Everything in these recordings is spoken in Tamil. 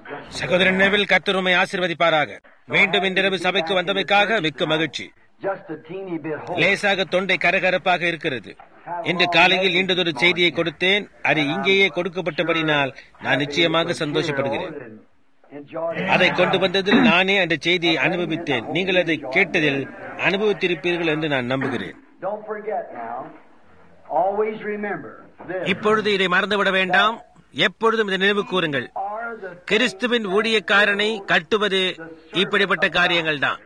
சகோதரன் நினைவில் கர்த்தருமை ஆசிர்வதிப்பாராக மீண்டும் இன்றிரவு சபைக்கு வந்தமைக்காக மிக்க மகிழ்ச்சி Just a teeny bit hoarse. லேசாக தொண்டை கரகரப்பாக இருக்கிறது இன்று காலையில் இன்றதொரு செய்தியை கொடுத்தேன் அது இங்கேயே கொடுக்கப்பட்டபடினால் நான் நிச்சயமாக சந்தோஷப்படுகிறேன் Enjoyed it. அதை கொண்டு வந்ததில் நானே அந்த செய்தியை அனுபவித்தேன் நீங்கள் அதை கேட்டதில் அனுபவித்திருப்பீர்கள் என்று நான் நம்புகிறேன் Don't forget now. Always remember this. இப்பொழுது இதை மறந்துவிட வேண்டாம் எப்பொழுதும் இதை நினைவு கூறுங்கள் Are the கிறிஸ்துவின் ஊழியக்காரனை கட்டுவது இப்படிப்பட்ட காரியங்கள் தான்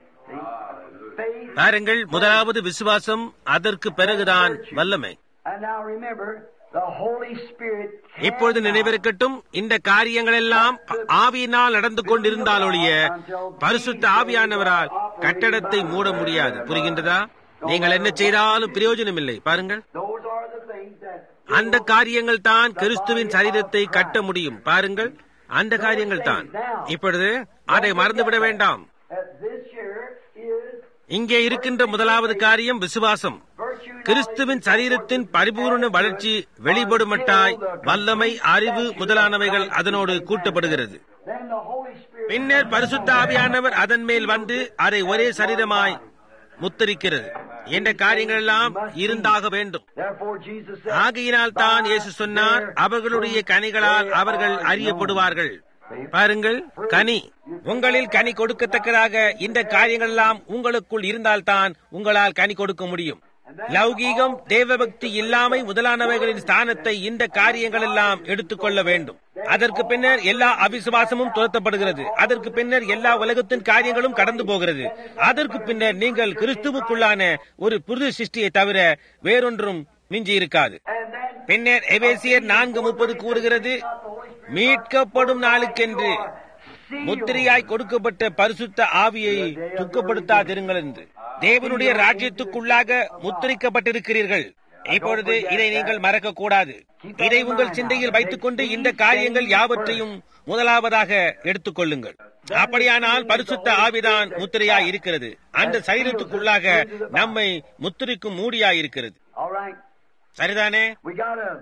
faith. பாருங்கள் முதலாவது விசுவாசம் அதற்கு பிறகுதான் வல்லமை And now remember, the Holy Spirit. இப்பொழுது நினைவிருக்கட்டும் இந்த காரியங்கள் எல்லாம் ஆவியினால் நடந்து கொண்டிருந்தாலொழிய பரிசுத்த ஆவியானவரால் கட்டடத்தை மூட முடியாது புரிகின்றதா நீங்கள் என்ன செய்தாலும் பிரயோஜனம் இல்லை பாருங்கள் Those are the things that. அந்த காரியங்கள் தான் கிறிஸ்துவின் சரீரத்தை கட்ட முடியும் பாருங்கள் அந்த காரியங்கள் தான் இப்பொழுது அதை மறந்துவிட வேண்டாம் That this year is இங்கே இருக்கின்ற முதலாவது காரியம் விசுவாசம் virtue. கிறிஸ்துவின் சரீரத்தின் பரிபூர்ண வளர்ச்சி வெளிப்படுமட்டாய் வல்லமை அறிவு முதலானவைகள் அதனோடு கூட்டப்படுகிறது Then the Holy Spirit. பின்னர் பரிசுத்த ஆவியானவர் அதன் மேல் வந்து அதை ஒரே சரீரமாய் முத்தரிக்கிறது என்ற காரியங்கள் எல்லாம் இருந்தாக வேண்டும் Therefore, Jesus said. ஆகையினால் தான் இயேசு சொன்னார் அவர்களுடைய கனிகளால் அவர்கள் அறியப்படுவார்கள் பாருங்கள் கனி உங்களில் கனி கொடுக்கத்தக்கதாக இந்த காரியங்கள் எல்லாம் உங்களுக்குள் இருந்தால்தான் உங்களால் கனி கொடுக்க முடியும் லௌகீகம் தேவபக்தி இல்லாமை முதலானவைகளின் ஸ்தானத்தை இந்த காரியங்கள் எல்லாம் எடுத்துக்கொள்ள வேண்டும் அதற்கு பின்னர் எல்லா அவிசுவாசமும் துரத்தப்படுகிறது அதற்கு பின்னர் எல்லா உலகத்தின் காரியங்களும் கடந்து போகிறது அதற்கு பின்னர் நீங்கள் கிறிஸ்துவுக்குள்ளான ஒரு புது சிருஷ்டியை தவிர வேறொன்றும் மிஞ்சி இருக்காது And then பின்னர் எபேசியர் நான்கு முப்பது கூறுகிறது மீட்கப்படும் நாளுக்கென்று முத்திரையாய் கொடுக்கப்பட்ட பரிசுத்த ஆவியை துக்கப்படுத்தாதிருங்கள் என்று தேவனுடைய ராஜ்யத்துக்குள்ளாக முத்திரிக்கப்பட்டிருக்கிறீர்கள் இப்பொழுது இதை நீங்கள் மறக்க கூடாது இதை உங்கள் சிந்தையில் வைத்துக் கொண்டு இந்த காரியங்கள் யாவற்றையும் முதலாவதாக எடுத்துக்கொள்ளுங்கள் அப்படியானால் பரிசுத்த ஆவிதான் முத்திரையாய் இருக்கிறது அந்த சரீரத்துக்குள்ளாக நம்மை முத்திரிக்கும் மூடியாய் இருக்கிறது All right. சரிதானே We got a,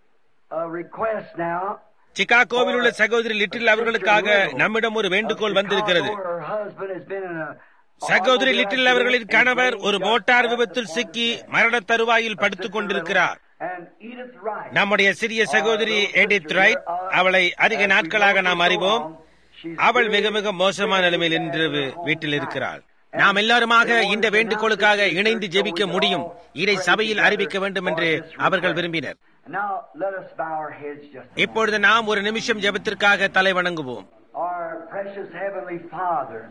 a request now. சிகாகோவில் உள்ள சகோதரி லிட்டில் அவர்களுக்காக நம்மிடம் ஒரு வேண்டுகோள் வந்திருக்கிறது Her husband has been in a சகோதரி லிட்டில் அவர்களின் கணவர் ஒரு மோட்டார் விபத்தில் சிக்கி மரண தருவாயில் படுத்துக் கொண்டிருக்கிறார் And Edith Wright. நம்முடைய சிறிய சகோதரி எடித் ரைட் அவளை அதிக நாட்களாக நாம் அறிவோம் அவள் மிக மிக மோசமான நிலைமையில் இன்று வீட்டில் இருக்கிறாள் நாம் எல்லாருமாக இந்த வேண்டுகோளுக்காக இணைந்து ஜெபிக்க முடியும் இதை சபையில் அறிவிக்க வேண்டும் என்று அவர்கள் விரும்பினர் And now let us bow our heads just a இப்பொழுது நாம் ஒரு நிமிஷம் ஜெபத்திற்காக தலை வணங்குவோம் moment. Our precious Heavenly Father.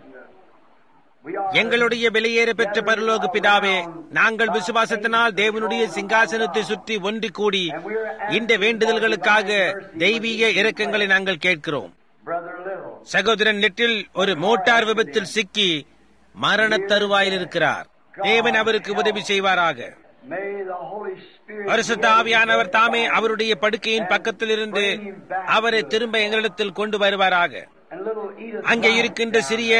We are எங்களுடைய வெளியேற பெற்ற பரலோக பிதாவே நாங்கள் விசுவாசத்தினால் தேவனுடைய சிங்காசனத்தை சுற்றி ஒன்று கூடி இந்த வேண்டுதல்களுக்காக தெய்வீக இரக்கங்களை நாங்கள் கேட்கிறோம் Brother Little. சகோதரன் நெட்டில் ஒரு மோட்டார் விபத்தில் சிக்கி மரண தருவாயில் இருக்கிறார் தேவன் அவருக்கு உதவி செய்வாராக May the Holy Spirit பரிசுத்த ஆவியானவர் தாமே அவருடைய படுக்கையின் பக்கத்தில் இருந்து அவரை திரும்ப எங்களிடத்தில் கொண்டு வருவாராக and little Edith அங்கே Wright இருக்கின்ற சிறிய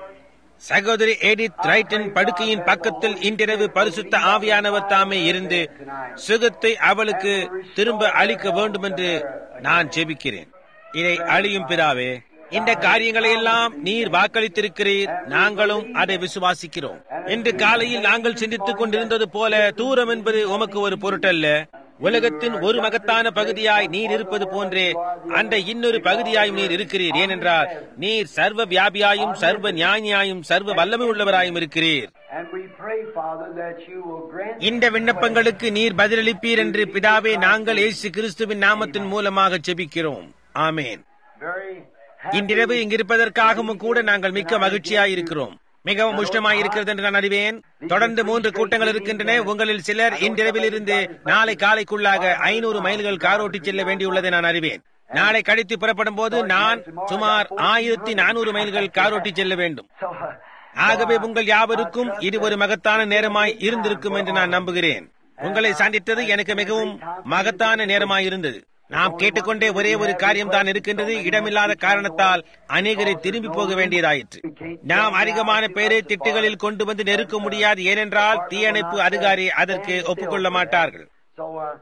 சகோதரி எடித் ரைட்டன் படுக்கையின் பக்கத்தில் இன்றிரவு பரிசுத்த ஆவியானவர் தாமே இருந்து சுகத்தை அவளுக்கு திரும்ப அளிக்க வேண்டும் என்று நான் ஜெபிக்கிறேன் இதை அழியும் பிதாவே இந்த காரியங்களை எல்லாம் நீர் வாக்களித்திருக்கிறீர் நாங்களும் அதை விசுவாசிக்கிறோம் இன்று காலையில் நாங்கள் சிந்தித்துக் கொண்டிருந்தது போல தூரம் என்பது உமக்கு ஒரு பொருட்டல்ல உலகத்தின் ஒரு மகத்தான பகுதியாய் நீர் இருப்பது போன்றே அந்த இன்னொரு பகுதியாயும் நீர் இருக்கிறீர் ஏனென்றால் நீர் சர்வ வியாபியாயும் சர்வ ஞானியாயும் சர்வ வல்லமை உள்ளவராயும் இருக்கிறீர் And we pray, Father, that you will grant இந்த விண்ணப்பங்களுக்கு நீர் பதிலளிப்பீர் என்று பிதாவே நாங்கள் இயேசு கிறிஸ்துவின் நாமத்தின் மூலமாக ஜெபிக்கிறோம் ஆமேன் very இன்றிரவு இங்கிருப்பதற்காகவும் கூட நாங்கள் மிக்க மகிழ்ச்சியாய் இருக்கிறோம் மிகவும் உஷ்ணமாய் இருக்கிறது என்று நான் அறிவேன் தொடர்ந்து மூன்று கூட்டங்கள் இருக்கின்றன உங்களில் சிலர் இன்றிரவில் இருந்து நாளை காலைக்குள்ளாக ஐநூறு மைல்கள் காரோட்டி செல்ல வேண்டியுள்ளதை நான் அறிவேன் நாளை கழித்து புறப்படும் போது நான் சுமார் ஆயிரத்தி நானூறு மைல்கள் காரோட்டி செல்ல வேண்டும் so. Uh, ஆகவே உங்கள் யாவருக்கும் இது ஒரு மகத்தான நேரமாய் இருந்திருக்கும் என்று நான் நம்புகிறேன் உங்களை சந்தித்தது எனக்கு மிகவும் மகத்தான நேரமாய் இருந்தது நாம் கேட்டுக்கொண்டே ஒரே ஒரு காரியம் தான் இருக்கின்றது இடமில்லாத காரணத்தால் அநேகரை திரும்பி போக வேண்டியதாயிற்று நாம் அதிகமான பேரை திட்டுகளில் கொண்டு வந்து நெருக்க முடியாது ஏனென்றால் தீயணைப்பு அதிகாரி அதற்கு ஒப்புக்கொள்ள மாட்டார்கள் so uh,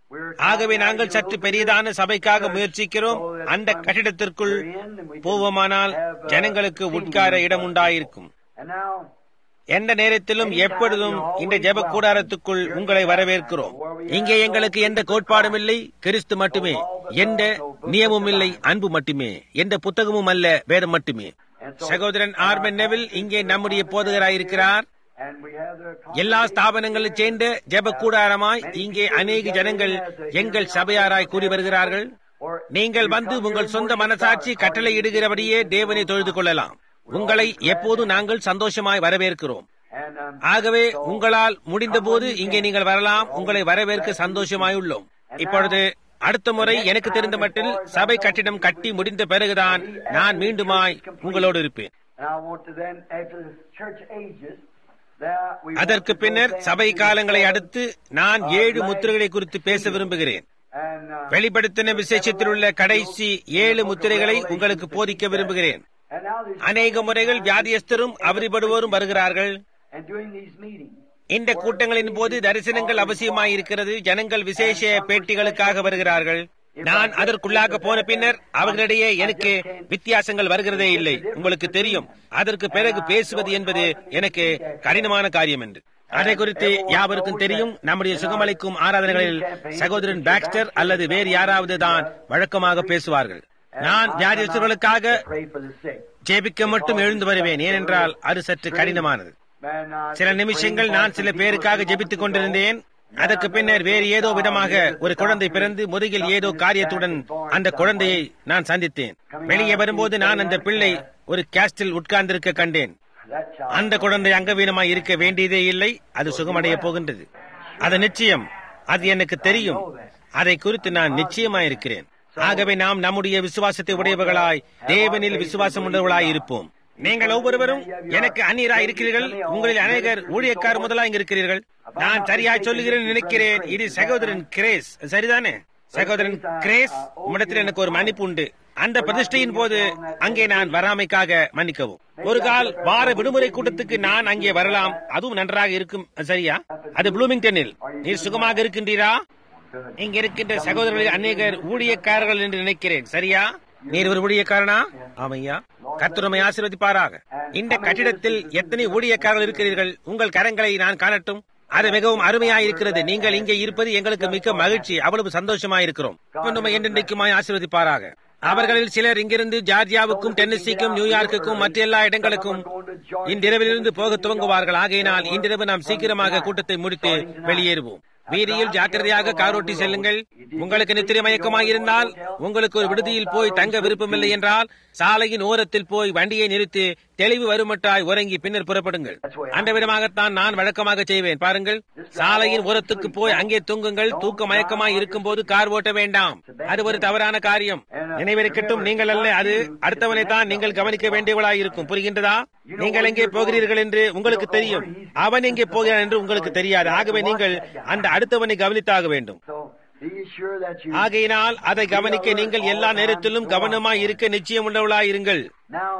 We're ஆகவே trying to நாங்கள் get a சற்று little பெரியதான bigger சபைக்காக church முயற்சிக்கிறோம் so that அந்த when கட்டிடத்திற்குள் we're in and we can போவோமானால் have, uh, ஜனங்களுக்கு singing உட்கார and இடம் stuff. உண்டாயிருக்கும் And now, எந்த நேரத்திலும் எப்பொழுதும் இந்த ஜெப கூடாரத்துக்குள் உங்களை வரவேற்கிறோம் இங்கே எங்களுக்கு எந்த கோட்பாடும் இல்லை கிறிஸ்து மட்டுமே எந்த நியமும் இல்லை அன்பு மட்டுமே எந்த புத்தகமும் அல்ல வேதம் மட்டுமே and so, சகோதரன் ஆர்மன் நெவில் இங்கே நம்முடைய போதகராயிருக்கிறார் and we have the எல்லா ஸ்தாபனங்களைச் சேர்ந்த ஜெப கூடாரமாய் இங்கே அநேக ஜனங்கள் எங்கள் சபையாராய் கூடி வருகிறார்கள் or நீங்கள் வந்து உங்கள் சொந்த மனசாட்சி கட்டளை இடுகிறபடியே தேவனை தொழுது கொள்ளலாம் உங்களை எப்போதும் நாங்கள் சந்தோஷமாய் வரவேற்கிறோம் and um, ஆகவே உங்களால் முடிந்தபோது இங்கே நீங்கள் வரலாம் உங்களை வரவேற்க சந்தோஷமாயுள்ளோம் இப்பொழுது அடுத்த முறை எனக்கு தெரிந்த மட்டில் சபை கட்டிடம் கட்டி முடிந்த பிறகுதான் நான் மீண்டுமாய் உங்களோடு இருப்பேன் and I want to then after the church ages, there we want அதற்கு to go பின்னர் then சபை to காலங்களை the அடுத்து நான் ஏழு முத்திரைகளை குறித்து பேச விரும்புகிறேன் and uh, வெளிப்படுத்தின விசேஷத்தில் உள்ள கடைசி ஏழு முத்திரைகளை உங்களுக்கு போதிக்க விரும்புகிறேன் and now there's அநேக முறைகள் வியாதியஸ்தரும் அவதிப்படுவோரும் வருகிறார்கள் and during these meetings, இந்த கூட்டங்களின் போது தரிசனங்கள் அவசியமாயிருக்கிறது ஜனங்கள் விசேஷ பேட்டிகளுக்காக வருகிறார்கள் நான் அதற்குள்ளாக போன பின்னர் அவர்களிடையே எனக்கு வித்தியாசங்கள் வருகிறதே இல்லை உங்களுக்கு தெரியும் அதற்கு பிறகு பேசுவது என்பது எனக்கு கடினமான காரியம் என்று அதை குறித்து யாவருக்கும் தெரியும் நம்முடைய சுகமளிக்கும் ஆராதனைகளில் சகோதரன் பாக்ஸ்டர் அல்லது வேறு யாராவது தான் வழக்கமாக பேசுவார்கள் நான் வியாதியஸ்தர்களுக்காக pray for the sick. ஜெபிக்க மட்டும் எழுந்து வருவேன் ஏனென்றால் அது சற்று கடினமானது And, uh, சில நிமிஷங்கள் நான் சில பேருக்காக ஜெபித்துக் கொண்டிருந்தேன் அதற்கு பின்னர் வேறு ஏதோ விதமாக ஒரு குழந்தை பிறந்து முதுகில் ஏதோ காரியத்துடன் அந்த குழந்தையை நான் சந்தித்தேன் வெளியே வரும்போது நான் அந்த பிள்ளை ஒரு கேஸ்டில் உட்கார்ந்திருக்க கண்டேன் that child. அந்த குழந்தை அங்கவீனமாய் இருக்க வேண்டியதே இல்லை அது சுகமடைய போகின்றது அது நிச்சயம் அது எனக்கு தெரியும் அதை குறித்து நான் நிச்சயமாய் இருக்கிறேன் ஆகவே நாம் நம்முடைய விசுவாசத்தை உடையவர்களாய் தேவனில் விசுவாசம் உள்ளவர்களாய் இருப்போம் நீங்கள் ஒவ்வொருவரும் எனக்கு அந்நியராய் இருக்கிறீர்கள் உங்களில் அநேகர் ஊழியக்கார் முதலாக இங்க இருக்கிறீர்கள் நான் சரியாய் சொல்லுகிறேன் நினைக்கிறேன் இது சகோதரன் கிரேஸ் சரிதானே சகோதரன் கிரேஸ் உம்மிடத்தில் எனக்கு ஒரு மன்னிப்பு உண்டு அந்த பிரதிஷ்டையின் போது அங்கே நான் வராமைக்காக மன்னிக்கவும் ஒரு கால் வார விடுமுறை கூட்டத்துக்கு நான் அங்கே வரலாம் அதுவும் நன்றாக இருக்கும் சரியா அது ப்ளூமிங்டனில் நீர் சுகமாக இருக்கின்றீரா இங்க இருக்கின்ற சகோதரர்கள் அநேகர் ஊழியக்காரர்கள் என்று நினைக்கிறேன் சரியா நீர் ஒரு ஊழியக்காரனா ஆமையா கத்துரமை ஆசீர்வதிப்பாராக இந்த கட்டிடத்தில் எத்தனை ஊழியக்காரர்கள் இருக்கிறீர்கள் உங்கள் கரங்களை நான் காணட்டும் அது மிகவும் அருமையாயிருக்கிறது நீங்கள் இங்கே இருப்பது எங்களுக்கு மிக்க மகிழ்ச்சி அவ்வளவு சந்தோஷமாயிருக்கிறோம் இன்னும் என்றென்றைக்குமாய் ஆசீர்வதிப்பாராக அவர்களில் சிலர் இங்கிருந்து ஜார்ஜியாவுக்கும் டென்னிசிக்கும் நியூயார்க்குக்கும் மற்ற எல்லா இடங்களுக்கும் இன்றிரவிலிருந்து போக துவங்குவார்கள் ஆகையினால் இன்றிரவு நாம் சீக்கிரமாக கூட்டத்தை முடித்து வெளியேறுவோம் வீதியில் ஜாக்கிரதையாக காரோட்டி செல்லுங்கள் உங்களுக்கு நித்திரை மயக்கமாக இருந்தால் உங்களுக்கு ஒரு விடுதியில் போய் தங்க விருப்பமில்லை என்றால் சாலையின் ஓரத்தில் போய் வண்டியை நிறுத்தி தெளிவு வருமட்டாய் உறங்கி பின்னர் புறப்படுங்கள் அந்த விதமாகத்தான் நான் வழக்கமாக செய்வேன் பாருங்கள் சாலையின் ஓரத்துக்கு போய் அங்கே தூங்குங்கள் தூக்க மயக்கமாய் இருக்கும் போது கார் ஓட்ட வேண்டாம் அது ஒரு தவறான காரியம் நினைவிருக்கட்டும் நீங்கள் அல்ல அது அடுத்தவனை தான் நீங்கள் கவனிக்க வேண்டியவளாய் இருக்கும் புரிகின்றதா நீங்கள் எங்கே போகிறீர்கள் என்று உங்களுக்கு தெரியும் அவன் எங்கே போகிறான் என்று உங்களுக்கு தெரியாது ஆகவே நீங்கள் அந்த அடுத்தவனை கவனித்தாக வேண்டும் So be sure that you. ஆகையினால் அதை கவனிக்க நீங்கள் எல்லா நேரத்திலும் கவனமாய் இருக்க நிச்சயம் உள்ளவளாய் இருங்கள் Now,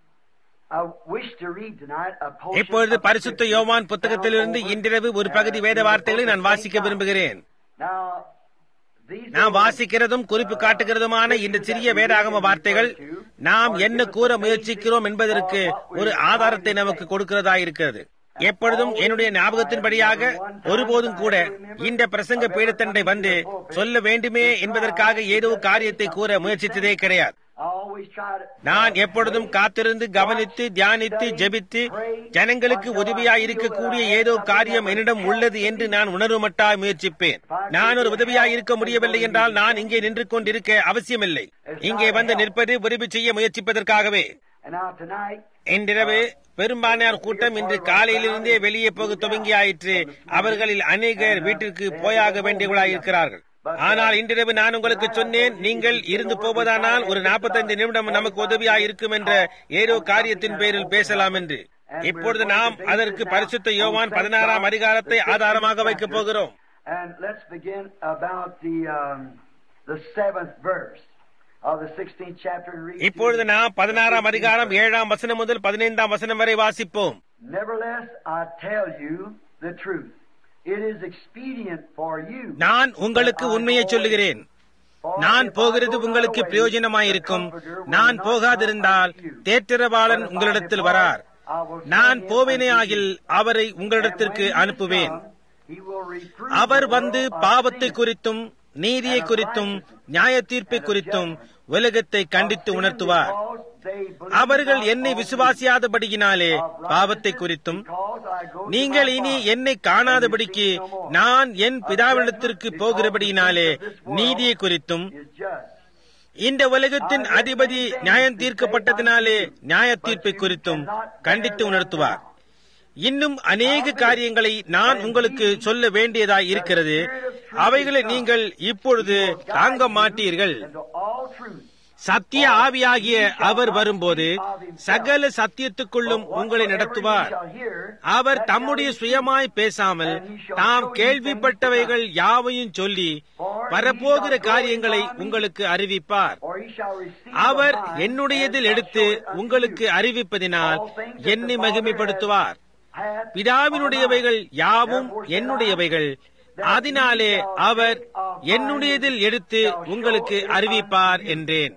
I wish to read tonight a portion இப்பொழுது of பரிசுத்த Scripture யோவான் புத்தகத்திலிருந்து down over, இன்றிரவு ஒரு பகுதி uh, வேத வார்த்தைகளை நான் வாசிக்க விரும்புகிறேன் Now, these நாம் are வாசிக்கிறதும் குறிப்பு காட்டுகிறதுமான இந்த சிறிய வேதாகம வார்த்தைகள் நாம் என்ன கூற முயற்சிக்கிறோம் என்பதற்கு ஒரு ஆதாரத்தை நமக்கு கொடுக்கிறதா இருக்கிறது எப்பொழுதும் என்னுடைய ஞாபகத்தின்படியாக ஒருபோதும் கூட இந்த பிரசங்க பீடத்தண்டை வந்து சொல்ல வேண்டுமே என்பதற்காக ஏதோ காரியத்தை கூற முயற்சித்ததே கிடையாது I always try to. நான் எப்பொழுதும் காத்திருந்து கவனித்து தியானித்து ஜெபித்து ஜனங்களுக்கு உதவியாய் இருக்கக்கூடிய ஏதோ காரியம் என்னிடம் உள்ளது என்று நான் உணர்வுமட்டாய் முயற்சிப்பேன் நான் ஒரு உதவியாய் இருக்க முடியவில்லை என்றால் நான் இங்கே நின்று கொண்டிருக்க அவசியமில்லை இங்கே வந்து நிற்பது உதவி செய்ய முயற்சிப்பதற்காகவே And now tonight, இன்றிரவு பெரும்பாலான கூட்டம் இன்று காலையிலிருந்தே வெளியே போக துவங்கி ஆயிற்று அவர்களில் அநேகர் வீட்டிற்கு போயாக வேண்டியவர்களாய் இருக்கிறார்கள் ஆனால் இன்றிரவு நான் உங்களுக்கு சொன்னேன் நீங்கள் இருந்து போவதானால் ஒரு 45 நிமிடம் நமக்கு உதவியாய் இருக்கும் என்ற ஏதோ காரியத்தின் பேரில் பேசலாம் என்று இப்பொழுது நாம் அதற்கு பரிசுத்த யோவான் பதினாறாம் அதிகாரத்தை ஆதாரமாக வைக்கப் போகிறோம் and let's begin about the um, the seventh verse of the 16th chapter and read. இப்பொழுது through நாம் the பதினாறாம் 15th அதிகாரம் verse. ஏழாம் வசனம் முதல் பதினைந்தாம் வசனம் வரை வாசிப்போம் Nevertheless, I tell you the truth. it is expedient for you. நான் உங்களுக்கு உண்மையை சொல்லுகிறேன் நான் போகிறது உங்களுக்கு பிரயோஜனமாயிருக்கும் நான் போகாதிருந்தால் தேற்றரவாளன் உங்களிடத்தில் வரார் நான் போவேனே ஆகில் அவரை உங்களிடத்திற்கு அனுப்புவேன் அவர் வந்து பாவத்தை குறித்தும் நீதியை குறித்தும் நியாய தீர்ப்பை குறித்தும் உலகத்தை கண்டித்து உணர்த்துவார் அவர்கள் என்னை விசுவாசியாதபடியினாலே பாவத்தை குறித்தும் நீங்கள் இனி என்னை காணாதபடிக்கு நான் என் பிதாவிடத்திற்கு போகிறபடியினாலே நீதியை குறித்தும் இந்த உலகத்தின் அதிபதி நியாயம் தீர்க்கப்பட்டதினாலே நியாய தீர்ப்பை குறித்தும் கண்டித்து உணர்த்துவார் இன்னும் அநேக காரியங்களை நான் உங்களுக்கு சொல்ல வேண்டியதாய் இருக்கிறது அவைகளை நீங்கள் இப்பொழுது தாங்க மாட்டீர்கள் சத்திய ஆவியாகிய அவர் வரும்போது சகல சத்தியத்துக்குள்ளும் உங்களை நடத்துவார் அவர் தம்முடைய சுயமாய் பேசாமல் தாம் கேள்விப்பட்டவைகள் யாவையும் சொல்லி வரப்போகிற காரியங்களை உங்களுக்கு அறிவிப்பார் அவர் என்னுடையதில் எடுத்து உங்களுக்கு அறிவிப்பதினால் என்னை மகிமைப்படுத்துவார் பிதாவினுடையவைகள் யாவும் என்னுடையவைகள் அதனாலே அவர் என்னுடையதில் எடுத்து உங்களுக்கு அறிவிப்பார் என்றேன்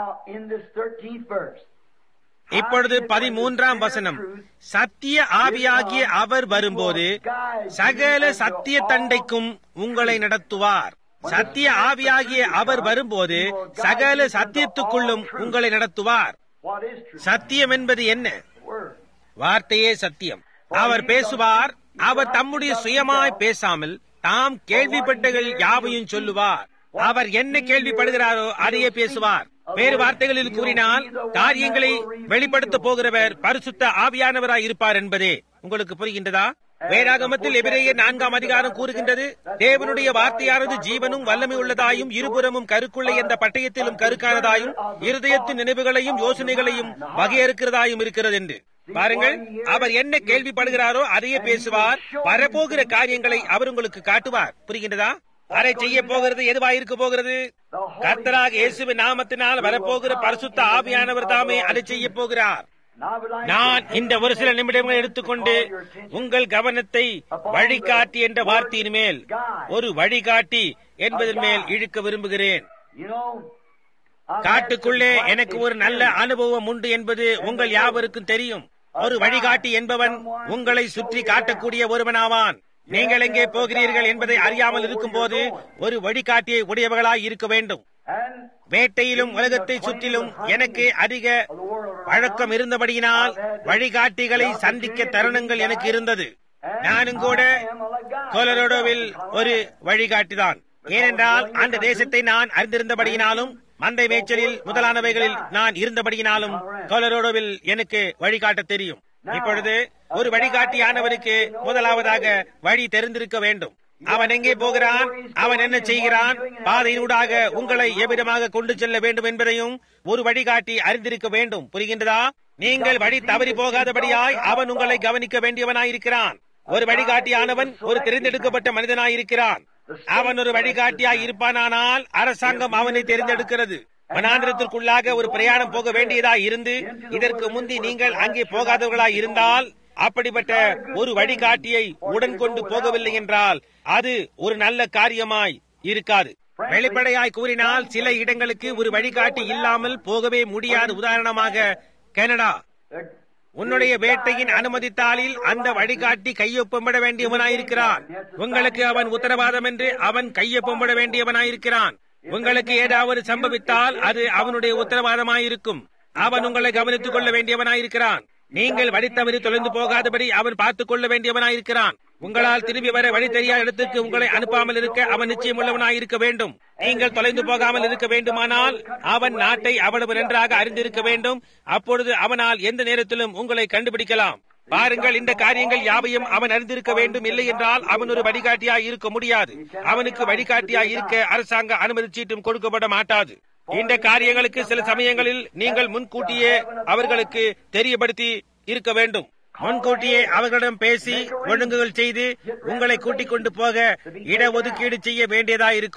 இப்பொழுது பதிமூன்றாம் வசனம் சத்திய ஆவியாகிய அவர் வரும்போது சகல சத்திய தண்டைக்கும் உங்களை நடத்துவார் சத்திய ஆவியாகிய அவர் வரும்போது சகல சத்தியத்துக்குள்ளும் உங்களை நடத்துவார் சத்தியம் என்பது என்ன வார்த்தையே சத்தியம் அவர் பேசுவார் அவர் தம்முடைய சுயமாய் பேசாமல் தாம் கேள்விப்பட்டகள் யாவையும் சொல்லுவார் அவர் என்ன கேள்விப்படுகிறாரோ அதையே பேசுவார் வேறு வார்த்தைகளில் கூறினால் காரியங்களை வெளிப்படுத்த போகிறவர் பரிசுத்த ஆவியானவராய் இருப்பார் என்பதே உங்களுக்கு புரிகின்றதா வேதாகமத்தில் எபிரேய நான்காம் அதிகாரம் கூறுகின்றது தேவனுடைய வார்த்தையானது ஜீவனும் வல்லமை உள்ளதாயும் இருபுறமும் கருக்குள்ள என்ற பட்டயத்திலும் கருக்கானதாயும் இருதயத்தின் நினைவுகளையும் யோசனைகளையும் வகையறுக்கிறதாயும் இருக்கிறது என்று பாருங்கள் அவர் என்ன கேள்விப்படுகிறாரோ அதையே பேசுவார் வரப்போகிற காரியங்களை அவர் உங்களுக்கு காட்டுவார் புரிகின்றதா அதை செய்ய போகிறது எதுவாயிருக்க போகிறது கர்த்தராக இயேசுவின் நாமத்தினால் வரப்போகிற பரிசுத்த ஆவியானவர் தாமே அதை செய்ய போகிறார் நான் இந்த ஒரு சில நிமிடங்கள் எடுத்துக்கொண்டு உங்கள் கவனத்தை வழிகாட்டி என்ற வார்த்தையின் மேல் ஒரு வழிகாட்டி என்பதன் மேல் இழுக்க விரும்புகிறேன் காட்டுக்குள்ளே எனக்கு ஒரு நல்ல அனுபவம் உண்டு என்பது உங்கள் யாவருக்கும் தெரியும் ஒரு வழிகாட்டி என்பவன் உங்களை சுற்றி காட்டக்கூடிய ஒருவனாவான் நீங்கள் எங்கே போகிறீர்கள் என்பதை அறியாமல் இருக்கும் போது ஒரு வழிகாட்டியை உடையவர்களாய் இருக்க வேண்டும் வேட்டையிலும் உலகத்தை சுற்றிலும் எனக்கு அதிக பழக்கம் இருந்தபடியினால் வழிகாட்டிகளை சந்திக்க தருணங்கள் எனக்கு இருந்தது நானும் கூட கோலரோடோவில் ஒரு வழிகாட்டிதான் ஏனென்றால் அந்த தேசத்தை நான் அறிந்திருந்தபடியினாலும் மந்தை மேய்ச்சலில் முதலானவைகளில் நான் இருந்தபடியினாலும் கோலரோடோவில் எனக்கு வழிகாட்ட தெரியும் இப்பொழுது ஒரு வழிகாட்டியானவருக்கு முதலாவதாக வழி தெரிந்திருக்க வேண்டும் அவன் எங்கே போகிறான் அவன் என்ன செய்கிறான் பாதையினூடாக உங்களை எவ்விதமாக கொண்டு செல்ல வேண்டும் என்பதையும் ஒரு வழிகாட்டி அறிந்திருக்க வேண்டும் புரிகின்றதா நீங்கள் வழி தவறி போகாதபடியாய் அவன் உங்களை கவனிக்க வேண்டியவனாயிருக்கிறான் ஒரு வழிகாட்டியானவன் ஒரு தெரிந்தெடுக்கப்பட்ட மனிதனாயிருக்கிறான் அவன் ஒரு வழிகாட்டியாய் இருப்பானானால் அரசாங்கம் அவனை தெரிந்தெடுக்கிறது வனாந்திரத்திற்குள்ளாக ஒரு பிரயாணம் போக வேண்டியதாய் இருந்து இதற்கு முந்தி நீங்கள் அங்கே போகாதவர்களாய் இருந்தால் அப்படிப்பட்ட ஒரு வழிகாட்டியை உடன் கொண்டு போகவில்லை என்றால் அது ஒரு நல்ல காரியமாய் இருக்காது வெளிப்படையாய் கூறினால் சில இடங்களுக்கு ஒரு வழிகாட்டி இல்லாமல் போகவே முடியாத உதாரணமாக கனடா உன்னுடைய வேட்டையின் அனுமதித்தாலில் அந்த வழிகாட்டி கையொப்பமிட வேண்டியவனாயிருக்கிறான் உங்களுக்கு அவன் உத்தரவாதம் என்று அவன் கையொப்பமிட வேண்டியவனாயிருக்கிறான் உங்களுக்கு ஏதாவது சம்பவித்தால் அது அவனுடைய உத்தரவாதமாயிருக்கும் அவன் உங்களை கவனித்துக் கொள்ள வேண்டியவனாயிருக்கிறான் நீங்கள் வழி தவறி தொலைந்து போகாதபடி அவன் பார்த்துக் கொள்ள வேண்டியவனாயிருக்கிறான் உங்களால் திரும்பி வர வழி தெரியாத இடத்துக்கு உங்களை அனுப்பாமல் இருக்க அவன் நிச்சயம் உள்ளவனாயிருக்க வேண்டும் நீங்கள் தொலைந்து போகாமல் இருக்க வேண்டுமானால் அவன் நாட்டை அவ்வளவு நன்றாக அறிந்திருக்க வேண்டும் அப்பொழுது அவனால் எந்த நேரத்திலும் உங்களை கண்டுபிடிக்கலாம் பாருங்கள் இந்த காரியங்கள் யாவையும் அவன் அறிந்திருக்க வேண்டும் இல்லை என்றால் அவன் ஒரு வழிகாட்டியாய் இருக்க முடியாது அவனுக்கு வழிகாட்டியாய் இருக்க அரசாங்க அனுமதி சீட்டும் கொடுக்கப்பட மாட்டாது இந்த காரியங்களுக்கு சில சமயங்களில் நீங்கள் முன்கூட்டியே அவர்களுக்கு தெரியப்படுத்தி இருக்க வேண்டும் முன்கூட்டியே அவர்களிடம் பேசி ஒழுங்குகள் செய்து உங்களை கூட்டிக் கொண்டு போக இடஒதுக்கீடு செய்ய வேண்டியதா இருக்கும்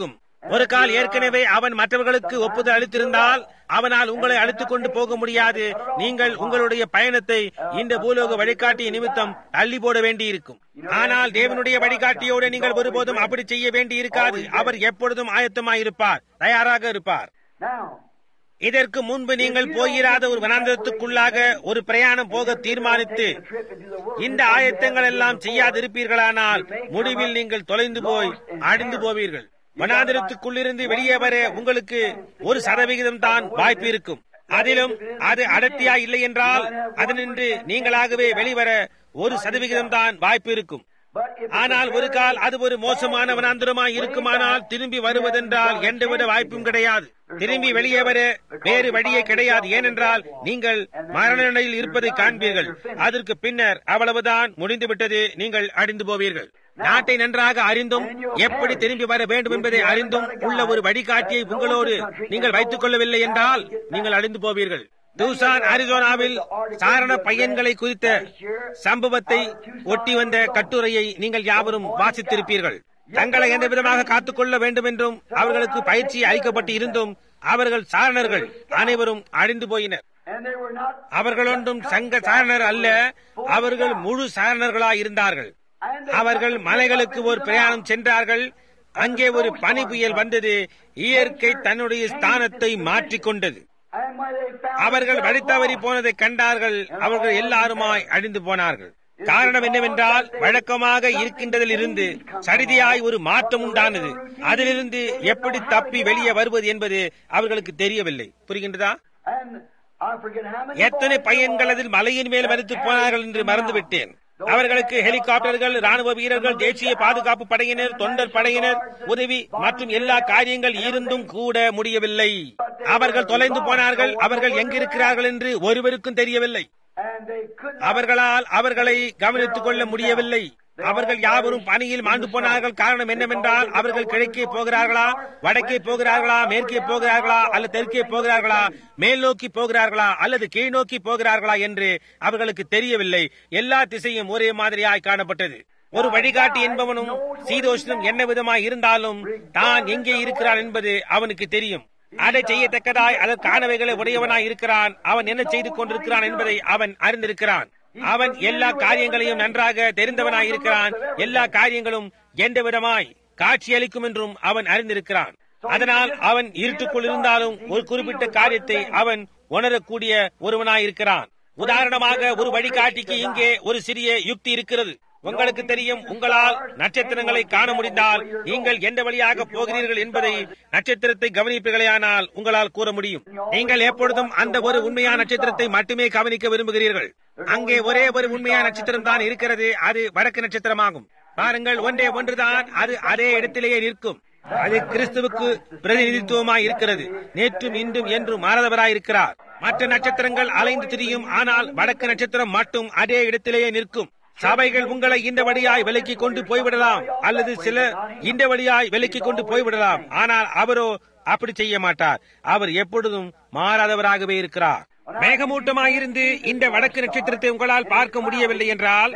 ஒரு கால் ஏற்கனவே அவன் மற்றவர்களுக்கு ஒப்புதல் அளித்திருந்தால் அவனால் உங்களை அழைத்துக் கொண்டு போக முடியாது நீங்கள் உங்களுடைய பயணத்தை இந்த பூலோக வழிகாட்டிய நிமித்தம் தள்ளி போட வேண்டியிருக்கும் ஆனால் தேவனுடைய வழிகாட்டியோடு நீங்கள் ஒருபோதும் அப்படி செய்ய வேண்டி இருக்காது அவர் எப்பொழுதும் ஆயத்தமாயிருப்பார் தயாராக இருப்பார் Now, இதற்கு முன்பு நீங்கள் போயிராத ஒரு வனாந்தரத்துக்குள்ளாக ஒரு பிரயாணம் போக தீர்மானித்து இந்த ஆயத்தங்கள் எல்லாம் செய்யாதிருப்பீர்களானால் முடிவில் நீங்கள் தொலைந்து போய் அழிந்து போவீர்கள் வனாந்திரத்துக்குள்ளிருந்து வெளியே வர உங்களுக்கு ஒரு சதவிகிதம் தான் வாய்ப்பு இருக்கும் அதிலும் அது அடர்த்தியா இல்லை என்றால் அதனின்று நீங்களாகவே வெளிவர ஒரு சதவிகிதம் தான் வாய்ப்பு இருக்கும் but if ஆனால் ஒரு கால் அது ஒரு மோசமான வனாந்திரமாய் இருக்குமானால் திரும்பி வருவதென்றால் எந்தவித வாய்ப்பும் கிடையாது திரும்பி வெளியே வர வேறு வழியே கிடையாது ஏனென்றால் நீங்கள் மரண நிலையில் இருப்பதை காண்பீர்கள் அதற்கு பின்னர் அவ்வளவுதான் முடிந்துவிட்டது நீங்கள் அழிந்து போவீர்கள் நாட்டை நன்றாக அறிந்தும் எப்படி திரும்பி வர வேண்டும் என்பதை அறிந்தும் உள்ள ஒரு வழிகாட்டியை உங்களோடு நீங்கள் வைத்துக் கொள்ளவில்லை என்றால் நீங்கள் அழிந்து போவீர்கள் தூசான் அரிசோனாவில் சாரண பையன்களை குறித்த சம்பவத்தை ஒட்டி வந்த கட்டுரையை நீங்கள் யாவரும் வாசித்திருப்பீர்கள் தங்களை எந்த விதமாக காத்துக்கொள்ள வேண்டும் என்றும் அவர்களுக்கு பயிற்சி அளிக்கப்பட்டு இருந்தும் அவர்கள் சாரணர்கள் அனைவரும் அழிந்து போயினர் and they were not அவர்கள் ஒன்றும் சங்க சாரணர் அல்ல அவர்கள் முழு சாரணர்களாய் இருந்தார்கள் அவர்கள் மலைகளுக்கு ஒரு பிரயாணம் சென்றார்கள் அங்கே ஒரு பனி புயல் வந்தது இயற்கை தன்னுடைய ஸ்தானத்தை மாற்றிக்கொண்டது and when they found அவர்கள் வழி தவறி போனதை கண்டார்கள் அவர்கள் எல்லாருமாய் அழிந்து போனார்கள் காரணம் என்னவென்றால் வழக்கமாக இருக்கின்றதில் இருந்து சரிதியாய் ஒரு மாற்றம் உண்டானது அதிலிருந்து எப்படி தப்பி வெளியே வருவது என்பது அவர்களுக்கு தெரியவில்லை புரிகின்றதா and I forget how many எத்தனை பையன்கள் அதில் மலையின் மேல் மறித்து போனார்கள் என்று மறந்துவிட்டேன் அவர்களுக்கு ஹெலிகாப்டர்கள் ராணுவ வீரர்கள் தேசிய பாதுகாப்பு படையினர் தொண்டர் படையினர் உதவி மற்றும் எல்லா காரியங்கள் இருந்தும் கூட முடியவில்லை அவர்கள் தொலைந்து போனார்கள் அவர்கள் எங்கிருக்கிறார்கள் என்று ஒருவருக்கும் தெரியவில்லை and they could அவர்களால் அவர்களை கவனித்துக் கொள்ள முடியவில்லை அவர்கள் யாவரும் பணியில் மாண்டு போனார்கள் காரணம் என்னவென்றால் அவர்கள் கிழக்கே போகிறார்களா வடக்கே போகிறார்களா மேற்கே போகிறார்களா அல்லது தெற்கே போகிறார்களா மேல் நோக்கி போகிறார்களா அல்லது கீழ் நோக்கி போகிறார்களா என்று அவர்களுக்கு தெரியவில்லை எல்லா திசையும் ஒரே மாதிரியாய் காணப்பட்டது ஒரு வழிகாட்டி என்பவனும் சீதோஷ்ணம் என்ன விதமாய் இருந்தாலும் தான் எங்கே இருக்கிறான் என்பது அவனுக்கு தெரியும் அதை செய்யத்தக்கதாய் அதற்கானவைகளை உடையவனாய் இருக்கிறான் அவன் என்ன செய்து கொண்டிருக்கிறான் என்பதை அவன் அறிந்திருக்கிறான் அவன் எல்லா காரியங்களையும் நன்றாக தெரிந்தவனாய் இருக்கிறான் எல்லா காரியங்களும் எந்த விதமாய் காட்சியளிக்கும் என்றும் அவன் அறிந்திருக்கிறான் அதனால் அவன் இருட்டுக்குள் இருந்தாலும் ஒரு குறிப்பிட்ட காரியத்தை அவன் உணரக்கூடிய ஒருவனாய் இருக்கிறான் உதாரணமாக ஒரு வழிகாட்டிக்கு இங்கே ஒரு சிறிய யுக்தி இருக்கிறது உங்களுக்கு தெரியும் உங்களால் நட்சத்திரங்களை காண முடிந்தால் நீங்கள் எந்த வழியாக போகிறீர்கள் என்பதை நட்சத்திரத்தை கவனிப்பீர்களேயானால் உங்களால் கூற முடியும் நீங்கள் எப்பொழுதும் அந்த ஒரு உண்மையான நட்சத்திரத்தை மட்டுமே கவனிக்க விரும்புகிறீர்கள் அங்கே ஒரே ஒரு உண்மையான நட்சத்திரம் தான் இருக்கிறது அது வடக்கு நட்சத்திரமாகும் பாருங்கள் ஒன்றே ஒன்றுதான் அது அதே இடத்திலேயே நிற்கும் அது கிறிஸ்துவுக்கு பிரதிநிதித்துவமாய் இருக்கிறது நேற்றும் இன்றும் என்றும் மாறாதவராய் இருக்கிறார் மற்ற நட்சத்திரங்கள் அலைந்து திரியும் ஆனால் வடக்கு நட்சத்திரம் மட்டும் அதே இடத்திலேயே நிற்கும் சபைகள் உங்களை இந்த வழியாய் விலக்கி கொண்டு போய்விடலாம் அல்லது சில இந்த வழியாய் விலக்கி கொண்டு போய்விடலாம் ஆனால் அவரோ அப்படி செய்ய மாட்டார் அவர் எப்பொழுதும் மாறாதவராகவே இருக்கிறார் மேகமூட்டமாயிருந்து இந்த வடக்கு நட்சத்திரத்தை உங்களால் பார்க்க முடியவில்லை என்றால்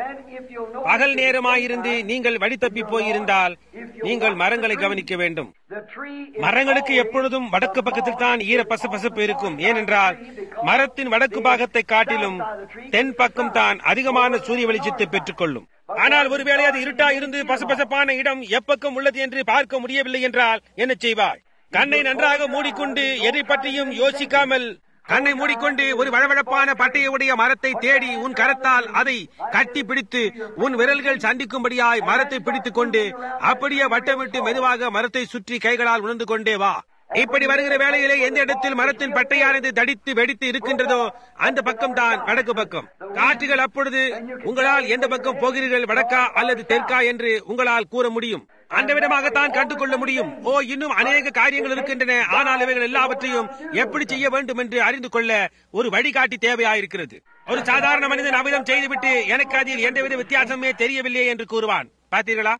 பகல் நேரமாயிருந்து நீங்கள் வழி தப்பி போயிருந்தால் நீங்கள் மரங்களை கவனிக்க வேண்டும் the tree is மரங்களுக்கு எப்பொழுதும் வடக்கு பக்கத்தில் தான் ஈர பசபசப்பு இருக்கும் ஏனென்றால் மரத்தின் வடக்கு பாகத்தை காட்டிலும் தென் பக்கம் தான் அதிகமான சூரிய வெளிச்சத்தை பெற்றுக்கொள்ளும் ஆனால் ஒருவேளை அது இருட்டா இருந்து பசபசப்பான இடம் எப்பக்கம் உள்ளது என்று பார்க்க முடியவில்லை என்றால் என்ன செய்வாய் கண்ணை நன்றாக மூடிக்கொண்டு எதை பற்றியும் யோசிக்காமல் கண்ணை மூடிக்கொண்டு ஒரு வழவழப்பான பட்டையுடைய மரத்தை தேடி உன் கரத்தால் அதை கட்டி பிடித்து உன் விரல்கள் சந்திக்கும்படியாய் மரத்தை பிடித்துக் கொண்டு அப்படியே வட்டமிட்டு மெதுவாக மரத்தை சுற்றி கைகளால் உணர்ந்து கொண்டே வா இப்படி வருகிற வேளையிலே எந்த இடத்தில் மரத்தின் பட்டையானது தடித்து வெடித்து இருக்கின்றதோ அந்த பக்கம் தான் வடக்கு பக்கம் காற்றுகள் அப்பொழுது உங்களால் எந்த பக்கம் போகிறீர்கள் வடக்கா அல்லது தெற்கா என்று உங்களால் கூற முடியும் அந்த விதமாகத்தான் கண்டுகொள்ள முடியும் ஓ இன்னும் அநேக காரியங்கள் இருக்கின்றன ஆனால் இவைகள் எல்லாவற்றையும் எப்படி செய்ய வேண்டும் என்று அறிந்து கொள்ள ஒரு வழிகாட்டி தேவையாயிருக்கிறது ஒரு சாதாரண மனிதன் அவிதம் செய்துவிட்டு எனக்கு அதில் எந்தவித வித்தியாசமே தெரியவில்லை என்று கூறுவான் பார்த்தீர்களா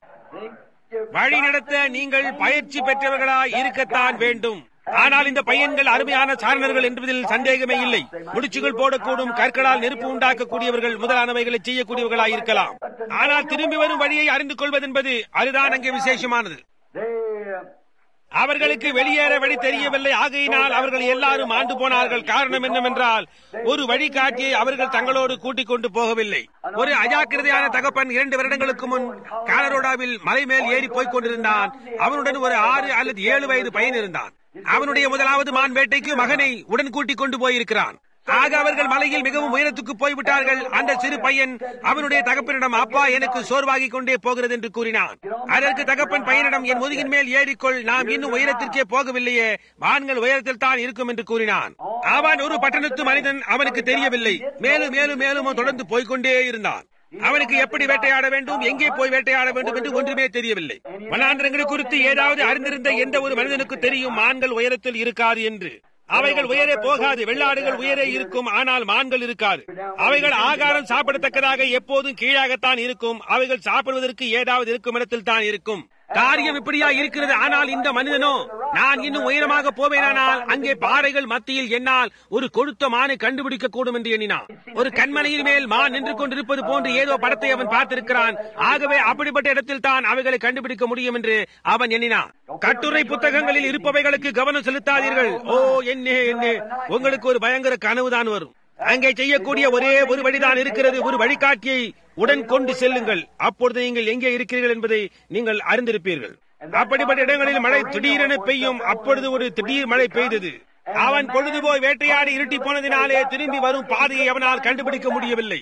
வழி நடத்த நீங்கள் பயிற்சி பெற்றவர்களாய் இருக்கத்தான் வேண்டும் ஆனால் இந்த பையன்கள் அருமையான சாரணர்கள் என்பதில் சந்தேகமே இல்லை முடிச்சுகள் போடக்கூடும் கற்களால் நெருப்பு உண்டாக்கக்கூடியவர்கள் முதலானவைகளை செய்யக்கூடியவர்களாய் இருக்கலாம் ஆனால் திரும்பி வரும் வழியை அறிந்து கொள்வதென்பது அதுதான் அங்கே விசேஷமானது they அவர்களுக்கு வெளியேற வழி தெரியவில்லை ஆகையினால் அவர்கள் எல்லாரும் ஆண்டு போனார்கள் காரணம் என்னவென்றால் ஒரு வழிகாட்டியை அவர்கள் தங்களோடு கூட்டிக் கொண்டு போகவில்லை ஒரு அஜாக்கிரதையான தகப்பன் இரண்டு வருடங்களுக்கு முன் காலரோடாவில் மலை மேல் ஏறி போய்க் கொண்டிருந்தான் அவனுடன் ஒரு ஆறு அல்லது ஏழு வயது பையன் இருந்தான் அவனுடைய முதலாவது மான் வேட்டைக்கு மகனை உடன் கூட்டிக் கொண்டு போயிருக்கிறான் ஆக அவர்கள் மலையில் மிகவும் உயரத்துக்கு போய்விட்டார்கள் அந்த சிறு பையன் அவனுடைய தகப்பனிடம் அப்பா எனக்கு சோர்வாகிக் கொண்டே போகிறது என்று கூறினான் அதற்கு தகப்பன் பையனிடம் என் முதுகின் மேல் ஏறிக்கொள் நாம் இன்னும் உயரத்திற்கே போகவில்லையே வான்கள் உயரத்தில் தான் இருக்கும் என்று கூறினான் அவன் ஒரு பட்டணத்து மனிதன் அவனுக்கு தெரியவில்லை மேலும் மேலும் மேலும் தொடர்ந்து போய்கொண்டே இருந்தான் அவனுக்கு எப்படி வேட்டையாட வேண்டும் எங்கே போய் வேட்டையாட வேண்டும் என்று ஒன்றுமே தெரியவில்லை வனாந்திரங்கள் குறித்து ஏதாவது அறிந்திருந்த எந்த ஒரு மனிதனுக்கு தெரியும் மான்கள் உயரத்தில் இருக்காது என்று அவைகள் உயரே போகாது வெள்ளாடுகள் உயரே இருக்கும் ஆனால் மான்கள் இருக்காது அவைகள் ஆகாரம் சாப்பிடத்தக்கதாக எப்போதும் கீழாகத்தான் இருக்கும் அவைகள் சாப்பிடுவதற்கு ஏதாவது இருக்கும் இடத்தில் தான் இருக்கும் காரியம் இப்படியா இருக்கிறது ஆனால் இந்த மனிதனோ நான் இன்னும் உயரமாக போவேனானால் அங்கே பாறைகள் மத்தியில் என்னால் ஒரு கொழுத்த மானை கண்டுபிடிக்க கூடும் என்று எண்ணினான் ஒரு கண்மனையின் மேல் மான் நின்று கொண்டிருப்பது போன்று ஏதோ படத்தை அவன் பார்த்திருக்கிறான் ஆகவே அப்படிப்பட்ட இடத்தில் தான் அவைகளை கண்டுபிடிக்க முடியும் என்று அவன் எண்ணினான் கட்டுரை புத்தகங்களில் இருப்பவைகளுக்கு கவனம் செலுத்தாதீர்கள் ஓ என்ன என்ன உங்களுக்கு ஒரு பயங்கர கனவுதான் வரும் அங்கே செய்யக்கூடிய ஒரே ஒரு வழிதான் இருக்கிறது ஒரு வழிகாட்டியை உடன் கொண்டு செல்லுங்கள் அப்பொழுது நீங்கள் எங்கே இருக்கிறீர்கள் என்பதை நீங்கள் அறிந்திருப்பீர்கள் அப்படிப்பட்ட இடங்களில் மழை திடீரென பெய்யும் அப்பொழுது ஒரு திடீர் மழை பெய்தது அவன் பொழுது போய் வேட்டையாடி இருட்டி போனதினாலே திரும்பி வரும் பாதையை அவனால் கண்டுபிடிக்க முடியவில்லை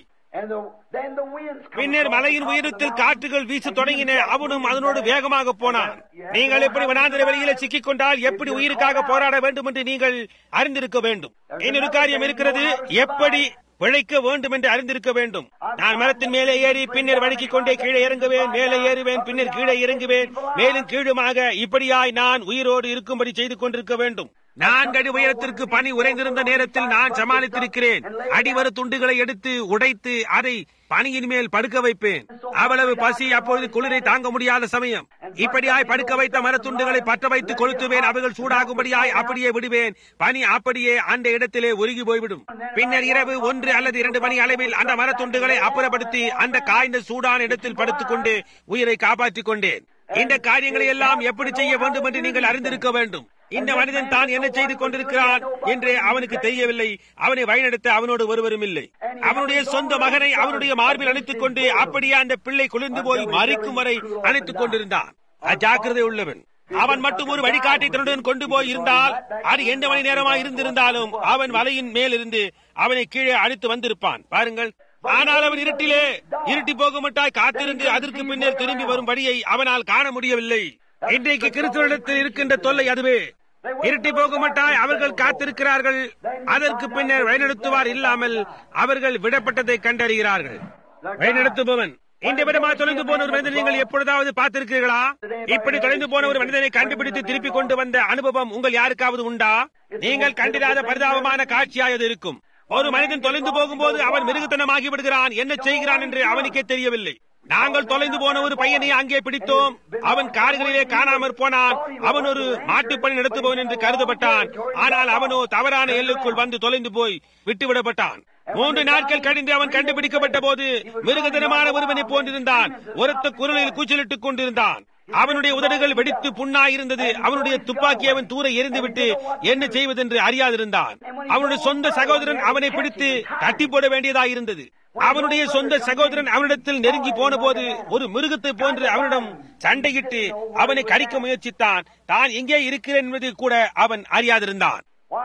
பின்னர் மலையின் உயரத்தில் காற்றுகள் வீச தொடங்கின அவனும் அதனோடு வேகமாக போனான் நீங்கள் எப்படி வனாந்திர வெளியில சிக்கிக் கொண்டால் எப்படி உயிருக்காக போராட வேண்டும் என்று நீங்கள் அறிந்திருக்க வேண்டும் இன்னொரு காரியம் இருக்கிறது எப்படி பிழைக்க வேண்டும் என்று அறிந்திருக்க வேண்டும் நான் மரத்தின் மேலே ஏறி பின்னர் வழுக்கிக் கொண்டே கீழே இறங்குவேன் மேலே ஏறுவேன் பின்னர் கீழே இறங்குவேன் மேலும் கீழுமாக இப்படியாய் நான் உயிரோடு இருக்கும்படி செய்து கொண்டிருக்க வேண்டும் நான்கு அடி உயரத்திற்கு பனி உறைந்திருந்த நேரத்தில் நான் சமாளித்திருக்கிறேன் அடிவர துண்டுகளை எடுத்து உடைத்து அதை பனியின் மேல் படுக்க வைப்பேன் அவ்வளவு பசி அப்பொழுது குளிரை தாங்க முடியாத சமயம் இப்படியாய் படுக்க வைத்த மரத்துண்டுகளை பற்ற வைத்து கொளுத்துவேன் அவைகள் சூடாகும்படியாய் அப்படியே விடுவேன் பனி அப்படியே அந்த இடத்திலே உருகி போய்விடும் பின்னர் இரவு ஒன்று அல்லது இரண்டு மணி அளவில் அந்த மரத்துண்டுகளை அப்புறப்படுத்தி அந்த காய்ந்த சூடான இடத்தில் படுத்துக் கொண்டு உயிரை காப்பாற்றிக் கொண்டேன் இந்த காரியங்களை எல்லாம் எப்படி செய்ய வேண்டும் என்று நீங்கள் அறிந்திருக்க வேண்டும் இந்த மனிதன் தான் என்ன செய்து கொண்டிருக்கிறான் என்று அவனுக்கு தெரியவில்லை அவனை வழிநடத்த அவனோடு ஒருவரும் இல்லை அவனுடைய சொந்த மகனை அவனுடைய மார்பில் அணைத்துக் கொண்டு அப்படியே அந்த பிள்ளை குளிர்ந்து போய் மறிக்கும் வரை அணைத்துக் கொண்டிருந்தான் அஜாக்கிரதை உள்ளவன் அவன் மட்டும் ஒரு வழிகாட்டி தன்னுடன் கொண்டு போய் இருந்தால் அது எந்த மணி நேரமா இருந்திருந்தாலும் அவன் வலையின் மேல் இருந்து அவனை கீழே அழைத்து வந்திருப்பான் பாருங்கள் ஆனால் அவன் இருட்டிலே இருட்டி போகுமட்டாய் காத்திருந்து அதற்கு பின்னர் திரும்பி வரும் வழியை அவனால் காண முடியவில்லை இன்றைக்கு கிறிஸ்துவனிடத்தில் இருக்கின்ற தொல்லை அதுவே இருட்டி போகுமட்டாய் அவர்கள் காத்திருக்கிறார்கள் அதற்கு பின்னர் வழிநடத்துவார் இல்லாமல் அவர்கள் விடப்பட்டதை கண்டறிகிறார்கள் வழிநடத்துபவன் இந்த விதமா தொலைந்து போன ஒரு மனிதனை நீங்கள் எப்பொழுதாவது பார்த்திருக்கிறீர்களா இப்படி தொலைந்து போன ஒரு மனிதனை கண்டுபிடித்து திருப்பி கொண்டு வந்த அனுபவம் உங்கள் யாருக்காவது உண்டா நீங்கள் கண்டிராத பரிதாபமான காட்சியாய் அது இருக்கும் ஒரு மனிதன் தொலைந்து போகும்போது அவன் மிருகத்தனமாகி விடுகிறான் என்ன செய்கிறான் என்று அவனுக்கே தெரியவில்லை நாங்கள் தொலைந்து போன ஒரு பையனை அங்கே பிடித்தோம் அவன் கார்களிலே காணாமற் போனான் அவன் ஒரு மாட்டுப்பணி நடத்துபவன் என்று கருதப்பட்டான் ஆனால் அவனோ தவறான எல்லுக்குள் வந்து தொலைந்து போய் விட்டுவிடப்பட்டான் மூன்று நாட்கள் கழிந்து அவன் கண்டுபிடிக்கப்பட்ட போது மிருகதனமான ஒருவனை போன்றிருந்தான் உரத்த குரலில் கூச்சலிட்டுக் கொண்டிருந்தான் அவனுடைய உதடுகள் வெடித்து புண்ணாயிருந்தது அவனுடைய துப்பாக்கி அவன் தூர எரிந்துவிட்டு என்ன செய்வதென்று அறியாதிருந்தான் அவனுடைய சொந்த சகோதரன் அவனை பிடித்து கட்டி போட வேண்டியதாயிருந்தது அவனுடைய சொந்த சகோதரன் அவனிடத்தில் நெருங்கி போன போது ஒரு மிருகத்தை போன்று அவனிடம் சண்டையிட்டு அவனை கடிக்க முயற்சித்தான் தான் எங்கே இருக்கிறேன் என்பது கூட அவன் அறியாதிருந்தான்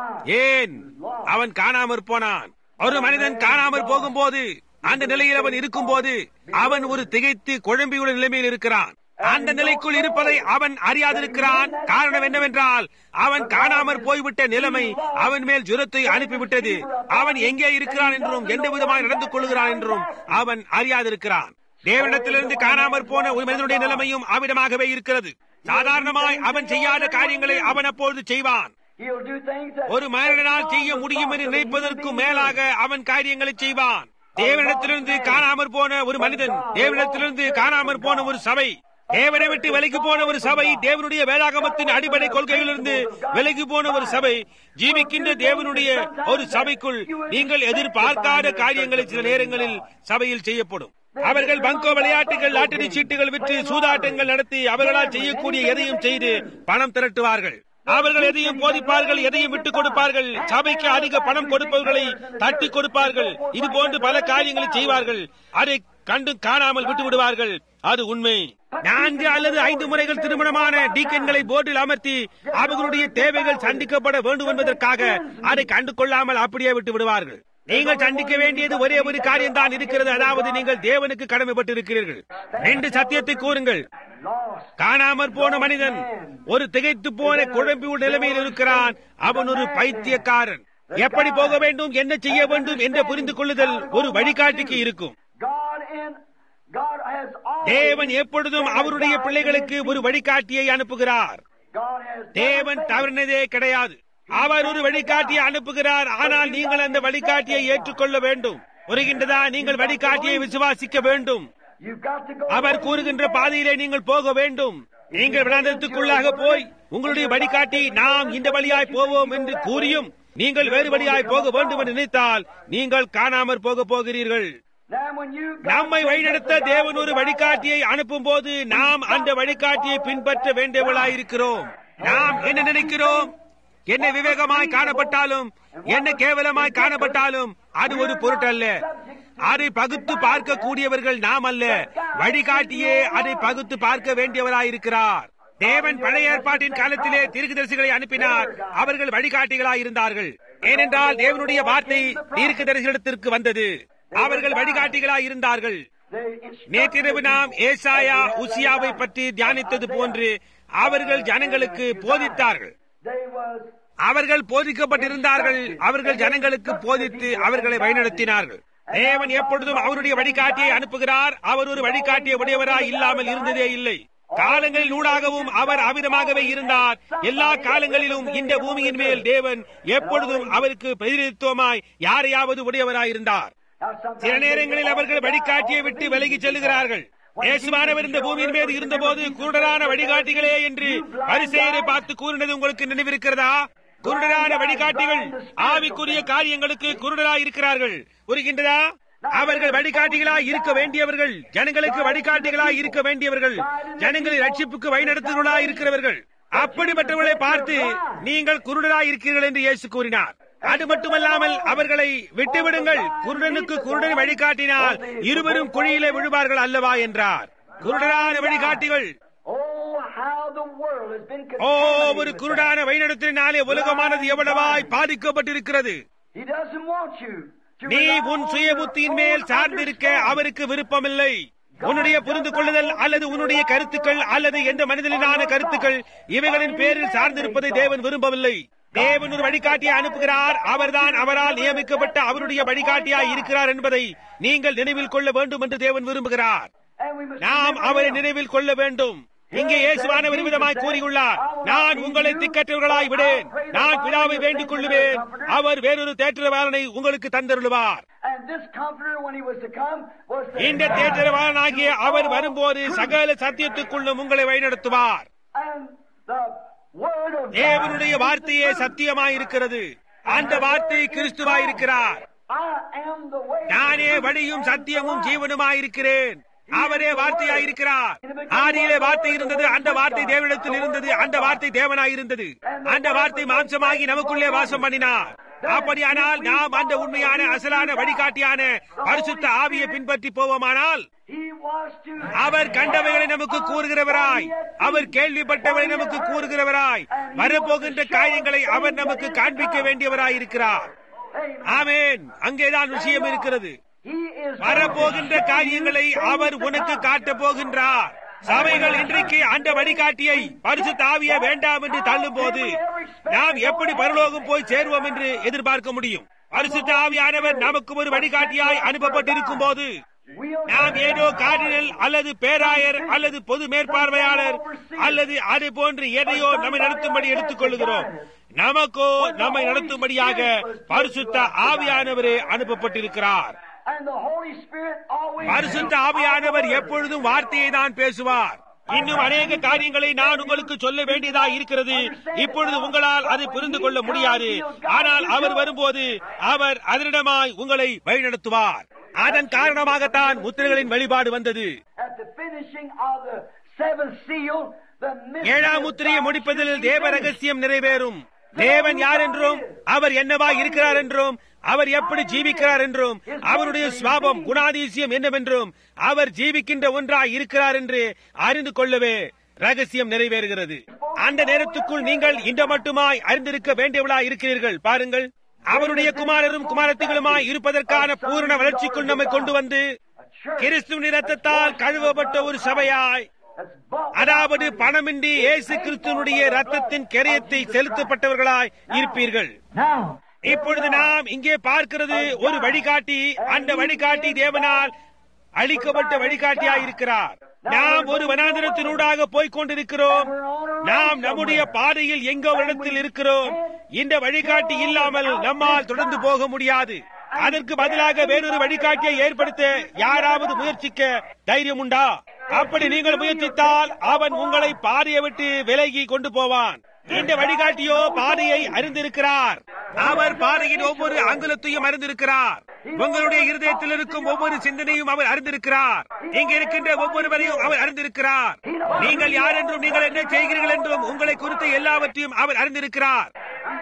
ஏன் அவன் காணாமற் போனான் ஒரு மனிதன் காணாமற் போகும்போது அந்த நிலையில் அவன் இருக்கும் போது அவன் ஒரு திகைத்து குழம்பியுள்ள நிலைமையில் இருக்கிறான் அந்த நிலைக்குள் இருப்பதை அவன் அறியாதிருக்கிறான் காரணம் என்னவென்றால் அவன் காணாமற் போய்விட்ட நிலைமை அவன் மேல் ஜுரத்தை அனுப்பிவிட்டது அவன் எங்கே இருக்கிறான் என்றும் எந்த விதமாக நடந்து கொள்கிறான் என்றும் அவன் அறியாதிருக்கிறான் தேவனிடத்திலிருந்து காணாமற் போன ஒரு மனிதனுடைய நிலைமையும் அவ்விடமாகவே இருக்கிறது சாதாரணமாய் அவன் செய்யாத காரியங்களை அவன் அப்பொழுது செய்வான் ஒரு மனிதனால் செய்ய முடியும் என்று நினைப்பதற்கு மேலாக அவன் காரியங்களை செய்வான் தேவனிடத்திலிருந்து காணாமற் போன ஒரு மனிதன் தேவனிடத்திலிருந்து காணாமற் போன ஒரு சபை தேவனை விட்டு விலகி போன ஒரு சபை தேவனுடைய வேளாகமத்தின் அடிப்படை கொள்கையிலிருந்து விலகி போன ஒரு சபை ஜீவிக்கின்ற தேவனுடைய ஒரு சபைக்குள் நீங்கள் எதிர்பார்க்காத காரியங்களை சில நேரங்களில் சபையில் செய்யப்படும் அவர்கள் பங்கோ விளையாட்டுகள் லாட்டரி சீட்டுகள் விற்று சூதாட்டங்கள் நடத்தி அவர்களால் செய்யக்கூடிய எதையும் செய்து பணம் திரட்டுவார்கள் அவர்கள் எதையும் போதிப்பார்கள் எதையும் விட்டுக் கொடுப்பார்கள் சபைக்கு அதிக பணம் கொடுப்பவர்களை தட்டி கொடுப்பார்கள் இது போன்று பல காரியங்களை செய்வார்கள் அதை கண்டு காணாமல் விட்டு விடுவார்கள் அது உண்மை நான்கு அல்லது ஐந்து முறைகள் திருமணமான டீக்கன்களை போர்டில் அமர்த்தி அவர்களுடைய தேவைகள் சந்திக்கப்பட வேண்டும் என்பதற்காக அதை கண்டு கொள்ளாமல் அப்படியே விட்டு விடுவார்கள் நீங்கள் சந்திக்க வேண்டியது ஒரே ஒரு காரியம் தான் இருக்கிறது அதாவது நீங்கள் தேவனுக்கு கடமைப்பட்டு இருக்கிறீர்கள் ரெண்டு சத்தியத்தை கூறுங்கள் காணாமற் போன மனிதன் ஒரு திகைத்து போன குழம்பி நிலைமையில் இருக்கிறான் அவன் ஒரு பைத்தியக்காரன் எப்படி போக வேண்டும் என்ன செய்ய வேண்டும் என்ற புரிந்து கொள்ளுதல் ஒரு வழிகாட்டிக்கு இருக்கும் தேவன் எப்பொழுதும் அவருடைய பிள்ளைகளுக்கு ஒரு வழிகாட்டியை அனுப்புகிறார் தேவன் தவறினதே கிடையாது அவர் ஒரு வழிகாட்டியை அனுப்புகிறார் ஆனால் நீங்கள் அந்த வழிகாட்டியை ஏற்றுக்கொள்ள வேண்டும் புரிகின்றதா நீங்கள் வழிகாட்டியை விசுவாசிக்க வேண்டும் அவர் கூறுகின்ற பாதையிலே நீங்கள் போக வேண்டும் நீங்கள் விளாந்தத்துக்குள்ளாக போய் உங்களுடைய வழிகாட்டி நாம் இந்த வழியாய் போவோம் என்று கூறியும் நீங்கள் வேறு வழியாய் போக வேண்டும் என்று நினைத்தால் நீங்கள் காணாமற் போக போகிறீர்கள் நம்மை வழிநடத்த தேவன் ஒரு வழிகாட்டியை அனுப்பும் போது நாம் அந்த வழிகாட்டியை பின்பற்ற வேண்டியவளாயிருக்கிறோம் நாம் என்ன நினைக்கிறோம் என்ன விவேகமாய் காணப்பட்டாலும் என்ன கேவலமாய் காணப்பட்டாலும் அது ஒரு பொருட்டல்ல அதை பகுத்து பார்க்க கூடியவர்கள் நாம் அல்ல வழிகாட்டியே அதை பகுத்து பார்க்க வேண்டியவராயிருக்கிறார் தேவன் பழைய ஏற்பாட்டின் காலத்திலே தீர்க்கதரிசிகளை அனுப்பினார் அவர்கள் வழிகாட்டிகளாய் இருந்தார்கள் ஏனென்றால் தேவனுடைய வார்த்தை தீர்க்கதரிசிடத்திற்கு வந்தது அவர்கள் வழிகாட்டிகளாய் இருந்தார்கள் நேற்றிரவு நாம் ஏசாயா உசியாவை பற்றி தியானித்தது போன்று அவர்கள் ஜனங்களுக்கு போதித்தார்கள் அவர்கள் போதிக்கப்பட்டிருந்தார்கள் அவர்கள் ஜனங்களுக்கு போதித்து அவர்களை வழிநடத்தினார்கள் தேவன் எப்பொழுதும் அவருடைய வழிகாட்டியை அனுப்புகிறார் அவர் ஒரு வழிகாட்டிய உடையவராய் இல்லாமல் இருந்ததே இல்லை காலங்களில் ஊடாகவும் அவர் அவிதமாகவே இருந்தார் எல்லா காலங்களிலும் இந்த பூமியின் மேல் தேவன் எப்பொழுதும் அவருக்கு பிரதிநிதித்துவமாய் யாரையாவது உடையவராய் இருந்தார் சில நேரங்களில் அவர்கள் வழிகாட்டியை விட்டு விலகி செல்லுகிறார்கள் இயேசுவானவர் இந்த பூமியின் மீது இருந்தபோது குருடரான வழிகாட்டிகளே என்று பரிசெயரை பார்த்து கூறினது உங்களுக்கு நினைவிருக்கிறதா குருடரான வழிகாட்டிகள் ஆவிக்குரிய காரியங்களுக்கு குருடராய் இருக்கிறார்கள் புரிகின்றதா அவர்கள் வழிகாட்டிகளாய் இருக்க வேண்டியவர்கள் ஜனங்களுக்கு வழிகாட்டிகளாய் இருக்க வேண்டியவர்கள் ஜனங்களை ரட்சிப்புக்கு வழிநடத்துவர்களாய் இருக்கிறவர்கள் அப்படிப்பட்டவர்களை பார்த்து நீங்கள் குருடராய் இருக்கிறீர்கள் என்று இயேசு கூறினார் அது மட்டுமல்லாமல் அவர்களை விட்டுவிடுங்கள் குருடனுக்கு குருடன் வழிகாட்டினால் இருவரும் குழியிலே விழுவார்கள் அல்லவா என்றார் குருடரான வழிகாட்டிகள் ஓ ஒரு குருடான வழிநடத்தினாலே உலகமானது எவ்வளவாய் பாதிக்கப்பட்டிருக்கிறது நீ உன் சுய புத்தியின் மேல் சார்ந்திருக்க அவருக்கு விருப்பமில்லை உன்னுடைய புரிந்து கொள்ளுதல் அல்லது உன்னுடைய கருத்துக்கள் அல்லது எந்த மனிதனான கருத்துக்கள் இவைகளின் பேரில் சார்ந்திருப்பதை தேவன் விரும்பவில்லை தேவன் ஒரு வழிகாட்டியை அனுப்புகிறார் அவர்தான் அவரால் நியமிக்கப்பட்ட அவருடைய வழிகாட்டியாய் இருக்கிறார் என்பதை நீங்கள் நினைவில் கொள்ள வேண்டும் என்று தேவன் விரும்புகிறார் நாம் அவரை நினைவில் கொள்ள வேண்டும் இங்கே இயேசுவானவர் விதமாய் கூறியுள்ளார் நான் உங்களை திக்கற்றவர்களாய் விடேன் நான் பிதாவை வேண்டிக் கொள்ளுவேன் அவர் வேறொரு தேற்றவாளனை உங்களுக்கு தந்தருளுவார் இந்த தேற்றவாளனாகிய அவர் வரும்போது சகல சத்தியத்துக்குள்ளும் உங்களை வழிநடத்துவார் தேவனுடைய வார்த்தையே சத்தியமாயிருக்கிறது அந்த வார்த்தை கிறிஸ்துவாயிருக்கிறார் நானே வழியும் சத்தியமும் ஜீவனுமாயிருக்கிறேன் அவரே வார்த்தையாயிருக்கிறார் ஆதியிலே வார்த்தை இருந்தது அந்த வார்த்தை தேவனிடத்தில் இருந்தது அந்த வார்த்தை தேவனாயிருந்தது அந்த வார்த்தை மாம்சமாகி நமக்குள்ளே வாசம் பண்ணினார் அப்படியானால் நாம் அந்த உண்மையான அசலான வழிகாட்டியான பரிசுத்த ஆவியை பின்பற்றி போவோமானால் அவர் கண்டவைகளை நமக்கு கூறுகிறவராய் அவர் கேள்விப்பட்டவரை நமக்கு கூறுகிறவராய் வரப்போகின்ற காரியங்களை அவர் நமக்கு காண்பிக்க வேண்டியவராய் இருக்கிறார் ஆமேன் அங்கேதான் விஷயம் இருக்கிறது வரப்போகின்ற காரியங்களை அவர் உனக்கு காட்டப் போகின்றார் சபைகள் இன்றைக்கு அந்த வழிகாட்டியை பரிசு தாவிய வேண்டாம் என்று தள்ளும் போது நாம் எப்படி பரலோகம் போய் சேருவோம் என்று எதிர்பார்க்க முடியும் பரிசுத்த ஆவியானவர் நமக்கு ஒரு வழிகாட்டியாய் அனுப்பப்பட்டிருக்கும் போது நாம் ஏதோ கார்டினல் அல்லது பேராயர் அல்லது பொது மேற்பார்வையாளர் அல்லது அதை போன்று எதையோ நம்மை நடத்தும்படி எடுத்துக் கொள்ளுகிறோம் நமக்கோ நம்மை நடத்தும்படியாக பரிசுத்த ஆவியானவரே அனுப்பப்பட்டிருக்கிறார் பரிசுத்த ஆவியானவர் எப்பொழுதும் வார்த்தையை தான் பேசுவார் இன்னும் அநேக காரியங்களை நான் உங்களுக்கு சொல்ல வேண்டியதா இருக்கிறது இப்பொழுது உங்களால் அதை புரிந்து கொள்ள முடியாது ஆனால் அவர் வரும்போது அவர் அதனிடமாய் உங்களை வழிநடத்துவார் அதன் காரணமாகத்தான் முத்திரைகளின் வழிபாடு வந்தது At the finishing of the seventh seal, the mystery ஏழாம் of முத்திரையை God முடிப்பதில் shall be தேவ finished. ரகசியம் நிறைவேறும் தேவன் யார் என்றும் அவர் என்னவா இருக்கிறார் என்றும் அவர் எப்படி ஜீவிக்கிறார் என்றும் அவருடைய சுவாபம் குணாதிசயம் என்னவென்றும் அவர் ஜீவிக்கின்ற ஒன்றாய் இருக்கிறார் என்று அறிந்து கொள்ளவே ரகசியம் நிறைவேறுகிறது அந்த நேரத்துக்குள் நீங்கள் இந்த மட்டுமாய் அறிந்திருக்க வேண்டியவளாய் இருக்கிறீர்கள் பாருங்கள் அவருடைய குமாரரும் குமாரத்திகளுமாய் இருப்பதற்கான பூரண வளர்ச்சிக்குள் நம்மை கொண்டு வந்து A church கிறிஸ்துவின் இரத்தத்தால் கழுவப்பட்ட ஒரு சபையாய் that's bought அதாவது பணமின்றி இயேசு கிறிஸ்துவனுடைய ரத்தத்தின் கரையத்தை செலுத்தப்பட்டவர்களாய் இருப்பீர்கள் Now, இப்பொழுது நாம் இங்கே பார்க்கிறது ஒரு வழிகாட்டி அந்த வழிகாட்டி தேவனால் அளிக்கப்பட்ட வழிகாட்டியாய் இருக்கிறார் நாம் ஒரு வனாந்திரத்தினூடாக போய்க் கொண்டிருக்கிறோம் நாம் நம்முடைய பாதையில் எங்கோ ஒரு இடத்தில் இருக்கிறோம் இந்த வழிகாட்டி இல்லாமல் நம்மால் தொடர்ந்து போக முடியாது அதற்கு பதிலாக வேறொரு வழிகாட்டியை ஏற்படுத்த யாராவது முயற்சிக்க தைரியம் உண்டா அப்படி நீங்கள் முயற்சித்தால் அவன் உங்களை பாதையை விட்டு விலகி கொண்டு போவான் இந்த வழிகாட்டியோ பாதையை அறிந்திருக்கிறார் அவர் பாதையின் ஒவ்வொரு அங்குலத்தையும் அறிந்திருக்கிறார் உங்களுடைய இருதயத்தில் இருக்கும் ஒவ்வொரு சிந்தனையும் அவர் அறிந்திருக்கிறார் இங்க இருக்கின்ற ஒவ்வொருவரையும் அவர் அறிந்திருக்கிறார் நீங்கள் யார் என்றும் நீங்கள் என்ன செய்கிறீர்கள் என்றும் உங்களை குறித்த எல்லாவற்றையும் அவர் அறிந்திருக்கிறார்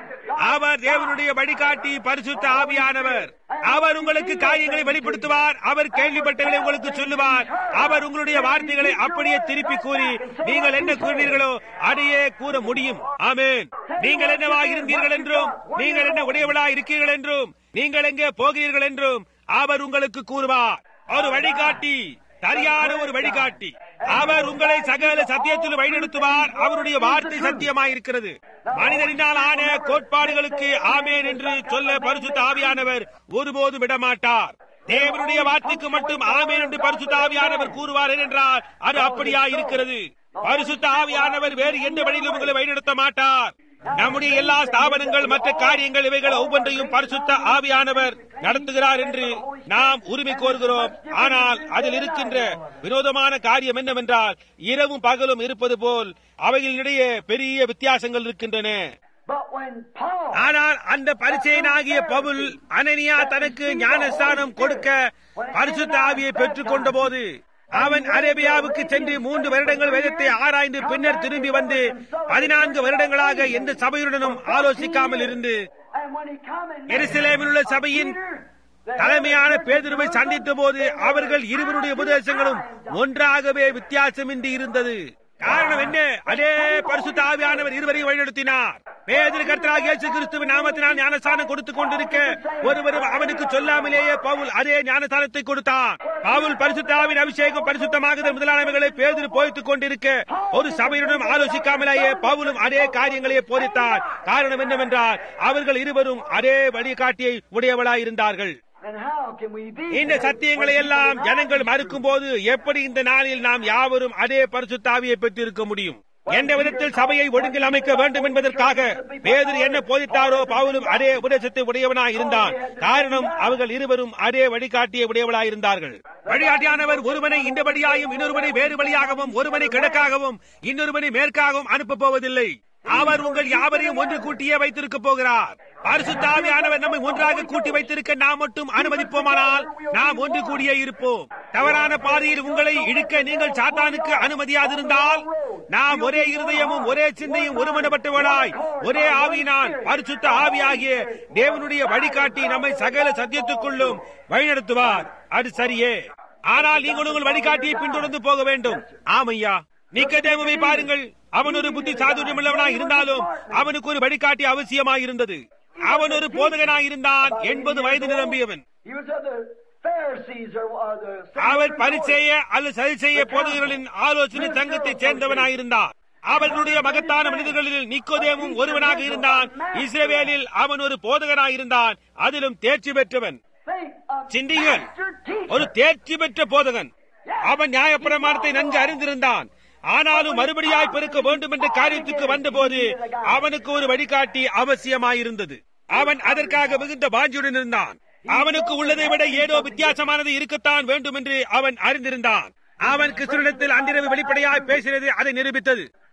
அவர் தேவனுடைய வழிகாட்டி பரிசுத்த ஆவியானவர் அவர் உங்களுக்கு காரியங்களை வெளிப்படுத்துவார் அவர் கேள்விப்பட்டவர்களை உங்களுக்கு சொல்லுவார் அவர் உங்களுடைய வார்த்தைகளை அப்படியே திருப்பி கூறி நீங்கள் என்ன கூறினீர்களோ அதையே கூற முடியும் ஆமென் நீங்கள் என்னவா இருந்தீர்கள் என்றும் நீங்கள் என்ன உடையவளா இருக்கிறீர்கள் என்றும் நீங்கள் எங்கே போகிறீர்கள் என்றும் அவர் உங்களுக்கு கூறுவார் ஒரு வழிகாட்டி சரியான ஒரு வழிகாட்டி அவர் உங்களை சகல சத்தியத்தில் வழிநடத்துவார் அவருடைய வார்த்தை சத்தியமாயிருக்கிறது மனிதனினால் ஆன கோட்பாடுகளுக்கு ஆமேன் என்று சொல்ல பரிசுத்த ஆவியானவர் ஒருபோதும் விடமாட்டார் தேவனுடைய வார்த்தைக்கு மட்டும் ஆமேன் என்று பரிசுத்த ஆவியானவர் கூறுவார் என்றால் அது அப்படியா இருக்கிறது பரிசுத்த ஆவியானவர் வேறு எந்த வழியிலும் உங்களை வழிநடத்த மாட்டார் நம்முடைய எல்லா ஸ்தாபனங்கள் மற்ற காரியங்கள் இவைகள் ஒவ்வொன்றையும் பரிசுத்த ஆவியானவர் நடத்துகிறார் என்று நாம் உரிமை கோருகிறோம் ஆனால் அதில் இருக்கின்ற வினோதமான காரியம் என்னவென்றால் இரவும் பகலும் இருப்பது போல் அவைகளிடையே பெரிய வித்தியாசங்கள் இருக்கின்றன but when Paul ஆனால் அந்த பரிச்சையனாகிய பவுல் அனனியா தனக்கு ஞானஸ்தானம் கொடுக்க பரிசுத்த ஆவியை பெற்றுக் கொண்ட போது அவன் அரேபியாவுக்கு சென்று மூன்று வருடங்கள் வேதத்தை ஆராய்ந்து பின்னர் திரும்பி வந்து பதினான்கு வருடங்களாக எந்த சபையுடனும் ஆலோசிக்காமல் இருந்து and when he come and எருசலேமில் உள்ள சபையின் தலைமையான பேதுருவை சந்தித்த போது அவர்கள் இருவருடைய உபதேசங்களும் ஒன்றாகவே வித்தியாசமின்றி இருந்தது காரணம் என்ன அதே பரிசுத்த ஆவியானவர் இருவரையும் வழிநடத்தினார் பேதிரு கர்த்தராக இயேசு கிறிஸ்துவின் நாமத்தினால் ஞானஸ்தானம் கொடுத்துக் கொண்டிருக்க ஒருவரும் அவனுக்கு சொல்லாமலேயே பவுல் அதே ஞானஸ்தானத்தை கொடுத்தான் பவுல் பரிசுத்த ஆவின் அபிஷேகம் பரிசுத்தமாகுதல் முதலானவைகளை பேதிரு போதித்துக் கொண்டிருக்க ஒரு சபையுடன் ஆலோசிக்காமலேயே பவுலும் அதே காரியங்களையே போதித்தார் காரணம் என்னவென்றால் அவர்கள் இருவரும் அதே வழிகாட்டியை உடையவளாயிருந்தார்கள் and how can we be இந்த சத்தியங்களை எல்லாம் ஜனங்கள் மறுக்கும் போது எப்படி இந்த நாளில் நாம் யாவரும் அதே பரிசுத்தாவியை பெற்றிருக்க முடியும் எந்த விதத்தில் சபையை ஒழுங்கில் அமைக்க வேண்டும் என்பதற்காக பேதர் என்ன போதித்தாரோ பவுலும் அதே உபதேசத்தை உடையவனாய் இருந்தான் காரணம் அவர்கள் இருவரும் அதே வழிகாட்டிய உடையவளாய் இருந்தார்கள் வழிகாட்டியானவர் ஒருவனை இந்த வழியாயும் இன்னொருவனை வேறு வழியாகவும் ஒருவனை கிழக்காகவும் இன்னொருவனை மேற்காகவும் அனுப்பப் போவதில்லை அவர் உங்கள் யாவரையும் ஒன்று கூட்டியே வைத்திருக்க போகிறார் பரிசுத்தாவியானவர் நம்மை ஒன்றாக கூட்டி வைத்திருக்க நாம் மட்டும் அனுமதிப்போமானால் நாம் ஒன்று கூடியே இருப்போம் தவறான பாதையில் உங்களை இழுக்க நீங்கள் சாத்தானுக்கு அனுமதியாதிருந்தால் நாம் ஒரே இருதயமும் ஒரே சிந்தையும் ஒருமனப்பட்டவளாய் ஒரே ஆவியினால் பரிசுத்த ஆவியாகிய தேவனுடைய வழிகாட்டி நம்மை சகல சத்தியத்துக்குள்ளும் வழிநடத்துவார் அது சரியே ஆனால் நீங்கள் உங்கள் வழிகாட்டியை பின்தொடர்ந்து போக வேண்டும் ஆமையா நிக்கதேமுவை பாருங்கள் அவன் ஒரு புத்தி சாதுரியமுள்ளவனாய் இருந்தாலும் அவனுக்கு ஒரு வழிகாட்டி அவசியமாய் இருந்தது அவன் ஒரு போதகனாய் இருந்தான் எண்பது வயது நிரம்பியவன் He was of the Pharisees or, or the அவர் பரிசெய்ய அல்லது சரி செய்ய போதகர்களின் ஆலோசனை சங்கத்தைச் சேர்ந்தவனாயிருந்தான் அவர்களுடைய மகத்தான மனிதர்களில் நிக்கோதேமும் ஒருவனாக இருந்தான் இஸ்ரவேலில் அவன் ஒரு போதகனாயிருந்தான் அதிலும் தேர்ச்சி பெற்றவன் Think of சிந்தியுங்கள் master teacher. ஒரு தேர்ச்சி பெற்ற போதகன் அவன் நியாயப்பிரமாணத்தை நன்கு அறிந்திருந்தான் ஆனாலும் மறுபடியாய் பெருக்க வேண்டும் என்ற காரியத்துக்கு வந்தபோது அவனுக்கு ஒரு வழிகாட்டி அவசியமாயிருந்தது அவன் அதற்காக மிகுந்த வாஞ்சியுடன் இருந்தான் அவனுக்கு உள்ளதை விட ஏதோ வித்தியாசமானது இருக்கத்தான் வேண்டும் என்று அவன் அறிந்திருந்தான் அவன் கிறிஸ்துவனிடத்தில் அன்றிரவு வெளிப்படையாய் பேசினது அதை நிரூபித்தது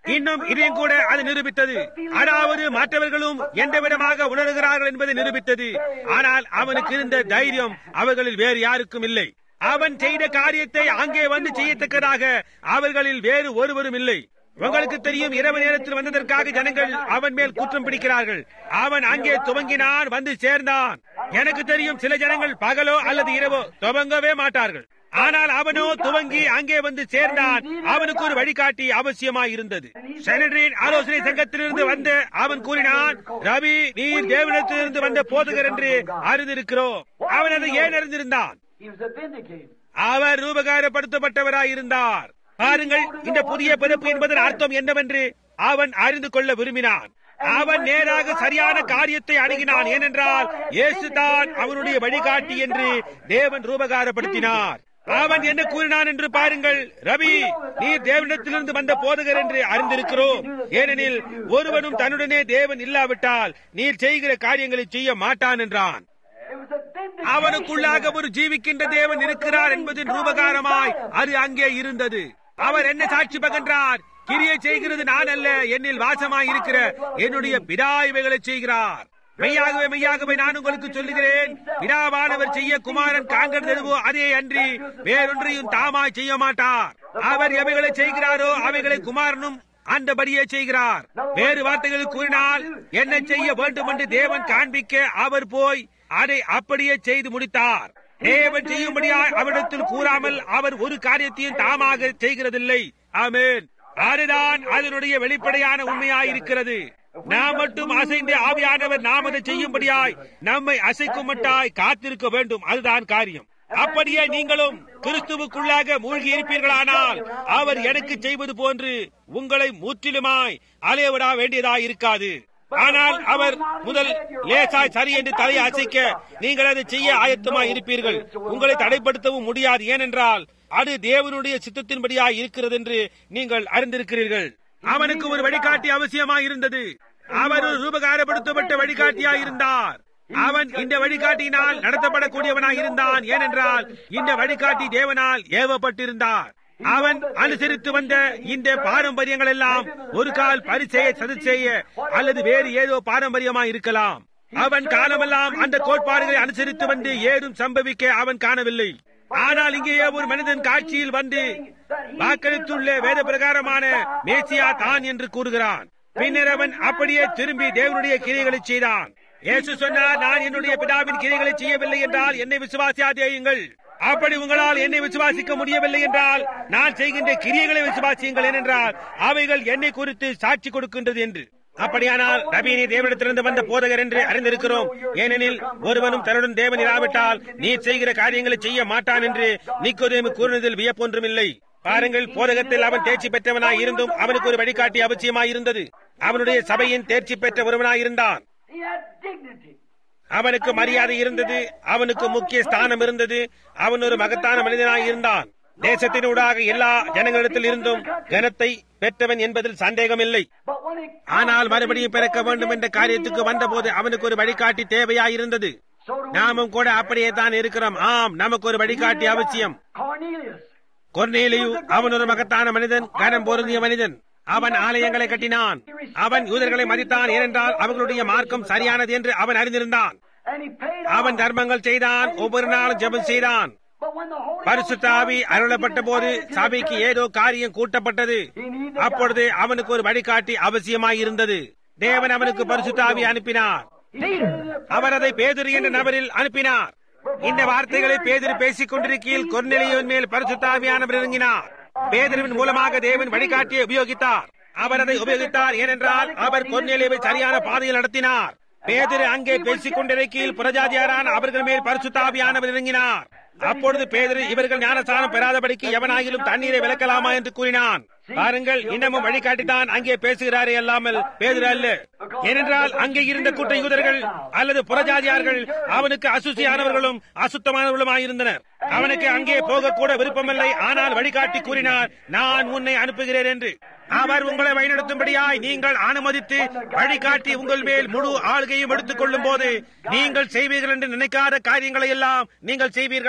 இன்னும் இதையும் கூட அது நிரூபித்தது அதாவது மற்றவர்களும் எந்த விதமாக உணர்கிறார்கள் என்பதை நிரூபித்தது ஆனால் அவனுக்கு இருந்த தைரியம் அவர்களில் வேறு யாருக்கும் இல்லை அவன் செய்த காரியத்தை அங்கே வந்து செய்யத்தக்கதாக அவர்களில் வேறு ஒருவரும் இல்லை உங்களுக்கு தெரியும் இரவு நேரத்தில் வந்ததற்காக ஜனங்கள் அவன் மேல் குற்றம் பிடிக்கிறார்கள் அவன் அங்கே துவங்கினான் வந்து சேர்ந்தான் எனக்கு தெரியும் சில ஜனங்கள் பகலோ அல்லது இரவோ துவங்கவே மாட்டார்கள் ஆனால் அவனோ துவங்கி அங்கே வந்து சேர்ந்தான் அவனுக்கு ஒரு வழிகாட்டி அவசியமாய் இருந்தது செனட்டரின் ஆலோசனை சங்கத்திலிருந்து வந்து அவன் கூறினான் ரவி நீர் தேவனிடத்திலிருந்து வந்த போதுகர் என்று அறிந்திருக்கிறோம் அவன் அதை ஏன் அறிந்திருந்தான் He was a vindicator. அவர் ரூபகாரப்படுத்தப்பட்டவராய் இருந்தார் பாருங்கள் இந்த புதிய பிறப்பு என்பதன் அர்த்தம் என்னவென்று அவன் அறிந்து கொள்ள விரும்பினான் அவன் நேராக சரியான காரியத்தை அணுகினான் ஏனென்றால் இயேசுதான் அவனுடைய வழிகாட்டி என்று தேவன் ரூபகாரப்படுத்தினார் அவன் என்ன கூறினான் என்று பாருங்கள் ரவி நீர் தேவனிடத்திலிருந்து வந்த போதகர் என்று அறிந்திருக்கிறோம் ஏனெனில் ஒருவனும் தன்னுடனே தேவன் இல்லாவிட்டால் நீர் செய்கிற காரியங்களை செய்ய மாட்டான் என்றான் It was a vindication. அவனுக்குள்ளாக ஒரு ஜீவிக்கின்ற தேவன் இருக்கிறார் என்பதின் ரூபகாரமாய் அது அங்கே இருந்தது அவர் என்ன சாட்சி பகன்றார் கிரியை செய்கிறது நான் அல்ல என்னில் வாசமாய் இருக்கிற என்னுடைய பிதா இவைகளை செய்கிறார் மெய்யாகவே மெய்யாகவே நான் உங்களுக்கு சொல்லுகிறேன் பிதாவானவர் செய்ய குமாரன் காண்கிறது அதே அன்றி வேறொன்றையும் தாமாய் செய்ய மாட்டார் அவர் எவைகளை செய்கிறாரோ அவைகளை குமாரனும் அந்தபடியே செய்கிறார் வேறு வார்த்தைகளில் கூறினால் என்ன செய்ய வேண்டும் என்று தேவன் காண்பிக்க அவர் போய் அதை அப்படியே செய்து முடித்தார் தேவன் செய்யும்படியாய் அவரிடத்தில் கூறாமல் அவர் ஒரு காரியத்தையும் தாமாக செய்கிறதில்லை ஆமென் அதுதான் அதனுடைய வெளிப்படையான உண்மையாயிருக்கிறது நாம் மட்டும் அசைந்து ஆவியானவர் நாம் அதை செய்யும்படியாய் நம்மை அசைக்கும் மட்டாய் காத்திருக்க வேண்டும் அதுதான் காரியம் அப்படியே நீங்களும் கிறிஸ்துவுக்குள்ளாக மூழ்கி இருப்பீர்களானால் அவர் எனக்கு செய்வது போன்று உங்களை முற்றிலுமாய் அலையவிடா வேண்டியதாய் இருக்காது ஆனால் அவர் முதல் லேசாய் சரி என்று தலையை அசைக்க நீங்கள் அதை செய்ய ஆயத்தமாய் இருப்பீர்கள் உங்களை தடைப்படுத்தவும் முடியாது ஏனென்றால் அது தேவனுடைய சித்தத்தின்படியாய் இருக்கிறது என்று நீங்கள் அறிந்திருக்கிறீர்கள் அவனுக்கு ஒரு வழிகாட்டி அவசியமாய் இருந்தது அவர் ஒரு ரூபகாரப்படுத்தப்பட்ட வழிகாட்டியாய் இருந்தார் அவன் இந்த வழிகாட்டியினால் நடத்தப்படக்கூடியவனாய் இருந்தான் ஏனென்றால் இந்த வழிகாட்டி தேவனால் ஏவப்பட்டிருந்தார் அவன் அனுசரித்து வந்த இந்த பாரம்பரியங்கள் எல்லாம் ஒரு கால் பரிசெய சதுச்செய்ய அல்லது வேறு ஏதோ பாரம்பரியமாய் இருக்கலாம் அவன் காலமெல்லாம் அந்த கோட்பாடுகளை அனுசரித்து வந்து ஏதும் சம்பவிக்க அவன் காணவில்லை ஆனால் இங்கேயே ஒரு மனிதன் காட்சியில் வந்து வாக்களித்துள்ள வேத பிரகாரமான மேசியா தான் என்று கூறுகிறான் பின்னர் அவன் அப்படியே திரும்பி தேவனுடைய கிரியைகளை செய்தான் இயேசு சொன்னார் நான் என்னுடைய பிதாவின் கிரியைகளை செய்யவில்லை என்றால் என்னை விசுவாசியாதேயுங்கள் அப்படி உங்களால் என்னை விசுவாசிக்க முடியவில்லை என்றால் நான் செய்கின்ற கிரியைகளை விசுவாசியுங்கள் ஏனென்றால் அவைகள் என்னை குறித்து சாட்சி கொடுக்கின்றது என்று அப்படியானால் ரபீனி தேவனிடத்திலிருந்து வந்த போதகர் என்று அறிந்திருக்கிறோம் ஏனெனில் ஒருவனும் தன்னுடன் தேவன் இராவிட்டால் நீ செய்கிற காரியங்களை செய்ய மாட்டான் என்று நிக்கோதேமு கூறினதில் வியப்பொன்றும் இல்லை பாருங்கள் போதகத்தில் அவன் தேர்ச்சி பெற்றவனாய் இருந்தும் அவனுக்கு ஒரு வழிகாட்டி அவசியமாய் இருந்தது அவனுடைய சபையின் தேர்ச்சி பெற்ற ஒருவனாய் இருந்தான் He had dignity. அவனுக்கு மரியாதை இருந்தது அவனுக்கு முக்கிய ஸ்தானம் இருந்தது அவன் ஒரு மகத்தான மனிதனாய் இருந்தான் தேசத்தினூடாக எல்லா ஜனங்களிடத்தில் இருந்தும் கனத்தை பெற்றவன் என்பதில் சந்தேகமில்லை But when he ஆனால் மறுபடியும் பிறக்க வேண்டும் என்ற காரியத்துக்கு வந்தபோது அவனுக்கு ஒரு வழிகாட்டி தேவையாயிருந்தது so do we. நாமும் கூட அப்படியே தான் இருக்கிறோம் ஆம் நமக்கு ஒரு வழிகாட்டி அவசியம் Cornelius. கொர்நேலியு அவன் ஒரு மகத்தான மனிதன் கனம் பொருந்திய மனிதன் அவன் ஆலயங்களை கட்டினான் அவன் யூதர்களை மதித்தான் ஏனென்றால் அவர்களுடைய மார்க்கம் சரியானது என்று அவன் அறிந்திருந்தான் And he paid அவன் off. தர்மங்கள் செய்தான் ஒவ்வொரு நாளும் ஜெபம் செய்தான் But when the Holy பரிசுத்தாவி அருளப்பட்ட போது சபைக்கு ஏதோ காரியம் கூட்டப்பட்டது அப்பொழுது அவனுக்கு ஒரு வழிகாட்டி அவசியமாய் இருந்தது தேவன் அவனுக்கு பரிசுத்தாவி அனுப்பினார் Peter. அவர் அதை பேதுரு என்ற நபரில் அனுப்பினார் இந்த வார்த்தைகளை பேதுரு பேசிக் கொண்டிருக்கையில் கொர்நெலியின் மேல் பரிசுத்தாவியானவர் இறங்கினார் பேதுருவின் மூலமாக தேவன் வழிகாட்டியை உபயோகித்தார் அவர் அதை உபயோகித்தார் ஏனென்றால் அவர் கொர்நெலியை சரியான பாதையில் நடத்தினார் பேதுரு அங்கே பேசிக் கொண்டிருக்கையில் புறஜாதியாரான அவர்கள் மேல் பரிசுத்தாவியானவர் இறங்கினார் அப்பொழுது பேதுரு இவர்கள் ஞானஸ்தானம் பெறாதபடிக்கு எவனாகிலும் தண்ணீரை விளக்கலாமா என்று கூறினான் பாருங்கள் இன்னமும் வழிகாட்டித்தான் அங்கே பேசுகிறாரே அல்லாமல் பேதுரு அல்ல ஏனென்றால் அங்கே இருந்த கூட்ட யூதர்கள் அல்லது புறஜாதியார்கள் அவனுக்கு அசுசியானவர்களும் அசுத்தமானவர்களுமாயிருந்தனர் அவனுக்கு அங்கே போகக்கூட விருப்பமில்லை ஆனால் வழிகாட்டி கூறினார் நான் உன்னை அனுப்புகிறேன் என்று அவர் உங்களை வழிநடத்தும்படியாய் நீங்கள் அனுமதித்து வழிகாட்டி உங்கள் மேல் முழு ஆளுகையும் எடுத்துக் கொள்ளும் போது நீங்கள் செய்வீர்கள் என்று நினைக்காத காரியங்களை எல்லாம் நீங்கள் செய்வீர்கள்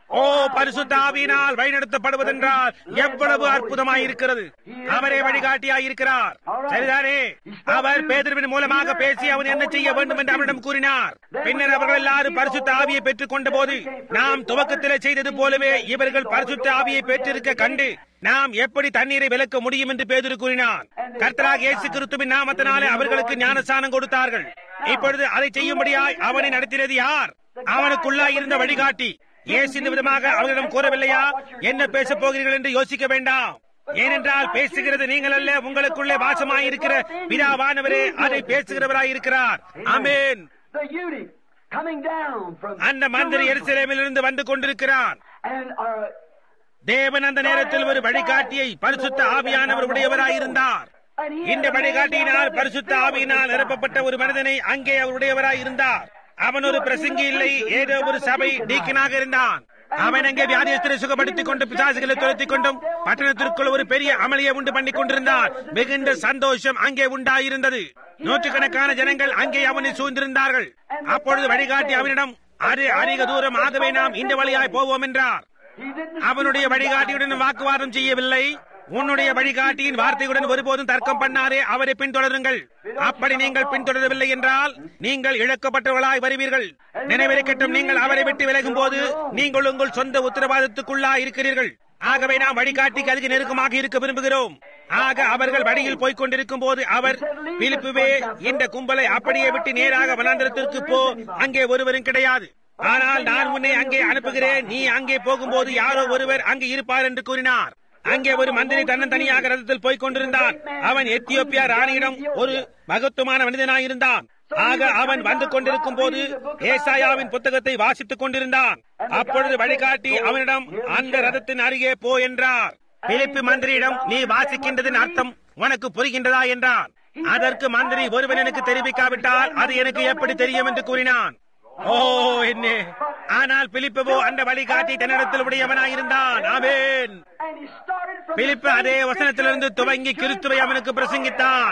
ஓ பரிசுத்த ஆவியினால் வழிநடத்தப்படுவதென்றால் எவ்வளவு அற்புதமாயிருக்கிறது அவரே வழிகாட்டியாயிருக்கிறார் சரிதானே அவர் பேதர்வின் மூலமாக பேசி அவன் என்ன செய்ய வேண்டும் என்று அவரிடம் கூறினார் பின்னர் அவர்கள் எல்லாரும் பரிசுத்த ஆவியை பெற்றுக் கொண்ட போது நாம் துவக்கத்திலே செய்தது போலவே இவர்கள் பரிசுத்த ஆவியை பெற்றிருக்க கண்டு நாம் எப்படி தண்ணீரை விலக்க முடியும் என்று பேதுரு கூறினார் கர்த்தராக இயேசு கிறிஸ்துவின் நாமத்தினாலே அவர்களுக்கு ஞானசானம் கொடுத்தார்கள் இப்பொழுது அதை செய்யும்படியாய் அவனை நடத்தினது யார் அவனுக்குள்ளாய் இருந்த வழிகாட்டி இயேசு இந்த விதமாக அவர்களிடம் கூறவில்லையா என்ன பேசப் போகிறீர்கள் என்று யோசிக்க வேண்டாம் ஏனென்றால் பேசுகிறது நீங்கள் அல்ல உங்களுக்குள்ளே வாசமாயிருக்கிற பிதாவானவரே அதை பேசுகிறவராய் இருக்கிறார் ஆமேன் The eunuch coming down from அந்த மந்திரி எருசலேமிலிருந்து வந்து கொண்டிருக்கிறான் and our தேவன் அந்த நேரத்தில் ஒரு வழிகாட்டியை பரிசுத்த ஆவியானவர் உடையவராயிருந்தார் இந்த வழிகாட்டியினால் பரிசுத்த ஆவியினால் நிரப்பப்பட்ட ஒரு மனிதனை அங்கே அவருடையவராய் இருந்தார் அவன் ஒரு பிரசங்கி இல்லை ஏதோ ஒரு சபை டீக்கனாக இருந்தான் அவன் அங்கே வியாதியஸ்தரை சுகப்படுத்திக் கொண்டு பிசாசுகளை துரத்திக் கொண்டும் பட்டணத்திற்குள் ஒரு பெரிய அமளியை உண்டு பண்ணி கொண்டிருந்தான் மிகுந்த சந்தோஷம் அங்கே உண்டாயிருந்தது நூற்றுக்கணக்கான ஜனங்கள் அங்கே அவனை சூழ்ந்திருந்தார்கள் அப்பொழுது வழிகாட்டி அவனிடம் அது அதிக தூரம் ஆகவே நாம் இந்த வழியாய் போவோம் என்றார் he didn't அவனுடைய வழிகாட்டியுடன் வாக்குவாதம் செய்யவில்லை உன்னுடைய வழிகாட்டியின் வார்த்தையுடன் ஒருபோதும் தர்க்கம் பண்ணாதே அவரை பின்தொடருங்கள் அப்படி நீங்கள் பின்தொடரவில்லை என்றால் நீங்கள் இழக்கப்பட்டவர்களாய் வருவீர்கள் நினைவிருக்கட்டும் நீங்கள் அவரை விட்டு விலகும் போது நீங்கள் உங்கள் சொந்த உத்தரவாதத்துக்குள்ளா இருக்கிறீர்கள் ஆகவே நாம் வழிகாட்டிக்கு அதிக நெருக்கமாக இருக்க விரும்புகிறோம் ஆக அவர்கள் வழியில் போய்க் கொண்டிருக்கும் போது அவர் பிலிப்புவே இந்த கும்பலை அப்படியே விட்டு நேராக வனாந்திரத்திற்கு போ அங்கே ஒருவரும் கிடையாது ஆனால் நான் உன்னை அங்கே அனுப்புகிறேன் நீ அங்கே போகும்போது யாரோ ஒருவர் அங்கே இருப்பார் என்று கூறினார் அங்கே ஒரு மந்திரி தன்னந்தனியாக ரதத்தில் போய்க் கொண்டிருந்தான் அவன் எத்தியோப்பியா ராணியிடம் ஒரு மகத்துவமான மனிதனாயிருந்தான் ஆக அவன் வந்து கொண்டிருக்கும் போது ஏசாயாவின் புத்தகத்தை வாசித்துக் கொண்டிருந்தான் அப்பொழுது வழிகாட்டி அவனிடம் அந்த ரதத்தின் அருகே போ என்றார் பிலிப்பு மந்திரியிடம் நீ வாசிக்கின்றதின் அர்த்தம் உனக்கு புரிகின்றதா என்றான் அதற்கு மந்திரி ஒருவன் எனக்கு தெரிவிக்காவிட்டால் அது எனக்கு எப்படி தெரியும் என்று கூறினான் ஓ என்ன ஆனால் பிலிப்பவோ அந்த வழிகாட்டி தன்னிடத்தில் உடையவனாயிருந்தான் ஆமேன் and he started from பிலிப்பு அதே வசனத்திலிருந்து துவங்கி கிறிஸ்துவை அவனுக்கு பிரசங்கித்தான்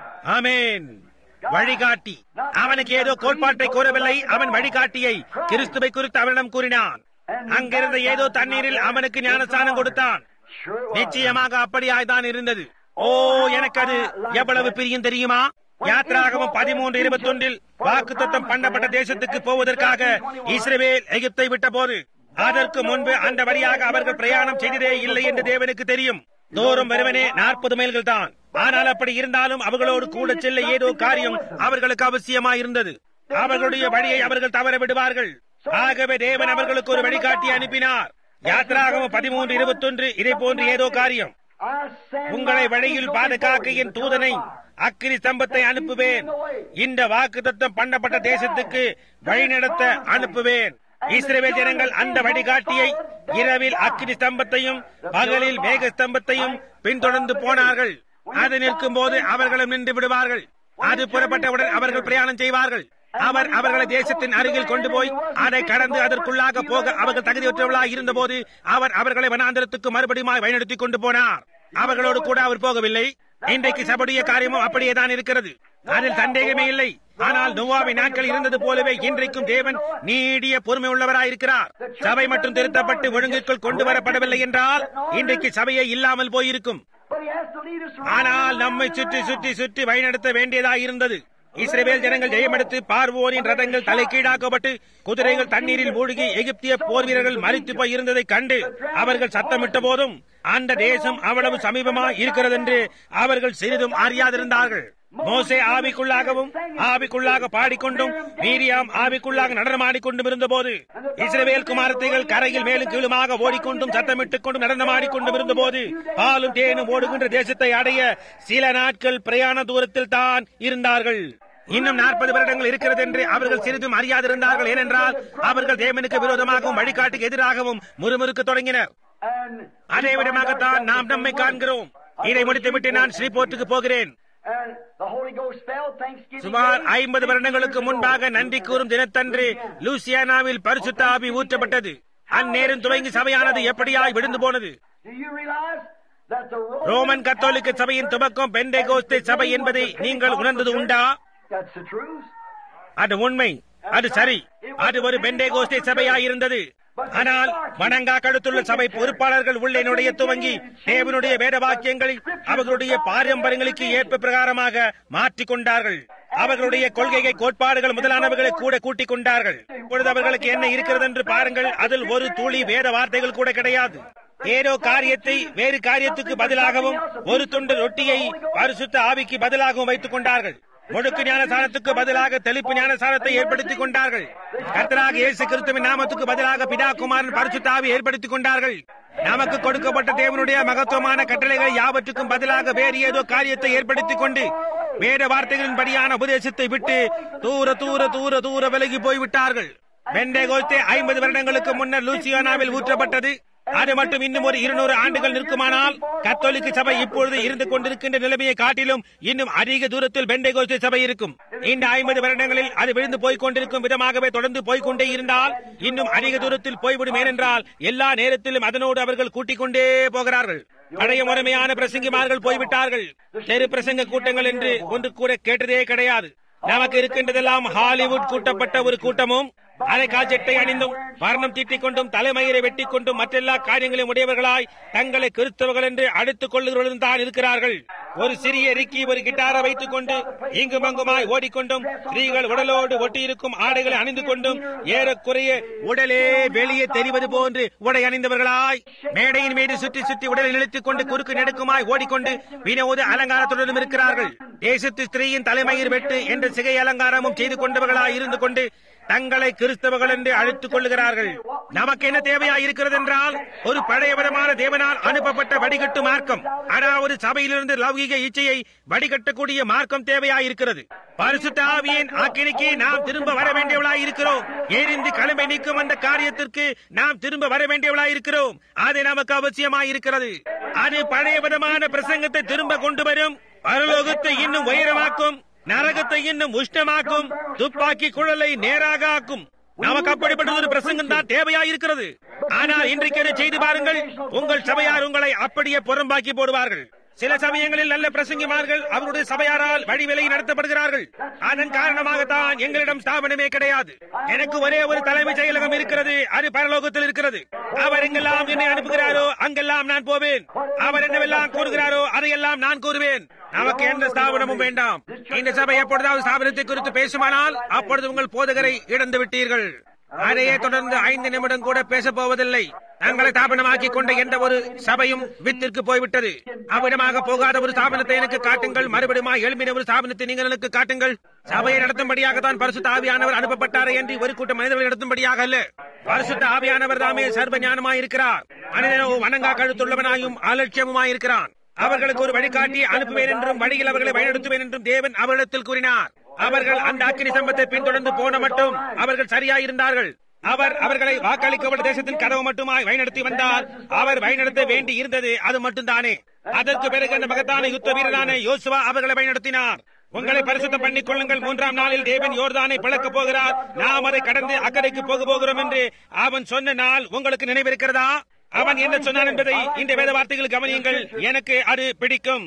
ஆமேன் வழிகாட்டி அவனுக்கு ஏதோ கோட்பாட்டை கூறவில்லை அவன் வழிகாட்டியை கிறிஸ்துவை குறித்து அவனிடம் கூறினான் அங்கிருந்த ஏதோ தண்ணீரில் அவனுக்கு ஞானஸ்தானம் கொடுத்தான் sure it was. நிச்சயமாக அப்படியாய்தான் இருந்தது ஓ எனக்கு அது எவ்வளவு பிரியம் தெரியுமா யாத்ராகமம் பதிமூன்று இருபத்தி ஒன்றில் வாக்கு தத்தம் பண்ணப்பட்ட தேசத்துக்கு போவதற்காக இஸ்ரவேல் எகிப்தை விட்ட போது அதற்கு முன்பு அந்த வழியாக அவர்கள் பிரயாணம் செய்ததே இல்லை என்று தேவனுக்கு தெரியும் தூரம் வருவனே நாற்பது மைல்கள் தான் ஆனால் அப்படி இருந்தாலும் அவர்களோடு கூட செல்ல ஏதோ காரியம் அவர்களுக்கு அவசியமாயிருந்தது அவர்களுடைய வழியை அவர்கள் தவற விடுவார்கள் ஆகவே தேவன் அவர்களுக்கு ஒரு வழிகாட்டி அனுப்பினார் யாத்ராகமம் பதிமூன்று இருபத்தொன்று இதை போன்று ஏதோ காரியம் I send உங்களை my வழியில் angel பாதுகாக்க before you என் to தூதனை tell them அக்கினி ஸ்தம்பத்தை அனுப்புவேன் இந்த வாக்குத்தத்தம் பண்ணப்பட்ட தேசத்துக்கு வழிநடத்த அனுப்புவேன் இஸ்ரவேல் ஜனங்கள் அந்த வழிகாட்டியை இரவில் அக்கினி ஸ்தம்பத்தையும் பகலில் மேக ஸ்தம்பத்தையும் பின்தொடர்ந்து போனார்கள் அது நிற்கும் போது அவர்களும் நின்று விடுவார்கள் அது புறப்பட்டவுடன் அவர்கள் பிரயாணம் செய்வார்கள் அவர் அவர்களை தேசத்தின் அருகில் கொண்டு போய் அதை கடந்து அதற்குள்ளாக போக அவர்கள் தகுதியற்றவர்களாக இருந்தபோது அவர் அவர்களை வனாந்தரத்துக்கு மறுபடியும் வழிநடத்தி கொண்டு போனார் அவர்களோடு கூட அவர் போகவில்லை இன்றைக்கு சபடிய காரியமும் அப்படியே தான் இருக்கிறது அதில் சந்தேகமே இல்லை ஆனால் நோவாவின் நாட்கள் இருந்தது போலவே இன்றைக்கும் தேவன் நீடிய பொறுமை உள்ளவராயிருக்கிறார் சபை மட்டும் திருத்தப்பட்டு ஒழுங்குக்குள் கொண்டு வரப்படவில்லை என்றால் இன்றைக்கு சபையே இல்லாமல் போயிருக்கும் But he has to lead us right ஆனால் around நம்மை and சுற்றி around. சுற்றி சுற்றி வழிநடத்த வேண்டியதாக இருந்தது இஸ்ரவேல் ஜனங்கள் ஜெயமெடுத்து பார்வோனின் ரதங்கள் தலைக்கீழாக்கப்பட்டு குதிரைகள் தண்ணீரில் மூழ்கி எகிப்திய போர் வீரர்கள் மறித்து போய் இருந்ததை கண்டு அவர்கள் சத்தமிட்ட போதும் அந்த தேசம் அவ்வளவு சமீபமா இருக்கிறது என்று அவர்கள் சிறிதும் அறியாதிருந்தார்கள் மோசே ஆவிக்குள்ளாகவும் ஆவிக்குள்ளாக பாடிக்கொண்டும் மீரியாம் ஆவிக்குள்ளாக நடனமாடிக்கொண்டும் இருந்தபோது இஸ்ரவேல் குமாரத்தைகள் கரையில் மேலும் கீழுமாக ஓடிக்கொண்டும் சத்தமிட்டுக் கொண்டும் நடனமாடிக்கொண்டும் இருந்தபோது பாலும் தேனும் ஓடுகின்ற தேசத்தை அடைய சில நாட்கள் பிரயாண தூரத்தில் தான் இருந்தார்கள் இன்னும் நாற்பது வருடங்கள் இருக்கிறது என்று அவர்கள் சிறிதும் அறியாதிருந்தார்கள் ஏனென்றால் அவர்கள் தேவனுக்கு விரோதமாகவும் வழிகாட்டுக்கு எதிராகவும் முறுமுறுக்க தொடங்கினர் And அதே விதமாகத்தான் நாம் நம்மை காண்கிறோம் இதை முடித்துவிட்டு நான் ஸ்ரீபோர்ட்டுக்கு போகிறேன் And the Holy Ghost fell Thanksgiving சுமார் Day, ஐம்பது வருடங்களுக்கு முன்பாக நன்றி கூறும் தினத்தன்று லூசியானாவில் பரிசுத்த ஆவி ஊற்றப்பட்டது அந்நேரம் துவங்கி சபையானது எப்படியாய் விழுந்து போனது Do you realize that the Roman, Roman கத்தோலிக்க சபையின் துவக்கம் பெண்டேகோஸ்தே சபை என்பதை நீங்கள் உணர்ந்தது உண்டா That's the truth. அது உண்மை அது சரி அது ஒரு பெண்டேகோஸ்தே சபையாயிருந்தது ஆனால் வணங்கா கழுத்துள்ள சபை பொறுப்பாளர்கள் உள்ளே நுழைய துவங்கி தேவனுடைய வேத வாக்கியங்களை அவர்களுடைய பாரம்பரியங்களுக்கு ஏற்ப பிரகாரமாக மாற்றிக் கொண்டார்கள் அவர்களுடைய கொள்கையை கோட்பாடுகள் முதலானவர்களை கூட கூட்டிக் கொண்டார்கள் இப்பொழுது அவர்களுக்கு என்ன இருக்கிறது என்று பாருங்கள் அதில் ஒரு துளி வேத வார்த்தைகள் கூட கிடையாது ஏதோ காரியத்தை வேறு காரியத்துக்கு பதிலாகவும் ஒரு துண்டு ரொட்டியை பரிசுத்த ஆவிக்கு பதிலாகவும் வைத்துக் கொண்டார்கள் முழுக்கு ஞானசாரத்துக்கு பதிலாக தெளிப்பு ஞானசாரத்தை ஏற்படுத்திக் கொண்டார்கள் கர்த்தராக இயேசு கிறிஸ்துவின் நாமத்துக்கு பதிலாக பிதா குமாரன் பரிசுத்தாவி ஏற்படுத்திக் கொண்டார்கள் நமக்கு கொடுக்கப்பட்ட தேவனுடைய மகத்துவமான கட்டளைகள் யாவற்றுக்கும் பதிலாக வேறு ஏதோ காரியத்தை ஏற்படுத்திக் கொண்டு வேத வார்த்தைகளின் படியான உபதேசத்தை விட்டு தூர தூர தூர தூர விலகி போய்விட்டார்கள் வெண்டை கோஸ்தே ஐம்பது வருடங்களுக்கு முன்னர் லூசியானாவில் ஊற்றப்பட்டது அது மட்டும் இன்னும் ஒரு இருநூறு ஆண்டுகள் நிற்குமானால் கத்தோலிக்க சபை இப்பொழுது இருந்து கொண்டிருக்கின்ற நிலைமையை காட்டிலும் இன்னும் அதிக தூரத்தில் பெண்டை சபை இருக்கும் இந்த ஐம்பது வருடங்களில் அது விழுந்து போய்க் கொண்டிருக்கும் விதமாகவே தொடர்ந்து போய்கொண்டே இருந்தால் இன்னும் அதிக தூரத்தில் போய்விடும் ஏனென்றால் எல்லா நேரத்திலும் அதனோடு அவர்கள் கூட்டிக் கொண்டே போகிறார்கள் பழைய முறைமையான பிரசங்கிமார்கள் போய்விட்டார்கள் தெரு பிரசங்க கூட்டங்கள் என்று ஒன்று கூட கேட்டதே கிடையாது நமக்கு இருக்கின்றதெல்லாம் ஹாலிவுட் கூட்டப்பட்ட ஒரு கூட்டமும் அரை காஜெட்டை அணிந்தும் வர்ணம் தீட்டிக் கொண்டும் தலைமயிரை வெட்டிக் கொண்டும் மற்றெல்லா காரியங்களையும் உடையவர்களாய் தங்களை கிறிஸ்தவர்கள் என்று அழைத்துக் கொள்ளுகிறவர்களும் தான் இருக்கிறார்கள் ஒரு சிறிய ரிக்கி ஒரு கிட்டாரை வைத்துக் கொண்டு இங்கும் அங்குமாய் ஓடிக்கொண்டும் ஸ்திரீகள் உடலோடு ஒட்டியிருக்கும் ஆடைகளை அணிந்து கொண்டும் ஏறக்குறைய உடலே வெளியே தெரிவது போன்று உடை அணிந்தவர்களாய் மேடையின் மீது சுற்றி சுற்றி உடலை நிறுத்திக் கொண்டு குறுக்கு நெடுக்குமாய் ஓடிக்கொண்டு வினோத அலங்காரத்துடனும் இருக்கிறார்கள் தேசத்து ஸ்திரீயின் தலைமயிர் வெட்டு என்ற சிகை அலங்காரமும் செய்து கொண்டவர்களாய் இருந்து கொண்டு தங்களை கிறிஸ்தவர்கள் என்று அழைத்துக் கொள்ளுகிறார்கள் நமக்கு என்ன தேவையா இருக்கிறது என்றால் ஒரு பழைய விதமான தேவனால் அனுப்பப்பட்ட வடிகட்டு மார்க்கம் அதாவது சபையிலிருந்து லௌகிக இச்சையை வடிகட்டக்கூடிய மார்க்கம் தேவையா இருக்கிறது பரிசுத்த ஆவியின் ஆக்கினைக்கு நாம் திரும்ப வர வேண்டியவளாய் இருக்கிறோம் எரிந்து கிளம்பி நீக்கும் அந்த காரியத்திற்கு நாம் திரும்ப வர வேண்டியவளாய் இருக்கிறோம் அது நமக்கு அவசியமாய் இருக்கிறது அது பழைய விதமான பிரசங்கத்தை திரும்ப கொண்டு வரும் பரலோகத்தை இன்னும் உயரமாக்கும் நரகத்தை இன்னும் உஷ்ணமாக்கும் துப்பாக்கி குழலை நேராக ஆக்கும் நமக்கு அப்படிப்பட்ட ஒரு பிரசங்கம் தான் தேவையா இருக்கிறது ஆனால் இன்றைக்கு அதை செய்து பாருங்கள் உங்கள் சபையார் உங்களை அப்படியே புறம்பாக்கி போடுவார்கள் சில சமயங்களில் நல்ல பிரசங்கிமார்கள் அவருடைய சபையாரால் வழிவிலை நடத்தப்படுகிறார்கள் அதன் காரணமாகத்தான் எங்களிடம் ஸ்தாபனமே கிடையாது எனக்கு ஒரே ஒரு தலைமை செயலகம் இருக்கிறது அது பரலோகத்தில் இருக்கிறது அவர் எங்கெல்லாம் என்னை அனுப்புகிறாரோ அங்கெல்லாம் நான் போவேன் அவர் என்னவெல்லாம் கூறுகிறாரோ அதையெல்லாம் நான் கூறுவேன் நமக்கு எந்த ஸ்தாபனமும் வேண்டாம் இந்த சபை எப்பொழுதாவது ஸ்தாபனத்தை குறித்து பேசுமானால் அப்பொழுது உங்கள் போதகரை இழந்து விட்டீர்கள் அதையே தொடர்ந்து ஐந்து நிமிடம் கூட பேசப் போவதில்லை தங்களை ஸ்தாபனமாக்கி கொண்ட எந்த ஒரு சபையும் வித்திற்கு போய்விட்டது அவ்விடமாக போகாத ஒரு ஸ்தாபனத்தை எனக்கு காட்டுங்கள் மறுபடியும் எழுப்பின ஒரு ஸ்தாபனத்தை நீங்கள் எனக்கு காட்டுங்கள் சபையை நடத்தும்படியாகத்தான் பரிசுத்த ஆவியானவர் அனுப்பப்பட்டாரே என்று ஒரு கூட்டம் மனிதர்கள் நடத்தும்படியாக அல்ல பரிசுத்த ஆவியானவர் தாமே சர்வ ஞானமாய் இருக்கிறார் மனிதனோ வணங்கா கழுத்துள்ளவனாயும் அலட்சியமுமாய் இருக்கிறான் அவர்களுக்கு ஒரு வழிகாட்டி அனுப்புவேன் என்றும் வழியில் அவர்களை வழிநடத்துவேன் என்றும் தேவன் அவரிடத்தில் கூறினார் அவர்கள் அந்த அக்கினி சம்பத்தை பின்தொடர்ந்து போன மட்டும் அவர்கள் சரியாயிருந்தார்கள் அவர் அவர்களை வாக்களிக்கப்பட்ட தேசத்தின் கதவு மட்டுமாய் வழிநடத்தி வந்தார் அவர் வழிநடத்த வேண்டி இருந்தது அது மட்டும்தானே அதற்கு பிறகு அந்த மகத்தான யுத்த வீரரான யோசுவா அவர்களை வழிநடத்தினார் உங்களை பரிசுத்தம் பண்ணிக் கொள்ளுங்கள் மூன்றாம் நாளில் தேவன் யோர்தானை பிளக்கப் போகிறார் நாம் அதை கடந்து அக்கறைக்கு போக போகிறோம் என்று அவன் சொன்ன நாள் உங்களுக்கு நினைவிருக்கிறதா அவன் என்ன சொன்னான் என்பதை இந்த வேத வார்த்தைகள் கவனியுங்கள் எனக்கு அது பிடிக்கும்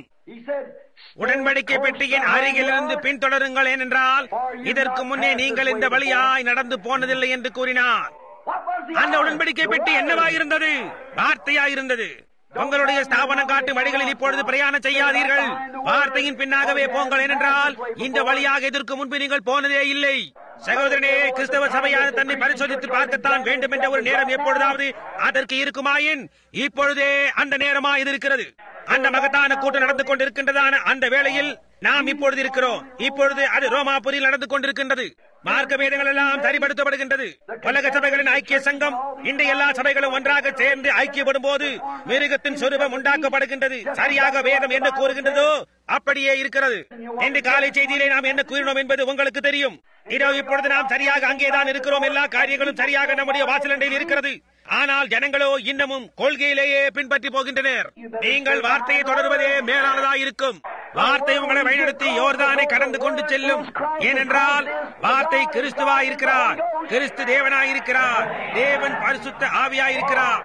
உடன்படிக்கை பெட்டியின் அருகிலிருந்து பின்தொடருங்கள் ஏனென்றால் இதற்கு முன்னே நீங்கள் இந்த வழியாய் நடந்து போனதில்லை என்று கூறினார் அந்த உடன்படிக்கை பெட்டி என்னவா இருந்தது வார்த்தையா இருந்தது உங்களுடைய ஸ்தாபனம் காட்டும் வழிகளில் இப்பொழுது பிரயாணம் செய்யாதீர்கள் வார்த்தையின் பின்னாகவே போங்கள் ஏனென்றால் இந்த வழியாக இதற்கு முன்பு நீங்கள் போனதே இல்லை சகோதரனே கிறிஸ்தவ சபையான தன்னை பரிசோதித்து பார்க்கத்தான் வேண்டும் என்ற ஒரு நேரம் எப்பொழுதாவது அதற்கு இருக்குமாயின் இப்பொழுதே அந்த நேரமா இது இருக்கிறது அந்த மகத்தான கூட்டம் நடந்து கொண்டிருக்கின்றதான அந்த வேளையில் நாம் இப்பொழுது இருக்கிறோம் இப்பொழுது அது ரோமாபுரியில் நடந்து கொண்டிருக்கின்றது மார்க்க வேதங்கள் எல்லாம் சரிபடுத்தப்படுகின்றது உலக சபைகளின் ஐக்கிய சங்கம் இந்த எல்லா சபைகளும் ஒன்றாக சேர்ந்து ஐக்கியப்படும் போது மிருகத்தின் சொரூபம் உண்டாக்கப்படுகின்றது சரியாக வேதம் என்ன கூறுகின்றதோ அப்படியே இருக்கிறது இன்று காலை செய்தியிலே நாம் என்ன கூறினோம் என்பது உங்களுக்கு தெரியும் இதோ இப்பொழுது நாம் சரியாக அங்கேதான் இருக்கிறோம் எல்லா காரியங்களும் சரியாக நம்முடைய வாசலண்டையில் இருக்கிறது ஆனால் ஜனங்களோ இன்னமும் கொள்கையிலேயே பின்பற்றி போகின்றனர் நீங்கள் வார்த்தையை தொடர்வதே மேலானதாக இருக்கும் வார்த்தை உங்களை வழிநடத்தி யோர்தானை கடந்து கொண்டு செல்லும் ஏனென்றால் வார்த்தை கிறிஸ்துவா இருக்கிறார் கிறிஸ்து தேவனாய் இருக்கிறார் தேவன் பரிசுத்த ஆவியாய் இருக்கிறார்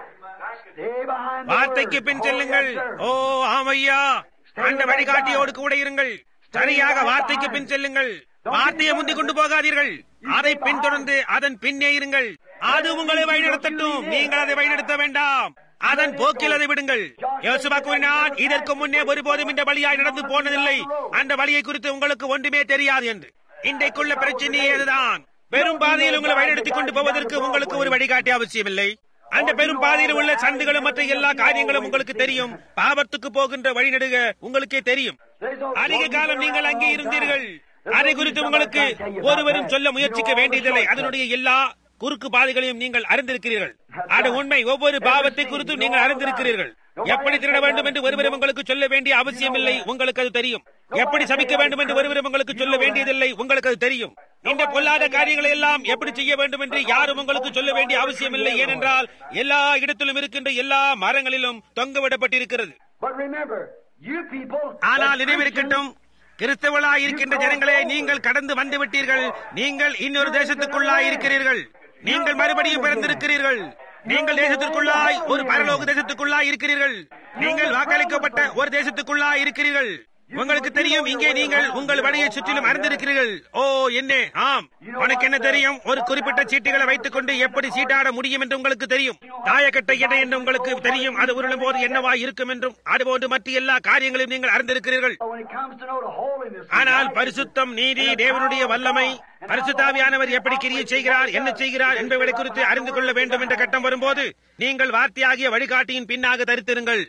வார்த்தைக்கு பின் செல்லுங்கள் ஓ ஆமையா அந்த வழிகாட்டியோடு கூட இருங்கள் சரியாக வார்த்தைக்கு பின் செல்லுங்கள் வார்த்தையை முந்திக் கொண்டு போகாதீர்கள் அதை பின்தொடர்ந்து அதன் பின்னே இருங்கள் அது உங்களை வழிநடத்தட்டும் நீங்கள் அதை வழிநடத்த வேண்டாம் அதன் போக்கில் அதை விடுங்கள் யோசுவா கூறினான் இதற்கு முன்னே ஒருபோதும் இந்த வழியாய் நடந்து போனதில்லை அந்த வழியை குறித்து உங்களுக்கு ஒன்றுமே தெரியாது என்று இன்றைக்குள்ள பிரச்சனையே அதுதான் பெரும் பாதையில் உங்களை வழிநடத்திக் கொண்டு போவதற்கு உங்களுக்கு ஒரு வழிகாட்டி அவசியமில்லை அந்த பெரும் பாதையில் உள்ள சந்துகளும் மற்ற எல்லா காரியங்களும் உங்களுக்கு தெரியும் பாவத்துக்கு போகின்ற வழிநடுக உங்களுக்கே தெரியும் அதிக காலம் நீங்கள் அங்கே இருந்தீர்கள் அதை குறித்து உங்களுக்கு ஒருவரும் சொல்ல முயற்சிக்க வேண்டியதில்லை அதனுடைய எல்லா குறுக்கு பாதைகளையும் நீங்கள் அறிந்திருக்கிறீர்கள் அது உண்மை ஒவ்வொரு பாவத்தை குறித்தும் நீங்கள் அறிந்திருக்கிறீர்கள் எப்படி திருட வேண்டும் என்று ஒருவரும் உங்களுக்கு சொல்ல வேண்டிய அவசியம் இல்லை உங்களுக்கு அது தெரியும் எப்படி சபிக்க வேண்டும் என்று ஒருவரும் உங்களுக்கு சொல்ல வேண்டியதில்லை உங்களுக்கு அது தெரியும் இந்த பொல்லாத காரியங்களை எல்லாம் எப்படி செய்ய வேண்டும் என்று யாரும் உங்களுக்கு சொல்ல வேண்டிய அவசியம் இல்லை ஏனென்றால் எல்லா இடத்திலும் இருக்கின்ற எல்லா மரங்களிலும் தொங்கவிடப்பட்டிருக்கிறது But remember, you people, ஆனால் the நினைவிருக்கட்டும் கிறிஸ்தவளாய் இருக்கின்ற ஜனங்களே நீங்கள் கடந்து வந்து விட்டீர்கள் நீங்கள் இன்னொரு தேசத்துக்குள்ளாய் இருக்கிறீர்கள் நீங்கள் மறுபடியும் பிறந்திருக்கிறீர்கள் நீங்கள் தேசத்திற்குள்ளாய் ஒரு பரலோக தேசத்துக்குள்ளாய் இருக்கிறீர்கள் நீங்கள் வாக்களிக்கப்பட்ட ஒரு தேசத்துக்குள்ளாய் இருக்கிறீர்கள் உங்களுக்கு தெரியும் இங்கே நீங்கள் உங்கள் வழியை சுற்றிலும் அறிந்திருக்கிறீர்கள் ஓ என்ன ஆம் உனக்கு என்ன தெரியும் ஒரு குறிப்பிட்ட சீட்டுகளை வைத்துக் கொண்டு எப்படி சீட்டாட முடியும் என்று உங்களுக்கு தெரியும் தாயக்கட்டை என்ன என்று உங்களுக்கு தெரியும் அது உருளும் போது என்னவா இருக்கும் என்றும் அதுபோன்று மற்ற எல்லா காரியங்களையும் நீங்கள் அறிந்திருக்கிறீர்கள் when it comes to know the holiness, ஆனால் பரிசுத்தம் நீதி தேவனுடைய வல்லமை பரிசுத்தாவியானவர் எப்படி கிரியை செய்கிறார் என்ன செய்கிறார் என்பவர்களை குறித்து அறிந்து கொள்ள வேண்டும் என்ற கட்டம் வரும்போது நீங்கள் வார்த்தையாகிய வழிகாட்டியின் பின்னாக தரித்திருங்கள்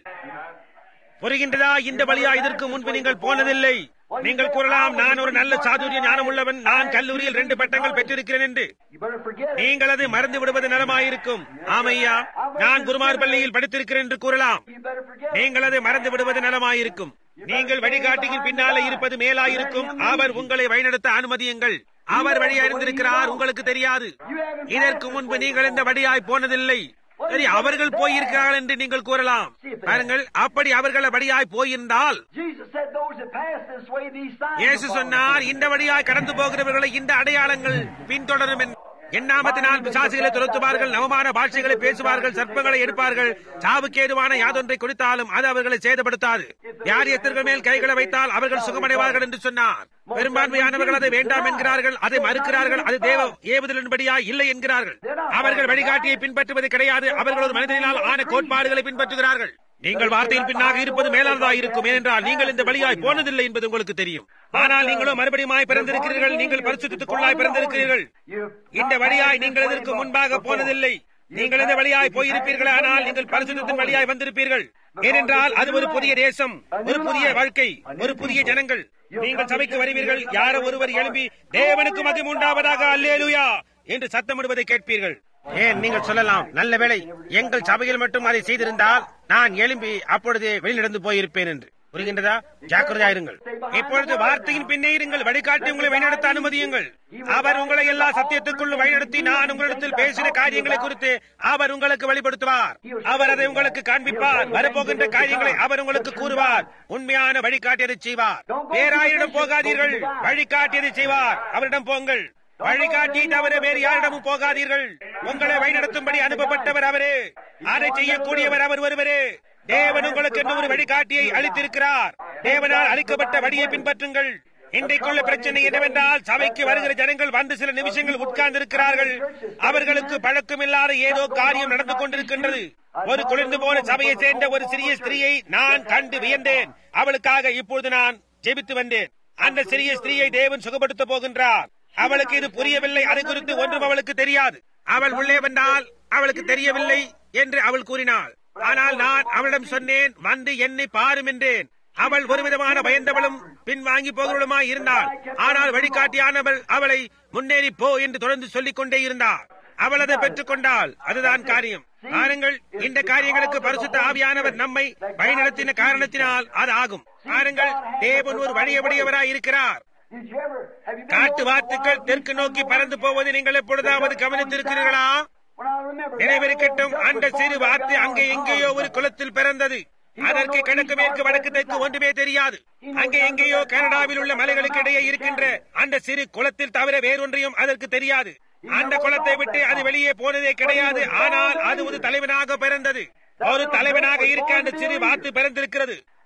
புரிகின்றதா இந்த வழியா இதற்கு முன்பு நீங்கள் போனதில்லை நீங்கள் கூறலாம் நான் ஒரு நல்ல சாதுரிய ஞானம் உள்ளவன் நான் கல்லூரியில் ரெண்டு பட்டங்கள் பெற்றிருக்கிறேன் என்று you better forget it. நீங்கள் அதை மறந்து விடுவது நலமாயிருக்கும் ஆமையா நான் குருமார் பள்ளியில் படித்திருக்கிறேன் என்று கூறலாம் You better forget it. நீங்கள் அதை மறந்து விடுவது நலமாயிருக்கும் நீங்கள் வழிகாட்டியின் பின்னாலே இருப்பது மேலாயிருக்கும் அவர் உங்களை வழிநடத்த அனுமதியுங்கள் அவர் வழி அறிந்திருக்கிறார் உங்களுக்கு தெரியாது இதற்கு முன்பு நீங்கள் இந்த வழியாய் போனதில்லை சரி அவர்கள் போயிருக்கிறார்கள் என்று நீங்கள் கூறலாம் பாருங்கள் அப்படி அவர்கள் வழியாய் போயிருந்தால் Jesus said, Those that pass this way, these signs. இயேசு will follow சொன்னார் இந்த வழியாய் கடந்து போகிறவர்களை இந்த அடையாளங்கள் பின்தொடரும் என்று. எண்ணாமத்தினால் பிசாசுகளை துரத்துவார்கள் நவமான பாஷைகளை பேசுவார்கள் சர்ப்பங்களை எடுப்பார்கள் சாவுக்கேதுவான யாதொன்றை கொடுத்தாலும் அது அவர்களை சேதப்படுத்தாது வியாதியத்திற்கு மேல் கைகளை வைத்தால் அவர்கள் சுகமடைவார்கள் என்று சொன்னார் பெரும்பான்மையானவர்கள் அதை வேண்டாம் என்கிறார்கள் அதை மறுக்கிறார்கள் அது தேவ ஏவுதலின்படியா இல்லை என்கிறார்கள் அவர்கள் வழிகாட்டியை பின்பற்றுவது கிடையாது அவர்கள் ஒரு மனிதனால் ஆன கோட்பாடுகளை பின்பற்றுகிறார்கள் நீங்கள் வார்த்தையின் பின்னாக இருப்பது மேலானதாக இருக்கும் ஏனென்றால் நீங்கள் இந்த வழியாய் போனதில்லை என்பது உங்களுக்கு தெரியும் ஆனால் நீங்களும் மறுபடியுமாய் பிறந்திருக்கிறீர்கள் நீங்கள் பரிசுத்தத்துக்குள்ளாய் பிறந்திருக்கிறீர்கள் இந்த வழியாய் நீங்கள் இதற்கு முன்பாக போனதில்லை நீங்கள் இந்த வழியாய் போயிருப்பீர்கள் ஆனால் நீங்கள் பரிசுத்தத்தின் வழியாய் வந்திருப்பீர்கள் ஏனென்றால் அது ஒரு புதிய தேசம் ஒரு புதிய வாழ்க்கை ஒரு புதிய ஜனங்கள் நீங்கள் சபைக்கு வருவீர்கள் யாரோ ஒருவர் எழும்பி தேவனுக்கு மகிமை உண்டாவதாக அல்லேலுயா என்று சத்தமிடுவதை கேட்பீர்கள் ஏன் நீங்கள் சொல்லலாம் நல்ல வேளை எங்கள் சபையில் மட்டும் அதை செய்திருந்தால் நான் எழும்பி அப்பொழுது வெளிநடந்து போயிருப்பேன் என்று புரிகின்றதா ஜாக்கிரதையாயிருங்கள் இப்பொழுது வார்த்தையின் பின்னே இருங்கள் வழிகாட்டி உங்களை வழிநடத்த அனுமதியுங்கள் அவர் உங்களை எல்லா சத்தியத்துக்குள் வழிநடத்தி நான் உங்களிடத்தில் பேசின காரியங்களை குறித்து அவர் உங்களுக்கு வெளிப்படுத்துவார் அவர் அதை உங்களுக்கு காண்பிப்பார் வரப்போகின்ற காரியங்களை அவர் உங்களுக்கு கூறுவார் உண்மையான வழிகாட்டியதை செய்வார் வேறாயிடம் போகாதீர்கள் வழிகாட்டியதை செய்வார் அவரிடம் போங்கள் வழிகாட்டியை தவிர வேறு யாரிடமும் போகாதீர்கள் உங்களை வழிநடத்தும்படி அனுப்பப்பட்டவர் அவரே அதை செய்யக்கூடியவர் அவர் ஒருவரே தேவன் உங்களுக்கு என்ன ஒரு வழிகாட்டியை அளித்திருக்கிறார் தேவனால் அளிக்கப்பட்ட வழியை பின்பற்றுங்கள் இன்றைக்குள்ள பிரச்சனை என்னவென்றால் சபைக்கு வருகிற ஜனங்கள் வந்து சில நிமிஷங்கள் உட்கார்ந்து இருக்கிறார்கள் அவர்களுக்கு பழக்கமில்லாத ஏதோ காரியம் நடந்து கொண்டிருக்கின்றது ஒரு குளிர்ந்து போன சபையை சேர்ந்த ஒரு சிறிய ஸ்திரீயை நான் கண்டு வியந்தேன் அவளுக்காக இப்பொழுது நான் ஜெபித்து வந்தேன் அந்த சிறிய ஸ்திரீயை தேவன் சுகப்படுத்த போகின்றார் அவளுக்கு இது புரியவில்லை அது குறித்து ஒன்றும் அவளுக்கு தெரியாது அவள் உள்ளே வந்தால் அவளுக்கு தெரியவில்லை என்று அவள் கூறினாள் ஆனால் நான் அவளிடம் சொன்னேன் வந்து என்னை பாரும் என்றேன் அவள் ஒரு விதமான பயந்தவளும் பின்வாங்கி போகிறவளுமாய் இருந்தாள் ஆனால் வழிகாட்டியானவள் அவளை முன்னேறி போ என்று தொடர்ந்து சொல்லிக் கொண்டே இருந்தாள் அவள் அதை பெற்றுக் கொண்டாள் அதுதான் காரியம் பாருங்கள் இந்த காரியங்களுக்கு பரிசுத்த ஆவியானவர் நம்மை வழிநடத்தின காரணத்தினால் அது ஆகும் பாருங்கள் தேவன் ஒரு வழியபடியவராய் இருக்கிறார் Did you ever, have you been காட்டு over வாத்துக்கள் the தெற்கு நோக்கி பறந்து போவது நீங்கள் எப்பொழுதாவது கவனித்திருக்கிறீர்களா When I remember, நினைவிருக்கட்டும் அந்த சிறு வாத்து அங்கே எங்கேயோ ஒரு குளத்தில் பிறந்தது அதற்கு கிழக்கு மேற்கு வடக்கு தெற்கு ஒன்றுமே தெரியாது அங்கே எங்கேயோ கனடாவில் உள்ள மலைகளுக்கு இடையே இருக்கின்ற அந்த சிறு குளத்தில் தவிர வேறொன்றையும் அதற்கு தெரியாது அந்த குளத்தை விட்டு அது வெளியே போனதே கிடையாது ஆனால் அது ஒரு தலைவனாக பிறந்தது ஒரு தலைவனாக இருக்க அந்த சிறு வாத்து பிறந்திருக்கிறது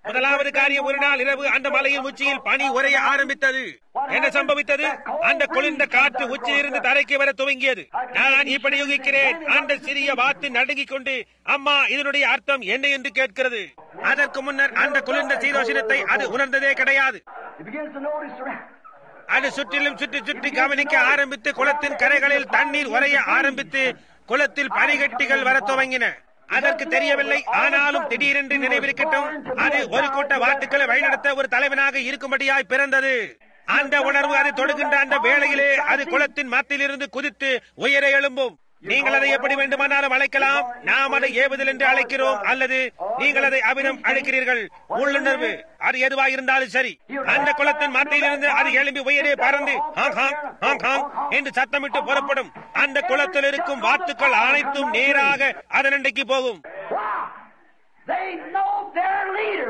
முதலாவது காரியம் ஒரு நாள் இரவு அந்த மலையின் உச்சியில் பனி உரைய ஆரம்பித்தது என்ன சம்பவித்தது அந்த குளிர்ந்த காற்று உச்சியிலிருந்து தரைக்கு வர துவங்கியது நான் இப்படி யூகிக்கிறேன் அந்த சிறிய வாத்து நடுங்கிக் கொண்டு அம்மா இதனுடைய அர்த்தம் என்ன என்று கேட்கிறது அதற்கு முன்னர் அந்த குளிர்ந்த சீரோசனத்தை அது உணர்ந்ததே கிடையாது It begins to notice around. அது சுற்றிலும் சுற்றி சுற்றி கவனிக்க ஆரம்பித்து குளத்தின் கரைகளில் தண்ணீர் உறைய ஆரம்பித்து குளத்தில் பனிகட்டிகள் வர துவங்கின அதற்கு தெரியவில்லை ஆனாலும் திடீரென்று நினைவிருக்கட்டும் அது ஒரு கூட்ட வாட்டுக்களை வழிநடத்த ஒரு தலைவனாக இருக்கும்படியாய் பிறந்தது அந்த உணர்வு அது தொடுகின்ற அந்த வேளையிலே அது குளத்தின் மத்தியிலிருந்து குதித்து உயர எழும்பும் நீங்கள் அதை எப்படி வேண்டுமானாலும் அழைக்கலாம் நாம் அதை ஏவுதல் என்று அழைக்கிறோம் அல்லது நீங்கள் அதை அபினம் அழைக்கிறீர்கள் உள்ளுணர்வு அது எதுவாக இருந்தாலும் சரி அந்த குளத்தின் மத்தியிலிருந்து அது எழும்பி உயரே பறந்து ஹாங் ஹாங் ஹாங் ஹாங் என்று சத்தமிட்டு புறப்படும் அந்த குளத்தில் இருக்கும் வாத்துக்கள் அனைத்தும் நேராக அதனண்டைக்கு போகும் Wow! They know their leader.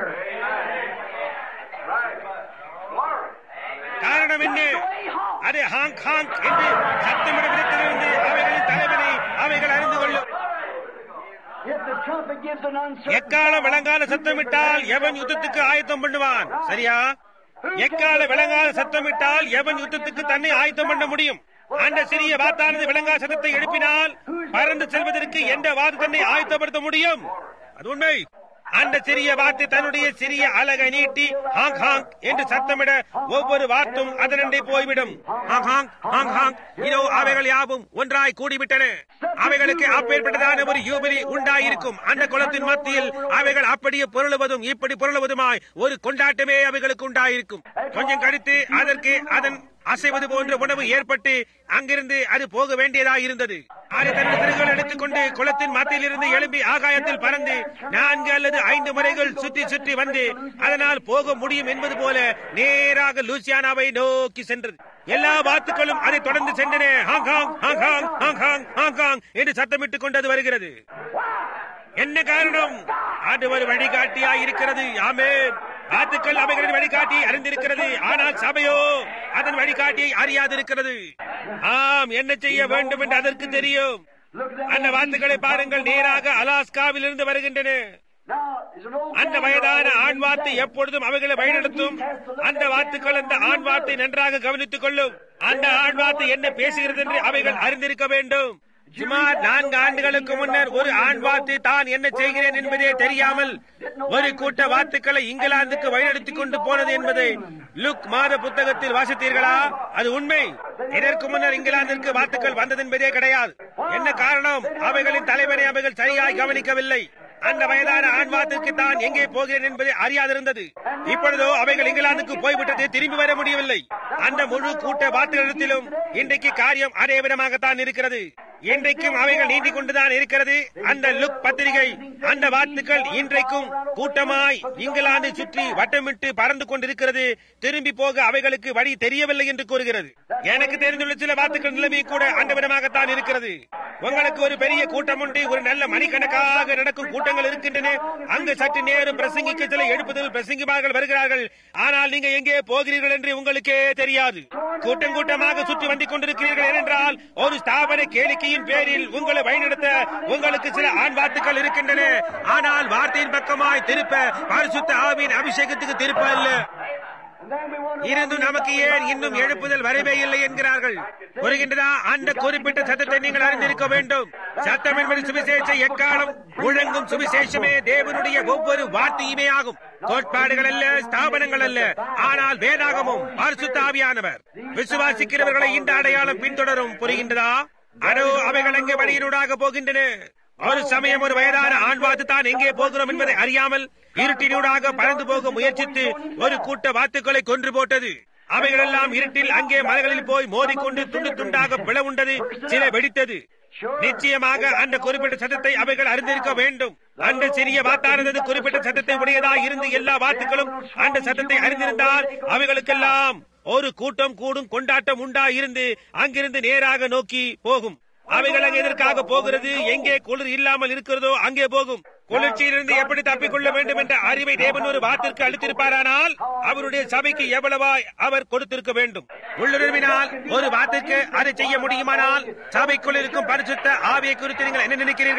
காரணம் என்ன அது ஹாங் ஹாங் என்று சத்தமிட விதத்திலிருந்து அவைகளின் தலைவனை அவைகள் அறிந்து கொள்ளும் If the trumpet gives an uncertain எக்கால விளங்காத சத்தமிட்டால் எவன் யுத்தத்துக்கு ஆயத்தம் பண்ணுவான் சரியா எக்கால விளங்காத சத்தமிட்டால் எவன் யுத்தத்துக்கு தன்னை ஆயத்தம் பண்ண முடியும் அந்த சிறிய வாத்தானது விளங்காத சத்தத்தை எழுப்பினால் பறந்து செல்வதற்கு எந்த வாது தன்னை ஆயத்தப்படுத்த முடியும் அது உண்மை அந்த சிறிய வாத்து தன்னுடைய சிறிய அழகை நீட்டி ஹாங் ஹாங் என்று சத்தமிட ஒவ்வொரு வாத்தும் அதனண்டை போய்விடும் ஹாங் ஹாங் ஹாங் ஹாங் இதோ அவைகள் யாவும் ஒன்றாய் கூடிவிட்டன அவைகளுக்கு அப்பேற்பட்டதான ஒரு யூபிலி உண்டாயிருக்கும் அந்த குளத்தின் மத்தியில் அவைகள் அப்படியே பொருளுவதும் இப்படி பொருளுவதுமாய் ஒரு கொண்டாட்டமே அவைகளுக்கு உண்டாயிருக்கும் கொஞ்சம் கழித்து அதற்கு அதன் அசைவது போன்ற உணவு ஏற்பட்டு அங்கிருந்து அது போக வேண்டியதாக இருந்தது அது தன் திருகள் எடுத்துக்கொண்டு குளத்தின் மத்தியில் இருந்து எழும்பி ஆகாயத்தில் பறந்து நான்கு அல்லது ஐந்து முறைகள் சுற்றி சுற்றி வந்து அதனால் போக முடியும் என்பது போல நேராக லூசியானாவை நோக்கி சென்றது எல்லா வாத்துக்களும் அதை தொடர்ந்து சென்றன ஹாங்காங் ஹாங்காங் ஹாங்காங் ஹாங்காங் என்று சத்தமிட்டுக் கொண்டது வருகிறது என்ன காரணம் அது ஒரு வழிகாட்டியா இருக்கிறது ஆமே வாத்துக்கள் அவைகளின் வழிகாட்டி அறிந்திருக்கிறது ஆனால் சபையோ அதன் வழிகாட்டியை அறியாதிருக்கிறது ஆம் என்ன செய்ய வேண்டும் என்று அதற்கு தெரியும் Look at that. அந்த வாத்துக்களை பாருங்கள் நேராக அலாஸ்காவில் இருந்து வருகின்றன Now, there's an old அந்த man வயதான there ஆண் வாத்து எப்பொழுதும் அவைகளை வழிநடத்தும் அந்த வாத்துக்கள் அந்த ஆண் வாத்தை நன்றாக கவனித்துக் கொள்ளும் அந்த ஆண் வாத்து என்ன பேசுகிறது என்று அவைகள் அறிந்திருக்க வேண்டும் சுமார் நான்கு ஆண்டுகளுக்கு முன்னர் ஒரு ஆண் வாத்து தான் என்ன செய்கிறேன் என்பதே தெரியாமல் ஒரு கூட்ட வாத்துக்களை இங்கிலாந்துக்கு வழிநடத்திக் கொண்டு போனது என்பதை லுக் மாத புத்தகத்தில் வாசித்தீர்களா அது உண்மை இதற்கு முன்னர் இங்கிலாந்திற்கு வாத்துக்கள் வந்தது என்பதே கிடையாது என்ன காரணம் அவைகளின் தலைவரை அவைகள் சரியாய் கவனிக்கவில்லை அந்த வயதான ஆண் வாத்துக்கு தான் எங்கே போகிறேன் என்பதை அறியாதிருந்தது இப்பொழுதோ அவைகள் இங்கிலாந்துக்கு போய்விட்டது திரும்பி வர முடியவில்லை அந்த முழு கூட்ட வாத்துகளிடத்திலும் இன்றைக்கு காரியம் அதே விதமாகத்தான் இருக்கிறது இன்றைக்கும் அவைகள் நீண்டிக் கொண்டுதான் இருக்கிறது அந்த லுக் பத்திரிகை அந்த வாத்துக்கள் இன்றைக்கும் கூட்டமாய் இங்கிலாந்தை சுற்றி வட்டமிட்டு பறந்து கொண்டிருக்கிறது திரும்பி போக அவைகளுக்கு வழி தெரியவில்லை என்று கூறுகிறது எனக்கு தெரிந்துள்ள சில வாத்துக்கள் நிலைமை கூட அந்த விதமாகத்தான் இருக்கிறது உங்களுக்கு ஒரு பெரிய கூட்டம் உண்டு ஒரு நல்ல மணிக்கணக்காக நடக்கும் கூட்டங்கள் இருக்கின்றன அங்கு சற்று நேரம் பிரசங்கிக்க சில எழுப்புதல் பிரசங்கிமார்கள் வருகிறார்கள் ஆனால் நீங்க எங்கே போகிறீர்கள் என்று உங்களுக்கே தெரியாது கூட்டம் கூட்டமாக சுற்றி வந்து கொண்டிருக்கிறீர்கள் ஏனென்றால் ஒரு ஸ்தாபன கேளிக்கையின் பேரில் உங்களை வழிநடத்த உங்களுக்கு சில ஆண் வார்த்தைகள் இருக்கின்றன ஆனால் வார்த்தையின் பக்கமாய் திருப்ப பரிசுத்த ஆவியின் அபிஷேகத்துக்கு திருப்ப அல்ல And then we wonder இருந்தும் நமக்கு ஏன் இன்னும் எழுப்புதல் வரவே இல்லை என்கிறார்கள் புரிகின்றதா அந்த குறிப்பிட்ட சத்தத்தை நீங்கள் அறிந்திருக்க வேண்டும் சத்தம் என்பது சுவிசேஷ எக்காலம் முழங்கும் சுவிசேஷமே தேவனுடைய ஒவ்வொரு வார்த்தையுமே ஆகும் கோட்பாடுகள் அல்ல ஸ்தாபனங்கள் அல்ல ஆனால் வேதாகமும் பரிசுத்த ஆவியானவர் விசுவாசிக்கிறவர்களை இந்த அடையாளம் பின்தொடரும் புரிகின்றதா அதோ அவைகள் எங்கே வழியினூடாக போகின்றன ஒரு சமயம் ஒரு வயதான ஆண் வாத்து தான் எங்கே போகிறோம் என்பதை அறியாமல் இருட்டினூடாக பறந்து போக முயற்சித்து ஒரு கூட்ட வாத்துக்களை கொன்று போட்டது அவைகள் எல்லாம் இருட்டில் அங்கே மலைகளில் போய் மோதிக்கொண்டு துண்டு துண்டாக பிளவுண்டது சில வெடித்தது நிச்சயமாக அந்த குறிப்பிட்ட சத்தத்தை அவைகள் அறிந்திருக்க வேண்டும் அந்த சிறிய வாத்தானது குறிப்பிட்ட சத்தத்தை உடையதாக இருந்து எல்லா வாத்துக்களும் அந்த சத்தத்தை அறிந்திருந்தால் அவைகளுக்கெல்லாம் ஒரு கூட்டம் கூடும் கொண்டாட்டம் உண்டா இருந்து அங்கிருந்து நேராக நோக்கி போகும் அவைகள் அங்கே எதற்காக போகிறது எங்கே குளிர் இல்லாமல் இருக்கிறதோ அங்கே போகும் குளிர்ச்சியிலிருந்து எப்படி தப்பிக்கொள்ள வேண்டும் என்ற அறிவை தேவன் ஒரு வாத்திற்கு அளித்திருப்பாரானால் அவருடைய சபைக்கு எவ்வளவாய் அவர் கொடுத்திருக்க வேண்டும் உள்ளுணர்வினால் ஒரு வாத்திற்கு அதை செய்ய முடியுமானால் சபைக்குள் இருக்கும் பரிசுத்த ஆவியை குறித்து நீங்கள் என்ன நினைக்கிறீர்கள்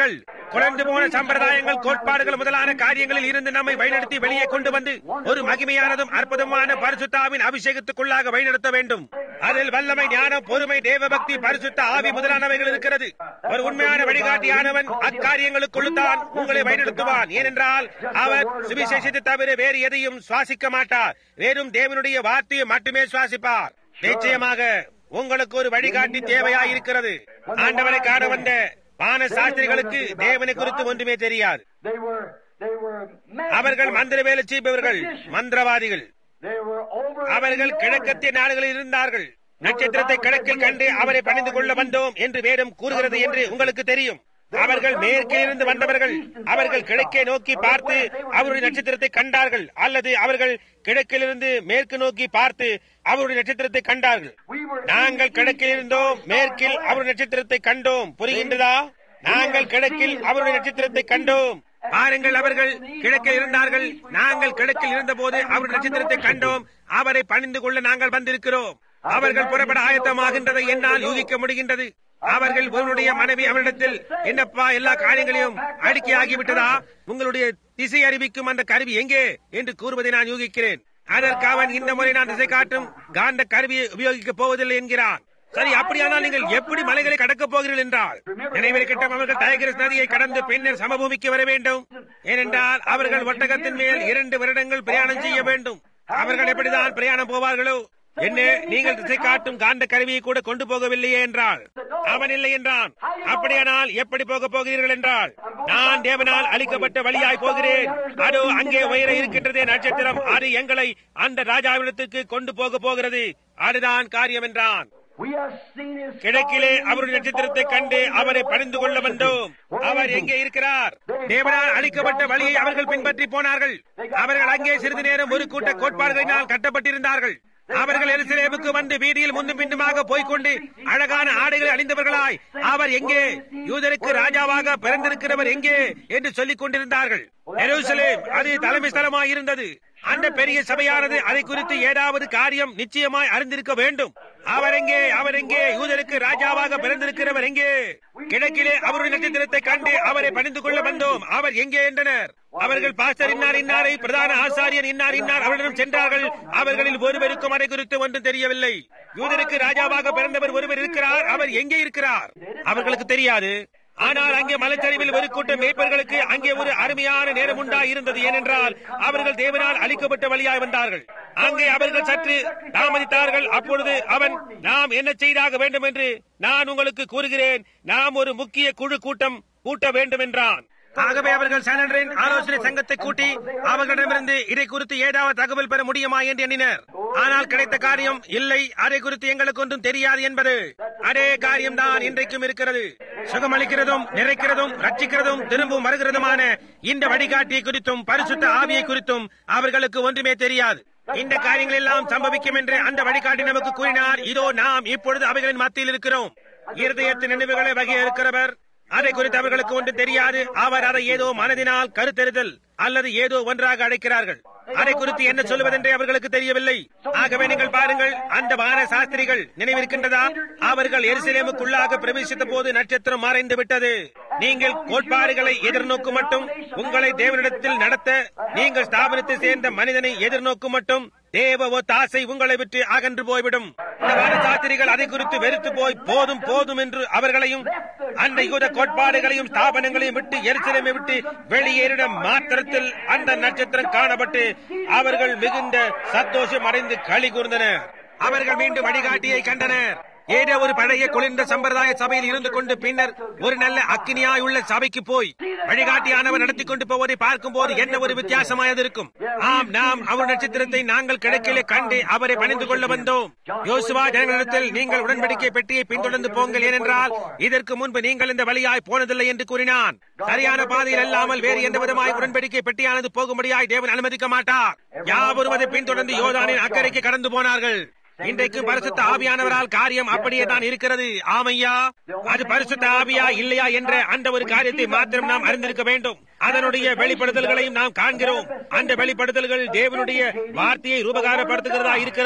குறைந்து போன சம்பிரதாயங்கள் கோட்பாடுகள் முதலான காரியங்களில் இருந்து நம்மை வழிநடத்தி வெளியே கொண்டு வந்து ஒரு மகிமையானதும் அற்புதமான பரிசுத்தாவின் அபிஷேகத்துக்குள்ளாக வழிநடத்த வேண்டும் அதில் வல்லமை ஞானம் பொறுமை தேவபக்தி பரிசுத்த ஆவி முதலானவைகள் இருக்கிறது ஒரு உண்மையான வழிகாட்டியானவன் அக்காரியங்களுக்குள் தான் உங்களை வழிநடத்துவான் ஏனென்றால் அவர் சுவிசேஷத்தை தவிர வேறு எதையும் சுவாசிக்க மாட்டார் வெறும் தேவனுடைய வார்த்தையை மட்டுமே சுவாசிப்பார் நிச்சயமாக உங்களுக்கு ஒரு வழிகாட்டி தேவையாயிருக்கிறது ஆண்டவரை காண வந்த வான சாஸ்திரிகளுக்கு தேவனை குறித்து ஒன்றுமே தெரியாது They were, they were அவர்கள் மந்திர வேலை செய்பவர்கள் மந்திரவாதிகள் They were over அவர்கள் கிழக்கத்திய நாடுகளில் இருந்தார்கள் நட்சத்திரத்தை கிழக்கில் கண்டு அவரை பணிந்து கொள்ள வந்தோம் என்று வேதம் கூறுகிறது என்று உங்களுக்கு தெரியும் அவர்கள் மேற்கே இருந்து வந்தவர்கள் அவர்கள் கிழக்கே நோக்கி பார்த்து அவருடைய நட்சத்திரத்தை கண்டார்கள் அல்லது அவர்கள் கிழக்கிலிருந்து மேற்கு நோக்கி பார்த்து அவருடைய நட்சத்திரத்தை கண்டார்கள் We were நாங்கள் கிழக்கில் இருந்தோம் மேற்கில் அவருடைய நட்சத்திரத்தை கண்டோம் புரிகின்றதா நாங்கள் கிழக்கில் அவருடைய நட்சத்திரத்தை கண்டோம் பாருங்கள் அவர்கள் கிழக்கில் இருந்தார்கள் நாங்கள் கிழக்கில் இருந்தபோது அவருடைய நட்சத்திரத்தை கண்டோம் அவரை பணிந்து கொள்ள நாங்கள் வந்திருக்கிறோம் அவர்கள் புறப்பட ஆயத்தமாகின்றதை என்னால் யூகிக்க முடிகின்றது அவர்கள் உன்னுடைய மனைவி அவரிடத்தில் என்னப்பா எல்லா காரியங்களையும் அடுக்கியாகிவிட்டதா உங்களுடைய திசை அறிவிக்கும் அந்த கருவி எங்கே என்று கூறுவதை நான் யூகிக்கிறேன் அதற்கு அவன் இந்த முறை நான் திசை காட்டும் காந்த கருவியை உபயோகிக்கப் போவதில்லை என்கிறான் சரி அப்படியானால் நீங்கள் எப்படி மலைகளை கடக்கப் போகிறீர்கள் என்றால் நினைவிருக்கட்டும் அவர்கள் டயகிரஸ் நதியை கடந்து பின்னர் சமபூமிக்கு வர வேண்டும் ஏனென்றால் அவர்கள் ஒட்டகத்தின் மேல் இரண்டு வருடங்கள் பிரயாணம் செய்ய வேண்டும் அவர்கள் எப்படிதான் பிரயாணம் போவார்களோ என்ன நீங்கள் திசை காட்டும் காந்த கருவியை கூட கொண்டு போகவில்லையே என்றால் அவன் இல்லை என்றான் அப்படியானால் எப்படி போக போகிறீர்கள் என்றால் நான் தேவனால் அளிக்கப்பட்ட வழியாய் போகிறேன் அதோ அங்கே உயர இருக்கின்றதே நட்சத்திரம் அது எங்களை அந்த ராஜாவிடத்துக்கு கொண்டு போக போகிறது அதுதான் காரியம் என்றான் We have seen his கிழக்கிலே அவருடைய நட்சத்திரத்தை கண்டு அவரை பணிந்து கொள்ள வந்தோம் அவர் எங்கே இருக்கிறார் தேவனால் அளிக்கப்பட்ட வழியை அவர்கள் பின்பற்றி போனார்கள் அவர்கள் அங்கே சிறிது நேரம் ஒரு கூட்ட கோட்பாடுகளினால் கட்டப்பட்டிருந்தார்கள் அவர்கள் எருசலேமுக்கு வந்து வீதியில் முன்னும் பின்னுமாக போய்க்கொண்டு அழகான ஆடைகளை அணிந்தவர்களாய் அவர் எங்கே யூதருக்கு ராஜாவாக பிறந்திருக்கிறவர் எங்கே என்று சொல்லிக் கொண்டிருந்தார்கள் எருசலேம் அது தலைமை ஸ்தலமாய் இருந்தது அந்த பெரிய சபையானது அதை குறித்து ஏதாவது காரியம் நிச்சயமாய் அறிந்திருக்க வேண்டும் அவர் எங்கே அவர் எங்கே யூதருக்கு ராஜாவாக பிறந்திருக்கிறவர் எங்கே கிழக்கிலே அவருடைய நட்சத்திரத்தை கண்டு அவரை பணிந்து கொள்ள வந்தோம் அவர் எங்கே என்றனர் அவர்கள் பாஸ்டர் இன்னார் இன்னாரை பிரதான ஆசாரியர் இன்னார் இன்னார் அவரிடம் சென்றார்கள் அவர்களில் ஒருவருக்கும் அதை குறித்து ஒன்றும் தெரியவில்லை யூதருக்கு ராஜாவாக பிறந்தவர் ஒருவர் இருக்கிறார் அவர் எங்கே இருக்கிறார் அவர்களுக்கு தெரியாது ஆனால் அங்கே மலைச்சரிவில் ஒரு கூட்டம் மேய்ப்பர்களுக்கு அங்கே ஒரு அருமையான நேரம் உண்டா இருந்தது ஏனென்றால் அவர்கள் தேவனால் அளிக்கப்பட்ட வழியாய் வந்தார்கள் அங்கே அவர்கள் சற்று தாமதித்தார்கள் அப்பொழுது அவன் நாம் என்ன செய்தாக வேண்டும் என்று நான் உங்களுக்கு கூறுகிறேன் நாம் ஒரு முக்கிய குழு கூட்டம் கூட்ட வேண்டும் என்றான் ஆகவே அவர்கள் சனடரின் ஆலோசனை சங்கத்தை கூட்டி அவர்களிடமிருந்து இதை குறித்து ஏதாவது தகவல் பெற முடியுமா என்று எண்ணினர் ஆனால் கிடைத்த காரியம் இல்லை அதை குறித்து எங்களுக்கு ஒன்றும் தெரியாது என்பது அதே காரியம்தான் இன்றைக்கும் இருக்கிறது சுகமளிக்கிறதும் நிறைக்கிறதும் ரட்சிக்கிறதும் திரும்பவும் வருகிறதுமான இந்த வழிகாட்டியை குறித்தும் பரிசுத்த ஆவியை குறித்தும் அவர்களுக்கு ஒன்றுமே தெரியாது இந்த காரியங்கள் எல்லாம் சம்பவிக்கும் என்று அந்த வழிகாட்டி நமக்கு கூறினார் இதோ நாம் இப்பொழுது அவைகளின் மத்தியில் இருக்கிறோம் இருதயத்தின் நினைவுகளை வகையிருக்கிறவர் அதை குறித்து அவர்களுக்கு ஒன்று தெரியாது அவர் அதை ஏதோ மனதினால் கருத்தெறிதல் அல்லது ஏதோ ஒன்றாக அழைக்கிறார்கள் அதை குறித்து என்ன சொல்வதென்றே அவர்களுக்கு தெரியவில்லை ஆகவே நீங்கள் பாருங்கள் அந்த வான சாஸ்திரிகள் நினைவிருக்கின்றதா அவர்கள் எருசலேமுக்குள்ளாக பிரவேசித்த போது நட்சத்திரம் மறைந்து விட்டது நீங்கள் கோட்பாடுகளை எதிர்நோக்கும் மட்டும் உங்களை தேவனிடத்தில் நடத்த நீங்கள் ஸ்தாபனத்தை சேர்ந்த மனிதனை எதிர்நோக்கும் மட்டும் தேவ ஒத்தாசை உங்களை விட்டு அகன்று போய்விடும் இந்த வான சாஸ்திரிகள் அதை குறித்து வெறுத்து போய் போதும் போதும் என்று அவர்களையும் அந்த யூத கோட்பாடுகளையும் ஸ்தாபனங்களையும் விட்டு எரிச்சலமை விட்டு வெளியேறின மாத்திரத்தில் அந்த நட்சத்திரம் காணப்பட்டு அவர்கள் மிகுந்த சந்தோஷம் அடைந்து களி கூர்ந்தனர் அவர்கள் மீண்டும் வழிகாட்டியை கண்டனர் ஏதோ ஒரு பழைய குளிர்ந்த சம்பிரதாய சபையில் இருந்து கொண்டு பின்னர் ஒரு நல்ல அக்கினியாய் உள்ள சபைக்கு போய் வழிகாட்டியானவர் நடத்தி கொண்டு போவதை பார்க்கும் போது என்ன ஒரு வித்தியாசமாயது இருக்கும் ஆம் நாம் அவர் நட்சத்திரத்தை நாங்கள் கிழக்கிலே கண்டு அவரை பணிந்து கொள்ள வந்தோம் யோசுவா ஜனங்களிடத்தில் நீங்கள் உடன்படிக்கை பெட்டியை பின்தொடர்ந்து போங்கள் ஏனென்றால் இதற்கு முன்பு நீங்கள் இந்த வழியாய் போனதில்லை என்று கூறினான் சரியான பாதையில் அல்லாமல் வேறு எந்த விதமாய் உடன்படிக்கை பெட்டியானது போகும்படியாய் தேவன் அனுமதிக்க மாட்டார் யாவரும் அதை பின்தொடர்ந்து யோதானின் அக்கறைக்கு கடந்து போனார்கள் இன்றைக்கு பரிசுத்த ஆவியானவரால் காரியம் அப்படியே தான் இருக்கிறது ஆமையா அது பரிசுத்த ஆவியா இல்லையா என்ற அந்த ஒரு காரியத்தை மாத்திரம் நாம் அறிந்திருக்க வேண்டும் அதனுடைய வெளிப்படுத்தல்களையும் நாம் காண்கிறோம் அந்த வெளிப்படுத்தல்கள் தேவனுடைய வார்த்தையை ரூபகாரப்படுத்துகிறதா இருக்கிறது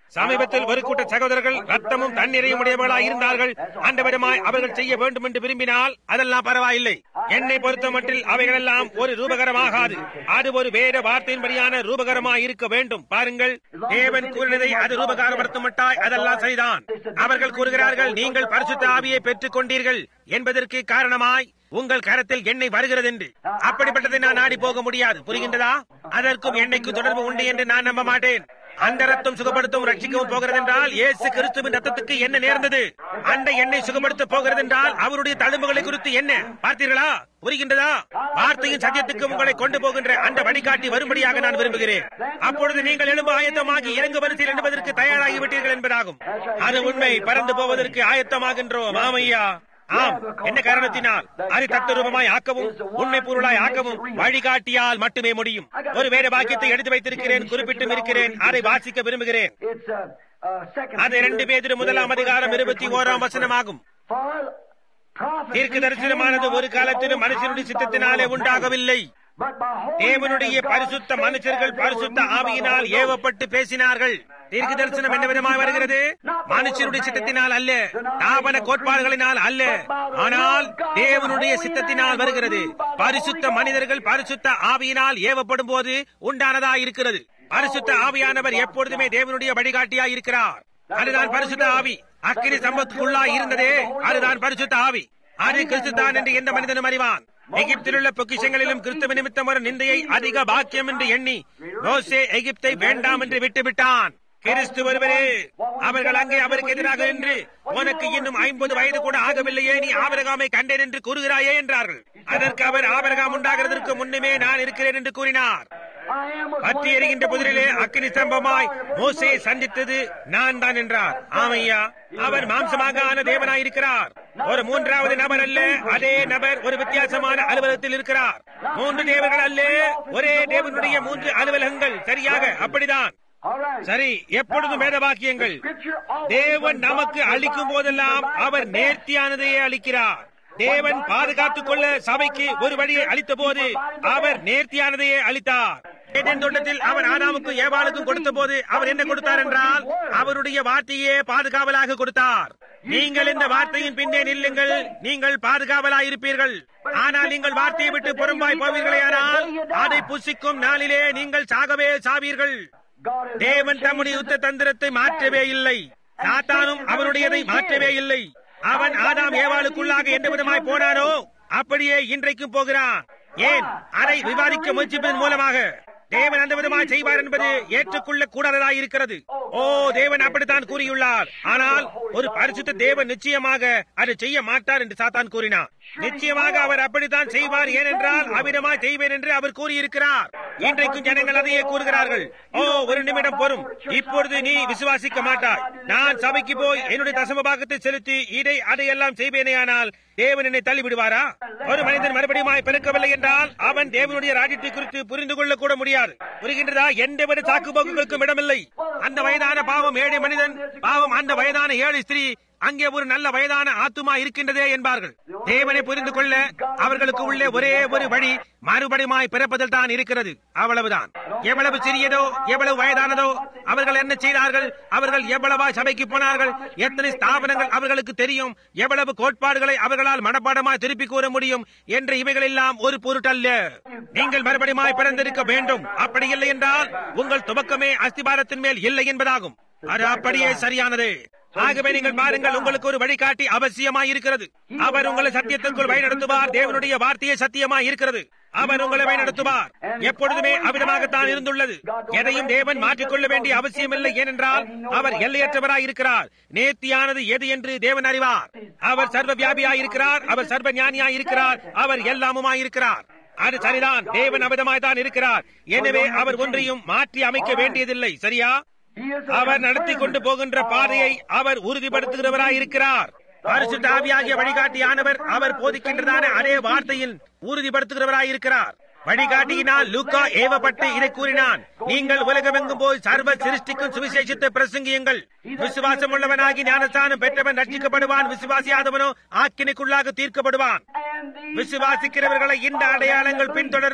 சமீபத்தில் ஒரு கூட்ட சகோதரர்கள் ரத்தமும் தண்ணீரையும் உடையவர்களாய் இருந்தார்கள் ஆண்டவருமாய் அவர்கள் செய்ய வேண்டும் என்று விரும்பினால் அதெல்லாம் பரவாயில்லை என்னை பொறுத்த மட்டில் அவைகளெல்லாம் ஒரு ரூபகரமாகாது அது ஒரு வேத வார்த்தையின்படியான ரூபகரமாய் இருக்க வேண்டும் பாருங்கள் தேவன் கூறினதை அது ரூபகாரப்படுத்துமட்டாய் அதெல்லாம் சரிதான் அவர்கள் கூறுகிறார்கள் நீங்கள் பரிசுத்த ஆவியை பெற்றுக் கொண்டீர்கள் என்பதற்கு காரணமாய் உங்கள் கரத்தில் எண்ணெய் வருகிறது என்று அப்படிப்பட்டதை நான் நாடி போக முடியாது புரிகின்றதா அதற்கும் எண்ணெய்க்கு தொடர்பு உண்டு என்று நான் நம்ப மாட்டேன் அந்த ரத்தம் சுகப்படுத்தும் ரட்சிக்கவும் போகிறது என்றால் இயேசு கிறிஸ்துவின் ரத்தத்துக்கு என்ன நேர்ந்தது அந்த எண்ணெய் சுகப்படுத்த போகிறது என்றால் அவருடைய தழும்புகளை குறித்து என்ன பார்த்தீர்களா புரிகின்றதா வார்த்தையின் சத்தியத்துக்கு உங்களை கொண்டு போகின்ற அந்த வழிகாட்டி வரும்படியாக நான் விரும்புகிறேன் அப்பொழுது நீங்கள் எழும்பு ஆயத்தமாகி இறங்கு வரிசையில் எழும்பதற்கு தயாராகி விட்டீர்கள் என்பதாகும் அது உண்மை பறந்து போவதற்கு ஆயத்தமாகின்றோம் ஆமையா ஆம் என்ன காரணத்தினால் அதை தத்துவமாய் ஆக்கவும் உண்மை பொருளாய் ஆக்கவும் வழிகாட்டியால் மட்டுமே முடியும் ஒரு வேத வாக்கியத்தை எடுத்து வைத்திருக்கிறேன் குறிப்பிட்டும் இருக்கிறேன் அதை வாசிக்க விரும்புகிறேன் It's uh, uh, second அது இரண்டு பேதிரு முதலாம் அதிகாரம் இருபத்தி ஓராம் வசனமாகும் For prophecy தீர்க்க தரிசனமானது ஒரு காலத்திலும் மனுஷனுடைய சித்தத்தினாலே உண்டாகவில்லை but by holy தேவனுடைய men of God பரிசுத்த spake மனுஷர்கள் as they were பரிசுத்த moved by the ஆவியினால் Holy Ghost. ஏவப்பட்டு பேசினார்கள் தீர்க்க தரிசனம் என்ன விதமாய் வருகிறது மனுஷருடைய சித்தத்தினால் அல்ல தாபன கோட்பாடுகளினால் அல்ல ஆனால் தேவனுடைய சித்தத்தினால் வருகிறது பரிசுத்த மனிதர்கள் பரிசுத்த ஆவியினால் ஏவப்படும் போது உண்டானதா இருக்கிறது பரிசுத்த ஆவியானவர் எப்பொழுதுமே தேவனுடைய வழிகாட்டியாய் இருக்கிறார் அதுதான் பரிசுத்த ஆவி அக்கினி சம்பத்துக்குள்ளாய் இருந்ததே அதுதான் பரிசுத்த ஆவி அது கிறிஸ்து தான் என்று எந்த மனிதனும் அறிவான் எகிப்தில் உள்ள பொக்கிஷங்களிலும் கிறிஸ்துவ நிமித்தம் ஒரு நிந்தையை அதிக பாக்கியம் என்று எண்ணி மோசே எகிப்தை வேண்டாம் என்று விட்டுவிட்டான் கிறிஸ்து ஒருவரே அவர்கள் அங்கே அவருக்கு எதிராக நின்று உனக்கு இன்னும் ஐம்பது வயது கூட ஆகவில்லையே நீ ஆபரகாமை கண்டேன் என்று கூறுகிறாயே என்றார்கள் அதற்கு அவர் ஆபரகாம் உண்டாகிறதற்கு முன்னுமே நான் இருக்கிறேன் என்று கூறினார் I am was பற்றி one எரிகின்ற புதிரிலே அக்கினி ஸ்தம்பமாய் மோசே சந்தித்தது நான் தான் என்றார் ஆமையா அவர் மாம்சமாக ஆன தேவனாய் இருக்கிறார் ஒரு மூன்றாவது நபர் அல்ல அதே நபர் ஒரு வித்தியாசமான அலுவலகத்தில் இருக்கிறார் மூன்று தேவர்கள் அல்ல ஒரே தேவனுடைய மூன்று அலுவலகங்கள் சரியாக அப்படிதான் All right. சரி எப்பொழுதும் வேத வாக்கியங்கள் Scripture always தேவன் when God நமக்கு அளிக்கும் provides, போதெல்லாம் He provides our the best. நேர்த்தியானதையே அளிக்கிறார் தேவன் பாதுகாத்துக் கொள்ள சபைக்கு ஒரு வழியை அளித்த போது அவர் நேர்த்தியானதையே அளித்தார் ஏதேன் தோட்டத்தில் அவர் ஆதாமுக்கு ஏவாளுக்கும் கொடுத்த போது அவர் என்ன கொடுத்தார் என்றால் அவருடைய வார்த்தையே பாதுகாவலாக கொடுத்தார் நீங்கள் இந்த வார்த்தையின் பின்னே நில்லுங்கள் நீங்கள் பாதுகாவலாய் இருப்பீர்கள் ஆனால் நீங்கள் வார்த்தையை விட்டு புறம்பாய் போவீர்களேயானால் அதை புசிக்கும் நாளிலே நீங்கள் சாகவே சாவீர்கள் God has தேவன் தம்முடைய யுத்த தந்திரத்தை மாற்றவே இல்லை சாத்தானும் அவனுடையதை மாற்றவே இல்லை அவன் ஆதாம் ஏவாளுக்குள்ளாக எந்த விதமாய் போனானோ அப்படியே இன்றைக்கும் போகிறான் ஏன் அதை விவாதிக்க முயற்சிப்பதன் மூலமாக தேவன் அந்த விதமாய் செய்வார் என்பது ஏற்றுக்கொள்ள கூடாததாய் இருக்கிறது ஓ தேவன் அப்படித்தான் கூறியுள்ளார் ஆனால் ஒரு பரிசுத்த தேவன் நிச்சயமாக அதை செய்ய மாட்டார் என்று சாத்தான் கூறினார் நிச்சயமாக அவர் அப்படித்தான் செய்வார் ஏனென்றால் அவ்விதமாய் செய்வேன் என்று அவர் கூறியிருக்கிறார் இன்றைக்கும் ஜனங்கள் அதையே கூறுகிறார்கள் ஓ ஒரு நிமிடம் பொறும் இப்பொழுது நீ விசுவாசிக்க மாட்டாய் நான் சபைக்கு போய் என்னுடைய தசம பாகத்தை செலுத்தி இதை அதையெல்லாம் செய்வேனேயானால் தேவன் என்னை தள்ளிவிடுவாரா ஒரு மனிதன் மறுபடியும் பிறக்கவில்லை என்றால் அவன் தேவனுடைய ராஜ்யத்தை குறித்து புரிந்து கொள்ள கூட முடியாது புரிகின்றதா எந்தவித சாக்குப்போக்குகளுக்கும் இடமில்லை அந்த வயதான பாவம் ஏழை மனிதன் பாவம் அந்த வயதான ஏழை ஸ்திரீ அங்கே ஒரு நல்ல வயதான ஆத்துமா இருக்கின்றதே என்பார்கள் தேவனை புரிந்து கொள்ள அவர்களுக்கு உள்ளே ஒரே ஒரு வழி மறுபடியுமாய் பிறப்பதில் தான் இருக்கிறது அவ்வளவுதான் எவ்வளவு சிறியதோ எவ்வளவு வயதானதோ அவர்கள் என்ன செய்தார்கள் அவர்கள் எவ்வளவா சபைக்கு போனார்கள் எத்தனை ஸ்தாபனங்கள் அவர்களுக்கு தெரியும் எவ்வளவு கோட்பாடுகளை அவர்களால் மனப்பாடமாய் திருப்பி கூற முடியும் என்று இவைகள் எல்லாம் ஒரு பொருட்டல்ல நீங்கள் மறுபடியுமாய் பிறந்திருக்க வேண்டும் அப்படி இல்லை என்றால் உங்கள் துவக்கமே அஸ்திபாரத்தின் மேல் இல்லை என்பதாகும் அது அப்படியே சரியானது ஆகவே நீங்கள் பாருங்கள் உங்களுக்கு ஒரு வழிகாட்டி அவசியமாய் இருக்கிறது அவர் உங்களை சத்தியத்திற்குள் வழிநடத்துவார் தேவனுடைய வார்த்தையே சத்தியமாய் இருக்கிறது அவர் உங்களை வழிநடத்துவார் எப்பொழுதுமே அவ்விதமாகத்தான் இருந்துள்ளது எதையும் தேவன் மாற்றிக்கொள்ள வேண்டிய அவசியமில்லை ஏனென்றால் அவர் எல்லையற்றவராய் இருக்கிறார் நேர்த்தியானது எது என்று தேவன் அறிவார் அவர் சர்வ வியாபியாய் இருக்கிறார் அவர் சர்வ ஞானியாய் இருக்கிறார் அவர் எல்லாமுமாய் இருக்கிறார் அது சரிதான் தேவன் அவிதமாய் தான் இருக்கிறார் எனவே அவர் ஒன்றையும் மாற்றி அமைக்க வேண்டியதில்லை சரியா He is a அவர் நடத்தி கொண்டு போகின்ற பாதையை அவர் உறுதிப்படுத்துகிறவராய் இருக்கிறார் பரிசுத்த ஆவியாகிய வழிகாட்டியானவர் அவர் போதிக்கின்றதான அதே வார்த்தையில் உறுதிப்படுத்துகிறவராய் இருக்கிறார் வழிகாட்டியினால் லூக்கா ஏவப்பட்டு இதை கூறினான் நீங்கள் உலகமெங்கும் போய் சர்வ சிருஷ்டிக்கும் சுவிசேஷத்தை பிரசங்கியுங்கள் விசுவாசம் உள்ளவனாகி ஞானஸ்தானம் பெற்றவன் ரட்சிக்கப்படுவான் விசுவாசியாதவனோ ஆக்கினைக்குள்ளாக தீர்க்கப்படுவான் And these விசுவாசிக்கிறவர்களை இந்த அடையாளங்கள் பின்தொடரும்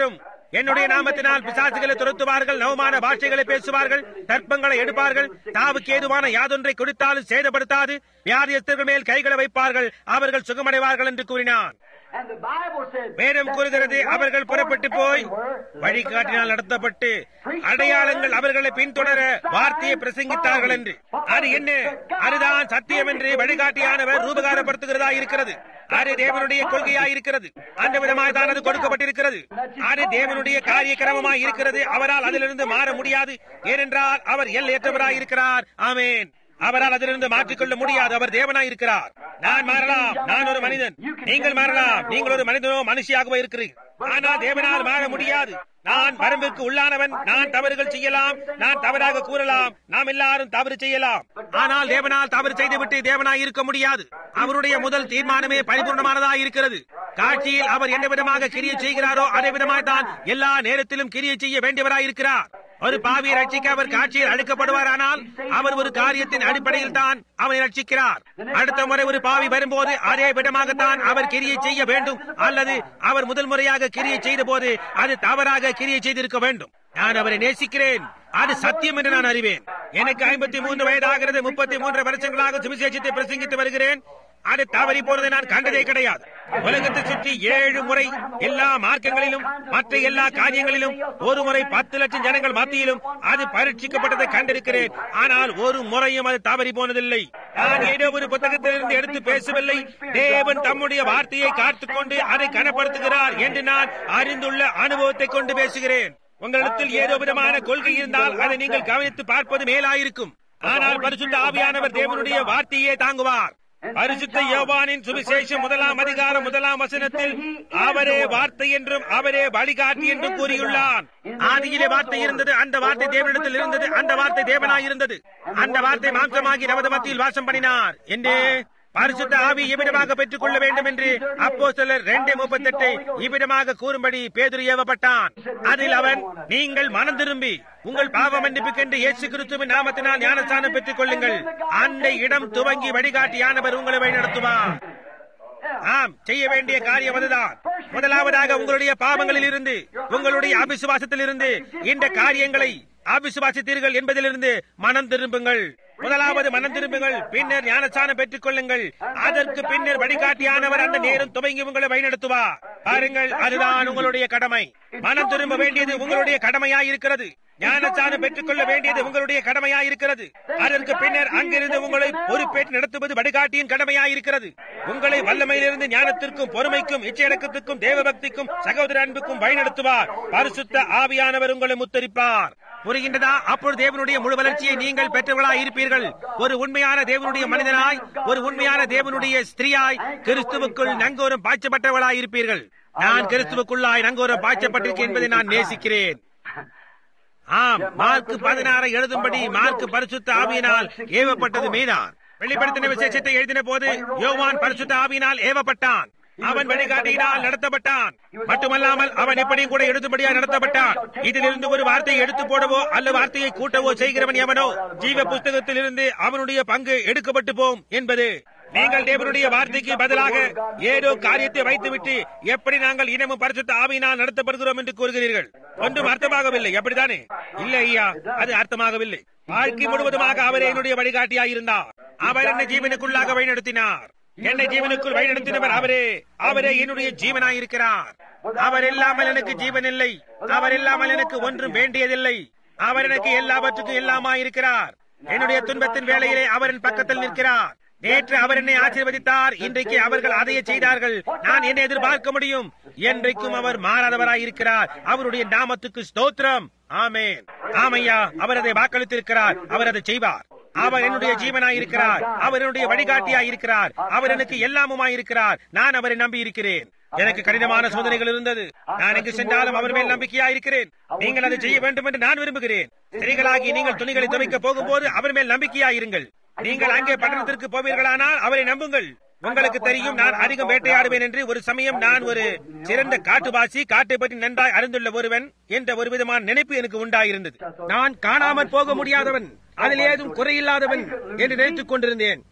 என்னுடைய நாமத்தினால் பிசாசுகளை துரத்துவார்கள் நவமான பாஷைகளை பேசுவார்கள் தர்ப்பங்களை எடுப்பார்கள் தாவுக்கு ஏதுவான யாதொன்றை கொடுத்தாலும் சேதப்படுத்தாது வியாதியஸ்தர்கள் மேல் கைகளை வைப்பார்கள் அவர்கள் சுகமடைவார்கள் என்று கூறினான் And the Bible says, வேதம் கூறுகிறது அவர்கள் புறப்பட்டு போய் வழிகாட்டினால் நடத்தப்பட்டு அடையாளங்கள் அவர்களை பின்தொடர வார்த்தையை பிரசங்கித்தார்கள் என்று அது என்ன அதுதான் சத்தியம் என்று வழிகாட்டியானவர் ரூபகாரப்படுத்துகிறதா இருக்கிறது அது தேவனுடைய கொள்கையா இருக்கிறது அந்த விதமாய் தான் அது கொடுக்கப்பட்டிருக்கிறது அது தேவனுடைய காரிய கிரமமாய் இருக்கிறது அவரால் அதிலிருந்து மாற முடியாது ஏனென்றால் அவர் எல்லையற்றவராய் இருக்கிறார் ஆமேன் அவரால் அதிலிருந்து மாற்றிக்கொள்ள முடியாது அவர் தேவனாய் இருக்கிறார் நான் மாறலாம் நான் ஒரு மனிதன் நீங்கள் மாறலாம் நீங்கள் ஒரு மனிதனோ மனுஷியாகவோ இருக்கிறீர்கள் ஆனால் தேவனால் மாற முடியாது நான் வரம்பிற்கு உள்ளானவன் நான் தவறுகள் செய்யலாம் நான் தவறாக கூறலாம் நாம் எல்லாரும் தவறு செய்யலாம் ஆனால் தேவனால் தவறு செய்துவிட்டு தேவனாய் இருக்க முடியாது அவருடைய முதல் தீர்மானமே பரிபூர்ணமானதாக இருக்கிறது காட்சியில் அவர் என்ன விதமாக கிரியை செய்கிறாரோ அதே விதமாய் தான் எல்லா நேரத்திலும் கிரியை செய்ய வேண்டியவராய் இருக்கிறார் ஒரு பாவியை ரட்சிக்க அவர் காட்சியில் அழைக்கப்படுவாரானால் அவர் ஒரு காரியத்தின் அடிப்படையில் தான் அவனை ரட்சிக்கிறார் அடுத்த முறை ஒரு பாவி வரும்போது அதே விதமாகத்தான் அவர் கிரியை செய்ய வேண்டும் அல்லது அவர் முதல் முறையாக கிரியை செய்த போது அது தவறாக கிரியை செய்திருக்க வேண்டும் நான் அவரை நேசிக்கிறேன் அது சத்தியம் என்று நான் அறிவேன் எனக்கு ஐம்பத்தி மூன்று வயதாகிறது முப்பத்தி மூன்று வருஷங்களாக சுவிசேஷத்தை பிரசங்கித்து வருகிறேன் அது தவறி போனதை நான் கண்டதே கிடையாது உலகத்தை சுற்றி ஏழு முறை எல்லா மார்க்கங்களிலும் மற்ற எல்லா காரியங்களிலும் ஒரு முறை பத்து லட்சம் ஜனங்கள் மத்தியிலும் அது பரீட்சிக்கப்பட்டதை கண்டிருக்கிறேன் ஆனால் ஒரு முறையும் அது தவறி போனதில்லை நான் ஏதோ ஒரு புத்தகத்திலிருந்து எடுத்து பேசவில்லை தேவன் தம்முடைய வார்த்தையை காத்துக்கொண்டு அதை கனப்படுத்துகிறார் என்று நான் அறிந்துள்ள அனுபவத்தை கொண்டு பேசுகிறேன் உங்களிடத்தில் ஏதோ விதமான கொள்கை இருந்தால் அதை நீங்கள் கவனித்து பார்ப்பது மேலாயிருக்கும் ஆனால் பரிசுத்த ஆவியானவர் தேவனுடைய வார்த்தையே தாங்குவார் பரிசுத்த யோவானின் சுவிசேஷம் முதலாம் அதிகாரம் முதலாம் வசனத்தில் அவரே வார்த்தை என்றும் அவரே வழிகாட்டி என்றும் கூறியுள்ளான் ஆதியிலே வார்த்தை இருந்தது அந்த வார்த்தை தேவனிடத்தில் இருந்தது அந்த வார்த்தை தேவனாய் இருந்தது அந்த வார்த்தை மாம்சமாகி நமது மத்தியில் வாசம் பண்ணினார் என்று பரிசுத்த ஆவி இவ்விடமாக பெற்றுக் கொள்ள வேண்டும் என்று அப்போ சிலர் ரெண்டு முப்பத்தெட்டை இவ்விடமாக கூறும்படி பேதுரு ஏவப்பட்டான் அதில் அவன் நீங்கள் மனம் திரும்பி உங்கள் பாவ மன்னிப்புக்கென்று இயேசு கிறிஸ்துவின் நாமத்தினால் ஞானஸ்தானம் பெற்றுக் கொள்ளுங்கள் அந்த இடம் துவங்கி வழிகாட்டியானவர் உங்களை வழிநடத்துவார் ஆம் செய்ய வேண்டிய காரியம் அதுதான் முதலாவதாக உங்களுடைய பாவங்களில் இருந்து உங்களுடைய அபிசுவாசத்தில் இருந்து இந்த காரியங்களை அபிசுவாசித்தீர்கள் என்பதிலிருந்து மனம் திரும்புங்கள் முதலாவது மனம் திரும்புங்கள் பின்னர் ஞானஸ்தானம் பெற்றுக் கொள்ளுங்கள் அதற்கு பின்னர் வழிகாட்டியானவர் அந்த நேரம் துவங்கி உங்களை வழிநடத்துவார் பாருங்கள் அதுதான் உங்களுடைய கடமை மனம் திரும்ப வேண்டியது உங்களுடைய கடமையா இருக்கிறது ஞானஸ்தானம் பெற்றுக் கொள்ள வேண்டியது உங்களுடைய கடமையா இருக்கிறது அதற்கு பின்னர் அங்கிருந்து உங்களை பொறுப்பேற்று நடத்துவது வழிகாட்டியின் கடமையா இருக்கிறது உங்களை வல்லமையிலிருந்து ஞானத்திற்கும் பொறுமைக்கும் இச்சையடக்கத்துக்கும் தேவபக்திக்கும் சகோதர அன்புக்கும் வழிநடத்துவார் பரிசுத்த ஆவியானவர் உங்களை முத்தரிப்பார் புரிகின்றதா அப்பொழுது தேவனுடைய முழு வளர்ச்சியை நீங்கள் பெற்றவர்களாய் இருப்பீர்கள் ஒரு உண்மையான தேவனுடைய மனிதனாய் ஒரு உண்மையான தேவனுடைய ஸ்திரீயாய் கிறிஸ்துவுக்குள் நங்கோரம் பாய்ச்சப்பட்டவர்களாய் இருப்பீர்கள் நான் கிறிஸ்துவுக்குள்ளாய் நங்கோரம் பாய்ச்சப்பட்டிருக்கேன் என்பதை நான் நேசிக்கிறேன் ஆம் மார்க் பதினாறை எழுதும்படி மார்க் பரிசுத்த ஆவியினால் ஏவப்பட்டது மீதான் வெளிப்படுத்தின விசேஷத்தை எழுதின போது யோவான் பரிசுத்த ஆவியினால் ஏவப்பட்டான் அவன் வழிகாட்டியினால் நடத்தப்பட்டான் மட்டுமல்லாமல் அவன் எப்படியும் கூட எழுதும்படியா நடத்தப்பட்டான் இதிலிருந்து ஒரு வார்த்தையை எடுத்து போடவோ அல்ல வார்த்தையை கூட்டவோ செய்கிறவன் எவனோ ஜீவ புஸ்தகத்தில் இருந்து அவனுடைய பங்கு எடுக்கப்பட்டு போம் என்பது நீங்கள் தேவனுடைய வார்த்தைக்கு பதிலாக ஏதோ காரியத்தை வைத்துவிட்டு எப்படி நாங்கள் இனமும் பரிசுத்த ஆவியினால் நடத்தப்படுகிறோம் என்று கூறுகிறீர்கள் ஒன்றும் அர்த்தமாகவில்லை அப்படித்தானே இல்லை ஐயா அது அர்த்தமாகவில்லை வாழ்க்கை முழுவதுமாக அவரே என்னுடைய வழிகாட்டியாயிருந்தார் அவர் என்னை ஜீவனுக்குள்ளாக வழிநடத்தினார் என்னை ஜீவனுக்குள் வழிநடத்தினவர் அவரே அவரே என்னுடைய ஜீவனாயிருக்கிறார் அவர் இல்லாமல் எனக்கு ஜீவன் இல்லை அவர் இல்லாமல் எனக்கு ஒன்றும் வேண்டியதில்லை அவர் எனக்கு எல்லாவற்றுக்கும் எல்லாமாயிருக்கிறார் என்னுடைய துன்பத்தின் வேளையிலே அவரின் பக்கத்தில் நிற்கிறார் நேற்று அவர் என்னை ஆசீர்வதித்தார் இன்றைக்கு அவர்கள் அதையே செய்தார்கள் நான் என்ன எதிர்பார்க்க முடியும் என்றைக்கும் அவர் மாறாதவராயிருக்கிறார் அவருடைய நாமத்துக்கு ஸ்தோத்திரம் ஆமேன் ஆமையா அவர் அதை வாக்களித்திருக்கிறார் அவர் அதை செய்வார் அவர் என்னுடைய ஜீவனாய் இருக்கிறார் அவர் என்னுடைய வழிகாட்டியாய் இருக்கிறார் அவர் எனக்கு எல்லாமுமாய் இருக்கிறார் நான் அவரை நம்பி இருக்கிறேன் எனக்கு கடினமான சோதனைகள் இருந்தது நான் எங்கு சென்றாலும் அவர் மேல் நம்பிக்கையா இருக்கிறேன் நீங்கள் அதை செய்ய வேண்டும் என்று நான் விரும்புகிறேன் ஸ்திரீகளாகி நீங்கள் துணிகளை துவைக்க போகும்போது அவர் மேல் நம்பிக்கையா இருங்கள் நீங்கள் அங்கே பட்டணத்திற்கு போவீர்களானால் அவரை நம்புங்கள் உங்களுக்கு தெரியும் நான் அதிகம் வேட்டையாடுவேன் என்று ஒரு சமயம் நான் ஒரு சிறந்த காட்டுவாசி காட்டை பற்றி நன்றாய் அறிந்துள்ள ஒருவன் என்ற ஒரு விதமான நினைப்பு எனக்கு உண்டாயிருந்தது நான் காணாமற் போக முடியாதவன் அதில் ஏதும் குறையில்லாதவன் என்று நினைத்துக் கொண்டிருந்தேன்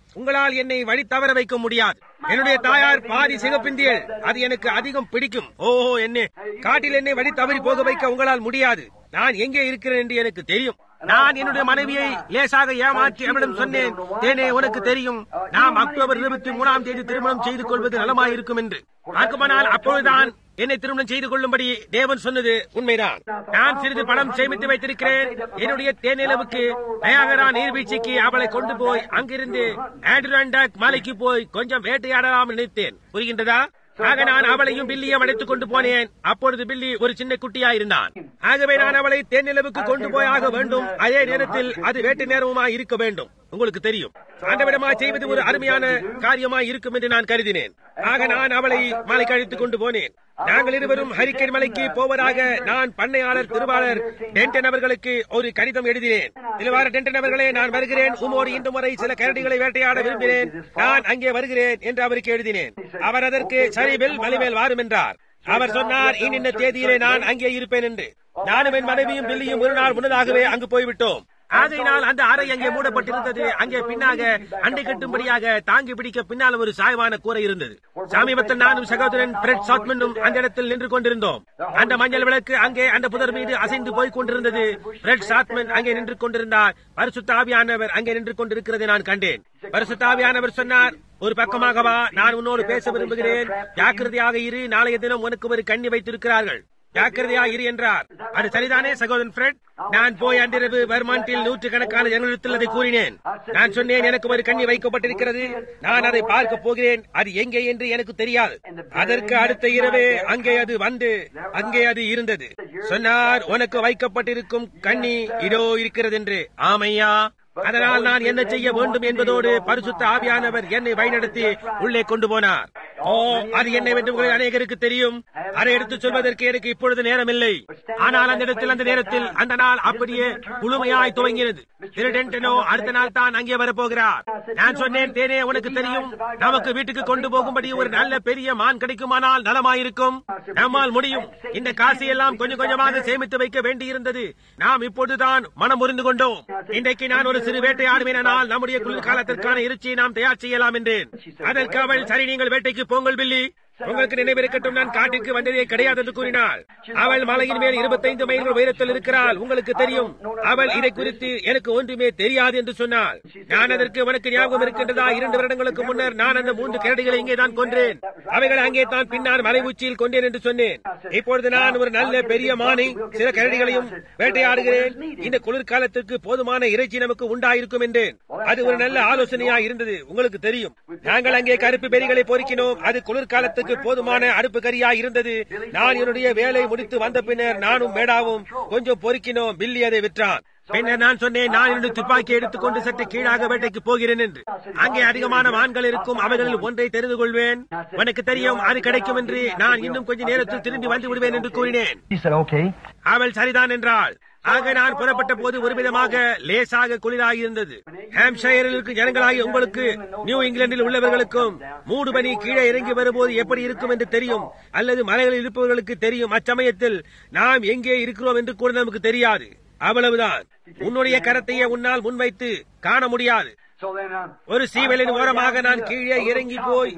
உங்களால் என்னை வழி தவற வைக்க முடியாது என்னுடைய தாயார் பாதி சிகப்பிந்தியல் அது எனக்கு அதிகம் பிடிக்கும் ஓஹோ என்ன காட்டில் என்னை வழி தவறி போக வைக்க உங்களால் முடியாது நான் எங்கே இருக்கிறேன் என்று எனக்கு தெரியும் நான் என்னுடைய மனைவியை லேசாக ஏமாற்றி அவளிடம் சொன்னேன் தேனே உனக்கு தெரியும் நாம் அக்டோபர் இருபத்தி மூணாம் தேதி திருமணம் செய்து கொள்வது நலமாயிருக்கும் என்று ஆக்குமானால் அப்பொழுதுதான் என்னை திருமணம் செய்து கொள்ளும்படி தேவன் சொன்னது உண்மைதான் நான் சிறிது பணம் சேமித்து வைத்திருக்கிறேன் என்னுடைய தேனிலவுக்கு நயாகரா நீர்வீழ்ச்சிக்கு அவளை கொண்டு போய் அங்கிருந்து ஆண்ட்ராண்டாக் மலைக்கு போய் கொஞ்சம் வேட்டையாடலாம் நினைத்தேன் புரிகின்றதா ஆக நான் அவளையும் பில்லியும் அழைத்துக் கொண்டு போனேன் அப்பொழுது பில்லி ஒரு சின்ன குட்டியா இருந்தான் ஆகவே நான் அவளை தேனிலவுக்கு கொண்டு போய் ஆக வேண்டும் அதே நேரத்தில் அது வேட்டு நேரமுமாய் இருக்க வேண்டும் உங்களுக்கு தெரியும் ஆண்டவிடமா செய்வது ஒரு அருமையான காரியமாய் இருக்கும் என்று நான் கருதினேன் ஆக நான் அவளை மலைக்கு அழைத்துக் கொண்டு போனேன் நாங்கள் இருவரும் ஹரிக்கன் மலைக்கு போவதாக நான் பண்ணையாளர் திருவாளர் டென்டன் அவர்களுக்கு ஒரு கடிதம் எழுதினேன் திருவாளர் டென்டன் அவர்களே நான் வருகிறேன் உமோடு இன்று முறை சில கரடிகளை வேட்டையாட விரும்பினேன் நான் அங்கே வருகிறேன் என்று அவருக்கு எழுதினேன் அவர் அதற்கு சரிவில் வலிமேல் வாரும் என்றார் அவர் சொன்னார் இன்னின்ன தேதியிலே நான் அங்கே இருப்பேன் என்று நானும் என் மனைவியும் பில்லியும் ஒரு நாள் முன்னதாகவே அங்கு போய்விட்டோம் ஆகையினால் அந்த அறை அங்கே மூடப்பட்டிருந்தது அங்கே பின்னாக அண்டை கட்டும்படியாக தாங்கி பிடிக்க பின்னால் ஒரு சாய்வான கூரை இருந்தது சமீபத்தில் நானும் சகோதரன் பிரெட் சாத்மனும் அந்த இடத்தில் நின்று கொண்டிருந்தோம் அந்த மஞ்சள் விளக்கு அங்கே அந்த புதர் மீது அசைந்து போய் கொண்டிருந்தது பிரெட் சாத்மன் அங்கே நின்று கொண்டிருந்தார் பரிசுத்த ஆவியானவர் அங்கே நின்று கொண்டிருக்கிறதை நான் கண்டேன் பரிசுத்த ஆவியானவர் சொன்னார் ஒரு பக்கமாகவா நான் உன்னோடு பேச விரும்புகிறேன் ஜாக்கிரதையாக இரு நாளைய தினம் உனக்கு ஒரு கண்ணி வைத்திருக்கிறார்கள் ஜாக்கிரதையா இரு என்றார் அது சரிதானே சகோதரன் ஃப்ரெட் நான் போய் அன்றிரவு வர்மாண்டில் நூற்றுக்கணக்கான ஜனங்களிடத்தில் அதை கூறினேன் நான் சொன்னேன் எனக்கு ஒரு கண்ணி வைக்கப்பட்டிருக்கிறது நான் அதை பார்க்க போகிறேன் அது எங்கே என்று எனக்கு தெரியாது அதற்கு அடுத்த இரவே அங்கே அது வந்து அங்கே அது இருந்தது சொன்னார் உனக்கு வைக்கப்பட்டிருக்கும் கண்ணி இதோ இருக்கிறது என்று ஆமையா அதனால் நான் என்ன செய்ய வேண்டும் என்பதோடு பரிசுத்த ஆவியானவர் என்னை வழிநடத்தி உள்ளே கொண்டு போனார் ஓ அது என்னவென்று உங்கள் அநேகருக்கு தெரியும் அதை எடுத்து சொல்வதற்கு எனக்கு இப்பொழுது நேரமில்லை ஆனால் அந்த இடத்தில் அந்த நேரத்தில் அந்த நாள் அப்படியே முழுமையாய் துவங்கினது திருடென்டனோ அடுத்த நாள் தான் அங்கே வரப்போகிறார் நான் சொன்னேன் தேனே உனக்கு தெரியும் நமக்கு வீட்டுக்கு கொண்டு போகும்படி ஒரு நல்ல பெரிய மான் கிடைக்குமானால் நலமாயிருக்கும் நம்மால் முடியும் இந்த காசை எல்லாம் கொஞ்சம் கொஞ்சமாக சேமித்து வைக்க வேண்டியிருந்தது நாம் இப்பொழுதுதான் மனம் முறிந்து கொண்டோம் இன்றைக்கு நான் ஒரு சிறு வேட்டையாடுவேனால் நம்முடைய குளிர்காலத்திற்கான இறைச்சியை நாம் தயார் செய்யலாம் என்றேன் அதற்கு அவள் சரி நீங்கள் வேட்டைக்கு போங்கள் பில்லி உங்களுக்கு நினைவிருக்கட்டும் நான் காட்டிற்கு வந்ததே கிடையாது என்று கூறினாள் அவள் மலையின் மேல் இருபத்தைந்து மைல்கள் உயரத்தில் இருக்கிறாள் உங்களுக்கு தெரியும் அவள் இதை குறித்து எனக்கு ஒன்றுமே தெரியாது என்று சொன்னாள் நான் அதற்கு உனக்கு ஞாபகம் இருக்கின்றதா இரண்டு வருடங்களுக்கு முன்னர் நான் அந்த மூன்று கேரடிகளை இங்கே தான் கொன்றேன் அவைகள் அங்கே தான் பின்னால் மலை உச்சியில் கொண்டேன் என்று சொன்னேன் இப்பொழுது நான் ஒரு நல்ல பெரிய மானை சில கரடிகளையும் வேட்டையாடுகிறேன் இந்த குளிர்காலத்திற்கு போதுமான இறைச்சி நமக்கு உண்டாயிருக்கும் என்றேன் அது ஒரு நல்ல ஆலோசனையா இருந்தது உங்களுக்கு தெரியும் நாங்கள் அங்கே கருப்பு பெரிகளை பொறுக்கினோம் அது குளிர்காலத்துக்கு போதுமான அடுப்பு கரியா இருந்தது நான் என்னுடைய வேலை முடித்து வந்த பின்னர் நானும் மேடாவும் கொஞ்சம் பொறுக்கினோம் பில்லி அதை விற்றான் பின்னர் நான் சொன்னேன் நான் என்னுடைய துப்பாக்கி எடுத்துக்கொண்டு சற்று கீழாக வேட்டைக்கு போகிறேன் என்று அங்கே அதிகமான மான்கள் இருக்கும் அவைகளில் ஒன்றை தெரிந்து கொள்வேன் உனக்கு தெரியும் அது கிடைக்கும் என்று நான் இன்னும் கொஞ்ச நேரத்தில் திரும்பி வந்து விடுவேன் என்று கூறினேன் He said, okay. அவள் சரிதான் என்றாள் ஆக நான் புறப்பட்ட போது ஒரு விதமாக லேசாக குளிராகியிருந்தது ஹாம்ஷயரில் இருக்கும் ஜனங்களாகி உங்களுக்கு நியூ இங்கிலாந்தில் உள்ளவர்களுக்கும் மூடு பனி கீழே இறங்கி வரும்போது எப்படி இருக்கும் என்று தெரியும் அல்லது மலைகளில் இருப்பவர்களுக்கு தெரியும் அச்சமயத்தில் நாம் எங்கே இருக்கிறோம் என்று கூட நமக்கு தெரியாது அவ்வளவுதான் உன்னுடைய கரத்தையே உன்னால் முன்வைத்து காண முடியாது So then, uh, ஒரு சீவலின் ஓரமாக நான் கீழே இறங்கி போய்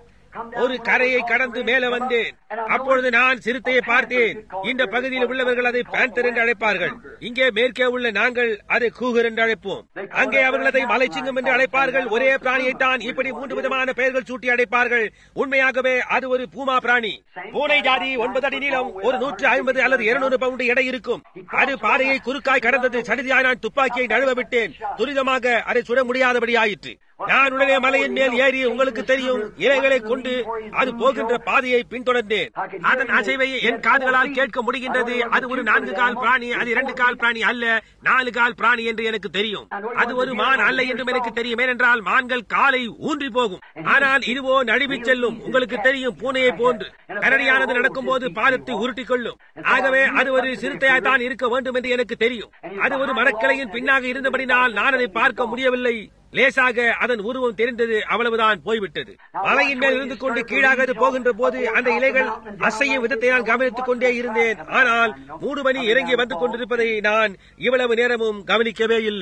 ஒரு கரையை கடந்து மேல வந்தேன் அப்பொழுது நான் சிறுத்தையை பார்த்தேன் இந்த பகுதியில் உள்ளவர்கள் அதை பேந்தர் என்று அழைப்பார்கள் இங்கே மேற்கே உள்ள நாங்கள் அதை கூகர் என்று அழைப்போம் அங்கே அவர்கள் அதை மலைச்சிங்கம் என்று அழைப்பார்கள் ஒரே பிராணியைத்தான் இப்படி மூன்று விதமான பெயர்கள் சூட்டி அழைப்பார்கள் உண்மையாகவே அது ஒரு பூமா பிராணி பூனை ஜாதி ஒன்பது அடி நீளம் ஒரு நூற்று ஐம்பது அல்லது இருநூறு பவுண்டு எடை இருக்கும் அது பாறையை குறுக்காய் கடந்தது சடுதியாய் நான் துப்பாக்கியை நழுவ விட்டேன் துரிதமாக அதை சுட முடியாதபடி ஆயிற்று நான் உடனே மலையின் மேல் ஏறி உங்களுக்கு தெரியும் இலைகளை கொண்டு அது போகின்ற பாதையை பின்தொடர்ந்தேன் அதன் அசைவை என் காதுகளால் கேட்க முடிகின்றது அது ஒரு நான்கு கால் பிராணி அது இரண்டு கால் பிராணி அல்ல நாலு கால் பிராணி என்று எனக்கு தெரியும் அது ஒரு மான் அல்ல என்றும் எனக்கு தெரியும் ஏனென்றால் மான்கள் காலை ஊன்றி போகும் ஆனால் இதுவோ நழுவி செல்லும் உங்களுக்கு தெரியும் பூனையை போன்று கரடியானது நடக்கும் போது பாதத்தை உருட்டிக் கொள்ளும் ஆகவே அது ஒரு சிறுத்தையாய் தான் இருக்க வேண்டும் என்று எனக்கு தெரியும் அது ஒரு மரக்கிளையின் பின்னாக இருந்தபடினால் நான் அதை பார்க்க முடியவில்லை லேசாக அதன் உருவம் தெரிந்தது அவ்வளவுதான் போய்விட்டது மலையின் மேல் இருந்து கொண்டு கீழாக அது போகின்ற போது அந்த இலைகள் அசையும் விதத்தை நான் கவனித்துக் கொண்டே இருந்தேன் ஆனால் மூடு மணி இறங்கி வந்து கொண்டிருப்பதை நான் இவ்வளவு நேரமும் கவனிக்கவே இல்லை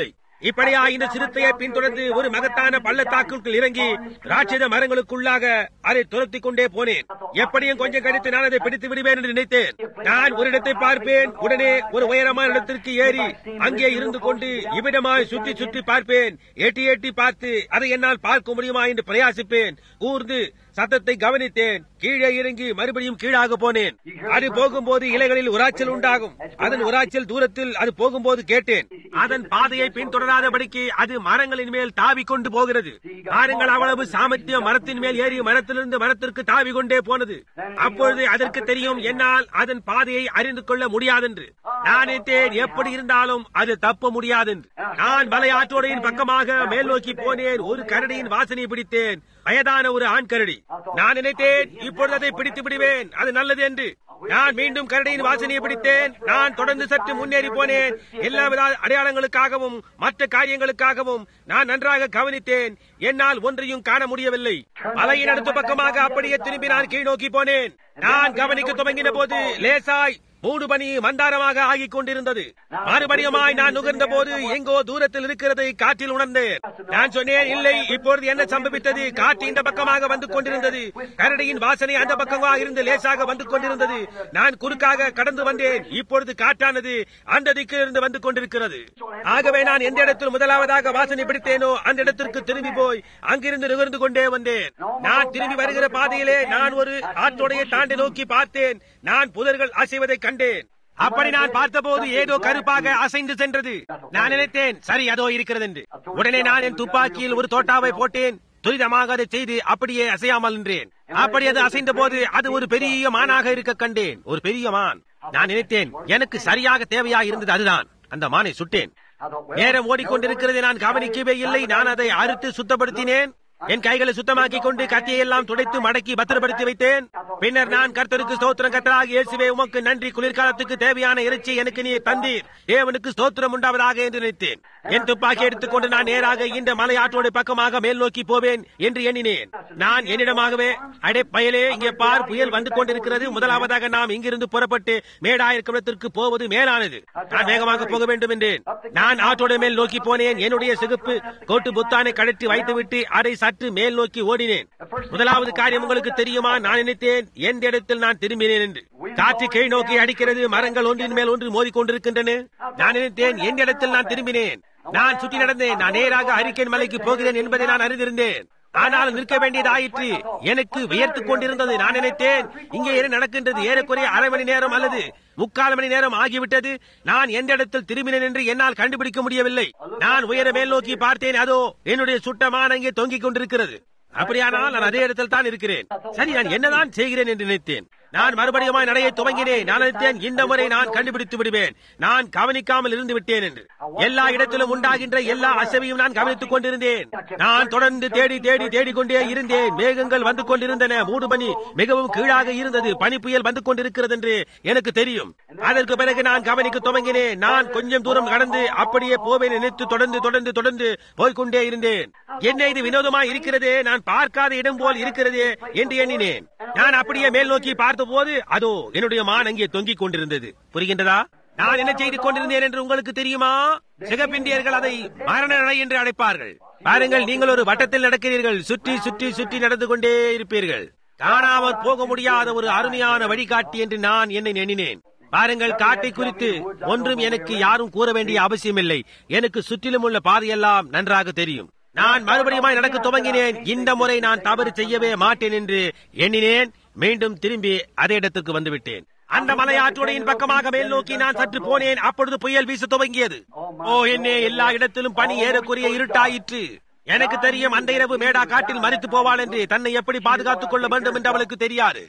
இப்படியா இந்த சிறுத்தையை பின்தொடர்ந்து ஒரு மகத்தான பள்ளத்தாக்குள் இறங்கி ராட்சத மரங்களுக்குள்ளாக அதை துரத்திக் கொண்டே போனேன் எப்படியும் கொஞ்சம் கழித்து நான் அதை பிடித்து விடுவேன் என்று நினைத்தேன் நான் ஒரு இடத்தை பார்ப்பேன் உடனே ஒரு உயரமான இடத்திற்கு ஏறி அங்கே இருந்து கொண்டு இவ்விடமாய் சுற்றி சுற்றி பார்ப்பேன் எட்டி எட்டி பார்த்து அதை என்னால் பார்க்க முடியுமா என்று பிரயாசிப்பேன் கூர்ந்து சத்தத்தை கவனித்தேன் கீழே இறங்கி மறுபடியும் கீழாக போனேன் அது போகும்போது இலைகளில் உராய்ச்சல் உண்டாகும் அதன் உராய்ச்சல் தூரத்தில் அது போகும்போது கேட்டேன் அதன் பாதையை பின்தொடராதபடிக்கு அது மரங்களின் மேல் தாவி கொண்டு போகிறது பாருங்கள் அவ்வளவு சாமர்த்தியம் மரத்தின் மேல் ஏறி மரத்திலிருந்து மரத்திற்கு தாவி கொண்டே போனது அப்பொழுது அதற்கு தெரியும் என்னால் அதன் பாதையை அறிந்து கொள்ள முடியாதென்று நான் நினைத்தேன் எப்படி இருந்தாலும் அது தப்ப முடியாதென்று நான் மலை ஆற்றோடையின் பக்கமாக மேல் நோக்கி போனேன் ஒரு கரடியின் வாசனை பிடித்தேன் வயதான ஒரு ஆண் கரடி நான் நினைத்தேன் இப்பொழுது அதை பிடித்து விடுவேன் அது நல்லது என்று நான் மீண்டும் கரடியின் வாசனையை பிடித்தேன் நான் தொடர்ந்து சற்று முன்னேறி போனேன் எல்லா வித அடையாளங்களுக்காகவும் மற்ற காரியங்களுக்காகவும் நான் நன்றாக கவனித்தேன் என்னால் ஒன்றையும் காண முடியவில்லை மலையின் அடுத்த பக்கமாக அப்படியே திரும்பி நான் கீழ் நோக்கி போனேன் நான் கவனிக்க துவங்கின போது லேசாய் மூடு பனி மந்தாரமாக ஆகிக் கொண்டிருந்தது மறுபடியுமாய் நான் நுகர்ந்த போது எங்கோ தூரத்தில் இருக்கிறதை காற்றில் உணர்ந்தேன் நான் சொன்னேன் இல்லை இப்பொழுது என்ன சம்பவித்தது காற்று இந்த பக்கமாக வந்து கொண்டிருந்தது கரடியின் வாசனை அந்த பக்கமாக இருந்து லேசாக வந்து கொண்டிருந்தது நான் குறுக்காக கடந்து வந்தேன் இப்பொழுது காற்றானது அந்த திக்கிலிருந்து வந்து கொண்டிருக்கிறது ஆகவே நான் எந்த இடத்தில் முதலாவதாக வாசனை பிடித்தேனோ அந்த இடத்திற்கு திரும்பி போய் அங்கிருந்து நுகர்ந்து கொண்டே வந்தேன் நான் திரும்பி வருகிற பாதையிலே நான் ஒரு ஆற்றோடையை தாண்டி நோக்கி பார்த்தேன் நான் புதர்கள் அசைவதை கண்டேன் அப்படி நான் பார்த்தபோது ஏதோ கருப்பாக அசைந்து சென்றது நான் நினைத்தேன் சரி அதோ இருக்கிறது என்று உடனே நான் என் துப்பாக்கியில் ஒரு தோட்டாவை போட்டேன் துரிதமாக அதை செய்து அப்படியே அசையாமல் நின்றேன் அப்படி அது அசைந்த போது அது ஒரு பெரிய மானாக இருக்க கண்டேன் ஒரு பெரிய மான் நான் நினைத்தேன் எனக்கு சரியாக தேவையாக இருந்தது அதுதான் அந்த மானை சுட்டேன் நேரம் ஓடிக்கொண்டிருக்கிறது நான் கவனிக்கவே இல்லை நான் அதை அறுத்து சுத்தப்படுத்தினேன் என் கைகளை சுத்தமாக்கி கொண்டு கத்தியை எல்லாம் துடைத்து மடக்கி பத்திரப்படுத்தி வைத்தேன் பின்னர் நான் கர்த்தருக்கு ஸ்தோத்திரம் கத்தராக இயேசுவே உமக்கு நன்றி குளிர்காலத்துக்கு தேவையான இறைச்சி எனக்கு நீ தந்தீர் தேவனுக்கு ஸ்தோத்திரம் உண்டாவதாக என்று நினைத்தேன் என் துப்பாக்கி எடுத்துக்கொண்டு நான் நேராக இந்த மலை ஆற்றோடு பக்கமாக மேல் நோக்கி போவேன் என்று எண்ணினேன் நான் என்னிடமாகவே அடே பயலே இங்கே பார் புயல் வந்து கொண்டிருக்கிறது முதலாவதாக நாம் இங்கிருந்து புறப்பட்டு மேடாயிரத்திற்கு போவது மேலானது நான் வேகமாக போக வேண்டும் என்றேன் நான் ஆற்றோட மேல் நோக்கி போனேன் என்னுடைய சிகப்பு கோட்டு புத்தானை கழற்றி வைத்துவிட்டு அதை சற்று மேல் நோக்கி ஓடினேன் முதலாவது காரியம் உங்களுக்கு தெரியுமா நான் நினைத்தேன் எந்த இடத்தில் நான் திரும்பினேன் என்று காற்று கீழ் நோக்கி அடிக்கிறது மரங்கள் ஒன்றின் மேல் ஒன்று மோதிக்கொண்டிருக்கின்றன நான் நினைத்தேன் எந்த இடத்தில் நான் திரும்பினேன் நான் சுற்றி நடந்தேன் நான் நேராக அரிக்கன் மலைக்கு போகிறேன் என்பதை நான் அறிந்திருந்தேன் ஆனால் நிற்க வேண்டியதாயிற்று எனக்கு வியர்த்துக் கொண்டிருந்தது நான் நினைத்தேன் இங்கே என்ன நடக்கின்றது ஏறக்குறைய அரை மணி நேரம் அல்லது முக்கால் மணி நேரம் ஆகிவிட்டது நான் எந்த இடத்தில் திரும்பினேன் என்று என்னால் கண்டுபிடிக்க முடியவில்லை நான் உயர மேல் நோக்கி பார்த்தேன் அதோ என்னுடைய சுட்டமான இங்கே தொங்கிக் கொண்டிருக்கிறது அப்படியானால் நான் அதே இடத்தில் தான் இருக்கிறேன் சரி நான் என்னதான் செய்கிறேன் என்று நினைத்தேன் நான் மறுபடியும் நடையை துவங்கினேன் நான் நினைத்தேன் இந்த முறை நான் கண்டுபிடித்து விடுவேன் நான் கவனிக்காமல் இருந்து விட்டேன் என்று எல்லா இடத்திலும் உண்டாகின்ற எல்லா அசைவையும் நான் கவனித்துக் கொண்டிருந்தேன் நான் தொடர்ந்து தேடி தேடி தேடிக்கொண்டே இருந்தேன் மேகங்கள் வந்து கொண்டிருந்தன மூடுபனி மிகவும் கீழாக இருந்தது பனி புயல் வந்து கொண்டிருக்கிறது என்று எனக்கு தெரியும் அதற்கு பிறகு நான் கவனிக்க துவங்கினேன் நான் கொஞ்சம் தூரம் கடந்து அப்படியே போவேன் நினைத்து தொடர்ந்து தொடர்ந்து தொடர்ந்து போய்கொண்டே இருந்தேன் என்ன இது வினோதமாய் இருக்கிறதே நான் பார்க்காத இடம் போல் இருக்கிறதே என்று எண்ணினேன் நான் அப்படியே மேல் நோக்கி பார்த்தபோது அதோ என்னுடைய மான் அங்கே தொங்கிக் கொண்டிருந்தது புரிகின்றதா நான் என்ன செய்து கொண்டிருந்தேன் என்று உங்களுக்கு தெரியுமா சிகப்பிந்தியர்கள் அதை மரண நடை என்று அழைப்பார்கள் பாருங்கள் நீங்கள் ஒரு வட்டத்தில் நடக்கிறீர்கள் சுற்றி சுற்றி சுற்றி நடந்து கொண்டே இருப்பீர்கள் காணாமற் போக முடியாத ஒரு அருமையான வழிகாட்டி என்று நான் என்னை எண்ணினேன் பாருங்கள் காட்டை குறித்து ஒன்றும் எனக்கு யாரும் கூற வேண்டிய அவசியமில்லை எனக்கு சுற்றிலும் உள்ள பாதையெல்லாம் நன்றாக தெரியும் நான் மறுபடியும் நடக்க துவங்கினேன் இந்த முறை நான் தவறு செய்யவே மாட்டேன் என்று எண்ணினேன் மீண்டும் திரும்பி அதே இடத்துக்கு வந்துவிட்டேன் அந்த மலையாற்றுடையின் பக்கமாக மேல் நோக்கி நான் சற்று போனேன் அப்பொழுது புயல் வீச துவங்கியது ஓ என்னே எல்லா இடத்திலும் பனி ஏறக்குரிய இருட்டாயிற்று எனக்கு தெரியும் அந்த இரவு மேடா காட்டில் மறித்து போவாள் என்று தன்னை எப்படி பாதுகாத்துக் கொள்ள வேண்டும் என்று அவளுக்கு தெரியாது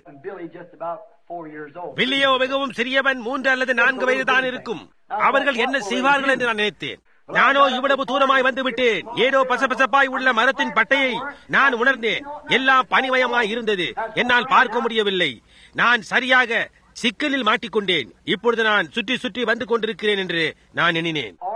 வில்லியோ மிகவும் சிறியவன் மூன்று அல்லது நான்கு வயது தான் இருக்கும் அவர்கள் என்ன செய்வார்கள் என்று நான் நினைத்தேன் நானோ இவ்வளவு தூரமாய் வந்து விட்டேன் ஏதோ பசபசப்பாய் உள்ள மரத்தின் பட்டையை நான் உணர்ந்தேன் எல்லாம் பனிமயமாய் இருந்தது என்னால் பார்க்க முடியவில்லை நான் சரியாக சிக்கலில் மாட்டிக்கொண்டேன் இப்பொழுது நான் சுற்றி சுற்றி வந்து கொண்டிருக்கிறேன் என்று நான் எண்ணினேன்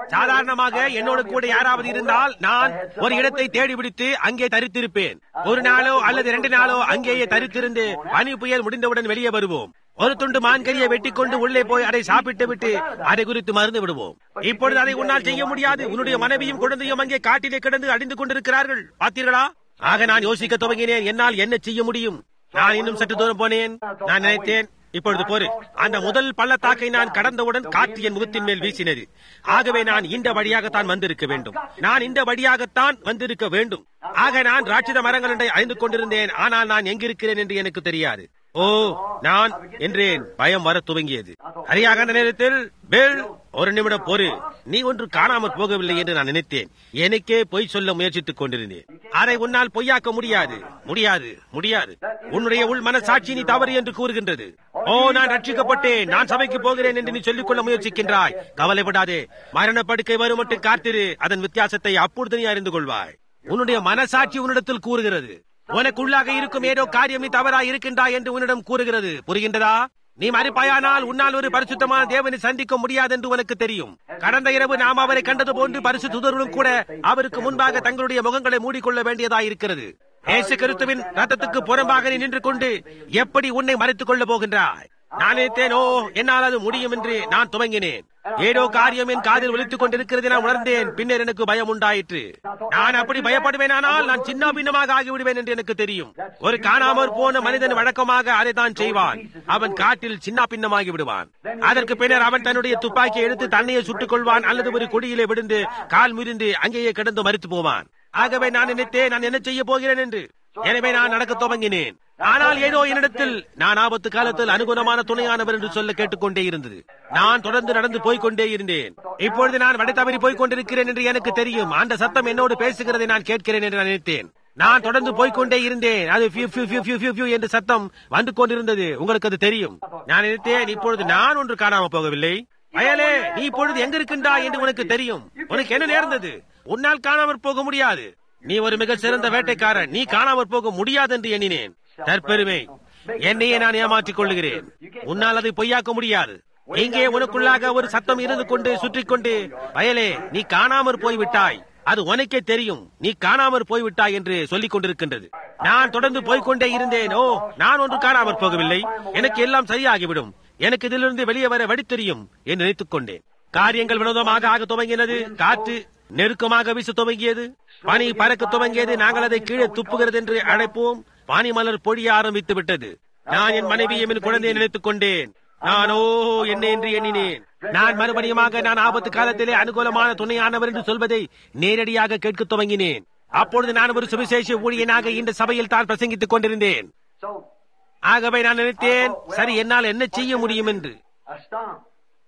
சாதாரணமாக என்னோடு கூட யாராவது இருந்தால் நான் ஒரு இடத்தை தேடி பிடித்து அங்கே தரித்திருப்பேன் ஒரு நாளோ அல்லது இரண்டு நாளோ அங்கேயே தரித்திருந்து பனி புயல் முடிந்தவுடன் வெளியே வருவோம் ஒரு துண்டு மான்கரியை வெட்டி கொண்டு உள்ளே போய் அதை சாப்பிட்டு விட்டு அதை குறித்து மறந்து விடுவோம் இப்பொழுது அதை உன்னால் செய்ய முடியாது உன்னுடைய மனைவியும் குழந்தையும் அங்கே காட்டிலே கிடந்து அடிந்து கொண்டிருக்கிறார்கள் பார்த்தீர்களா ஆக நான் யோசிக்க துவங்கினேன் என்னால் என்ன செய்ய முடியும் நான் இன்னும் சற்று தூரம் போனேன் நான் நினைத்தேன் இப்பொழுது போரு அந்த முதல் பள்ளத்தாக்கை நான் கடந்தவுடன் காற்று என் முகத்தின் மேல் வீசினது ஆகவே நான் இந்த வழியாகத்தான் வந்திருக்க வேண்டும் நான் இந்த வழியாகத்தான் வந்திருக்க வேண்டும் ஆக நான் ராட்சித மரங்களை அறிந்து கொண்டிருந்தேன் ஆனால் நான் எங்கிருக்கிறேன் என்று எனக்கு தெரியாது ஓ நான் என்றேன் பயம் வர துவங்கியது சரியாக அந்த நேரத்தில் பெல் ஒரு நிமிடம் பொறு நீ ஒன்று காணாமற் போகவில்லை என்று நான் நினைத்தேன் எனக்கே பொய் சொல்ல முயற்சித்துக் கொண்டிருந்தேன் அதை உன்னால் பொய்யாக்க முடியாது முடியாது முடியாது உன்னுடைய உள் மனசாட்சி நீ தவறு என்று கூறுகின்றது ஓ நான் ரட்சிக்கப்பட்டேன் நான் சபைக்கு போகிறேன் என்று நீ சொல்லிக் கொள்ள முயற்சிக்கின்றாய் கவலைப்படாதே மரணப்படுக்கை வரும் மட்டும் காத்திரு அதன் வித்தியாசத்தை அப்பொழுது நீ அறிந்து கொள்வாய் உன்னுடைய மனசாட்சி உன்னிடத்தில் கூறுகிறது உனக்குள்ளாக இருக்கும் ஏதோ காரியம் நீ தவறா இருக்கின்றாய் என்று உன்னிடம் கூறுகிறது புரிகின்றதா நீ மறுப்பாயானால் உன்னால் ஒரு பரிசுத்தமான தேவனை சந்திக்க முடியாது என்று உனக்கு தெரியும் கடந்த இரவு நாம் அவரை கண்டது போன்று பரிசு துதர்களும் கூட அவருக்கு முன்பாக தங்களுடைய முகங்களை மூடிக்கொள்ள வேண்டியதா இருக்கிறது ஏசு கிறிஸ்துவின் ரத்தத்துக்கு புறம்பாக நீ நின்று கொண்டு எப்படி உன்னை மறைத்துக் கொள்ள போகின்றாய் நான் நினைத்தேன் ஓ என்னால் அது முடியும் என்று நான் துவங்கினேன் ஏதோ காரியம் என் காதில் ஒலித்துக் கொண்டிருக்கிறது நான் உணர்ந்தேன் பின்னர் எனக்கு பயம் உண்டாயிற்று நான் அப்படி பயப்படுவேனானால் நான் சின்ன பின்னமாக ஆகிவிடுவேன் என்று எனக்கு தெரியும் ஒரு காணாமற் போன மனிதன் வழக்கமாக அதை தான் செய்வான் அவன் காட்டில் சின்ன பின்னமாகி விடுவான் அதற்கு பின்னர் அவன் தன்னுடைய துப்பாக்கியை எடுத்து தன்னையை சுட்டுக் கொள்வான் அல்லது ஒரு குடியிலே விழுந்து கால் முறிந்து அங்கேயே கிடந்து மறித்து போவான் ஆகவே நான் நினைத்தேன் நான் என்ன செய்ய போகிறேன் என்று எனவே நான் நடக்க துவங்கினேன் ஆனால் ஏதோ என்னிடத்தில் நான் ஆபத்து காலத்தில் அனுகுணமான துணையானவர் என்று சொல்ல கேட்டுக்கொண்டே இருந்தது நான் தொடர்ந்து நடந்து போய்கொண்டே இருந்தேன் இப்பொழுது நான் வடை தவறி போய்க் கொண்டிருக்கிறேன் என்று எனக்கு தெரியும் அந்த சத்தம் என்னோடு பேசுகிறதை நான் கேட்கிறேன் என்று நான் நினைத்தேன் நான் தொடர்ந்து போய்கொண்டே இருந்தேன் அது ஃபியூ ஃபியூ ஃபியூ ஃபியூ ஃபியூ ஃபியூ என்று சத்தம் வந்து கொண்டிருந்தது உங்களுக்கு அது தெரியும் நான் நினைத்தேன் இப்பொழுது நான் ஒன்று காணாம போகவில்லை அயலே நீ இப்பொழுது எங்க இருக்கின்றா என்று உனக்கு தெரியும் உனக்கு என்ன நேர்ந்தது உன்னால் காணாமற் போக முடியாது நீ ஒரு மிக சிறந்த வேட்டைக்காரன் நீ காணாமற் போக முடியாது என்று எண்ணினேன் தற்பெருமை என்னையே நான் ஏமாற்றிக் கொள்ளுகிறேன் உன்னால் அதை பொய்யாக்க முடியாது இங்கே உனக்குள்ளாக ஒரு சத்தம் இருந்து கொண்டு சுற்றி கொண்டு வயலே நீ காணாமற் போய்விட்டாய் அது உனக்கே தெரியும் நீ காணாமற் போய்விட்டாய் என்று சொல்லிக் கொண்டிருக்கின்றது நான் தொடர்ந்து போய்கொண்டே இருந்தேன் ஓ நான் ஒன்று காணாமற் போகவில்லை எனக்கு எல்லாம் சரியாகிவிடும் எனக்கு இதிலிருந்து வெளியே வர வழி தெரியும் என்று நினைத்துக் கொண்டேன் காரியங்கள் வினோதமாக ஆக துவங்கினது காற்று நெருக்கமாக வீச துவங்கியது பனி பறக்க துவங்கியது நாங்கள் அதை கீழே துப்புகிறது என்று அழைப்போம் பானி மலர் பொழிய ஆரம்பித்து விட்டது நான் என் மனைவியும் என் குழந்தையை நினைத்துக் கொண்டேன் நான் ஓ என்ன என்று எண்ணினேன் நான் மறுபடியுமாக நான் ஆபத்து காலத்திலே அனுகூலமான துணையானவர் என்று சொல்வதை நேரடியாக கேட்க துவங்கினேன் அப்பொழுது நான் ஒரு சுவிசேஷ ஊழியனாக இந்த சபையில் தான் பிரசங்கித்துக் கொண்டிருந்தேன் So, ஆகவே நான் நினைத்தேன் சரி என்னால் என்ன செய்ய முடியும் என்று I stopped.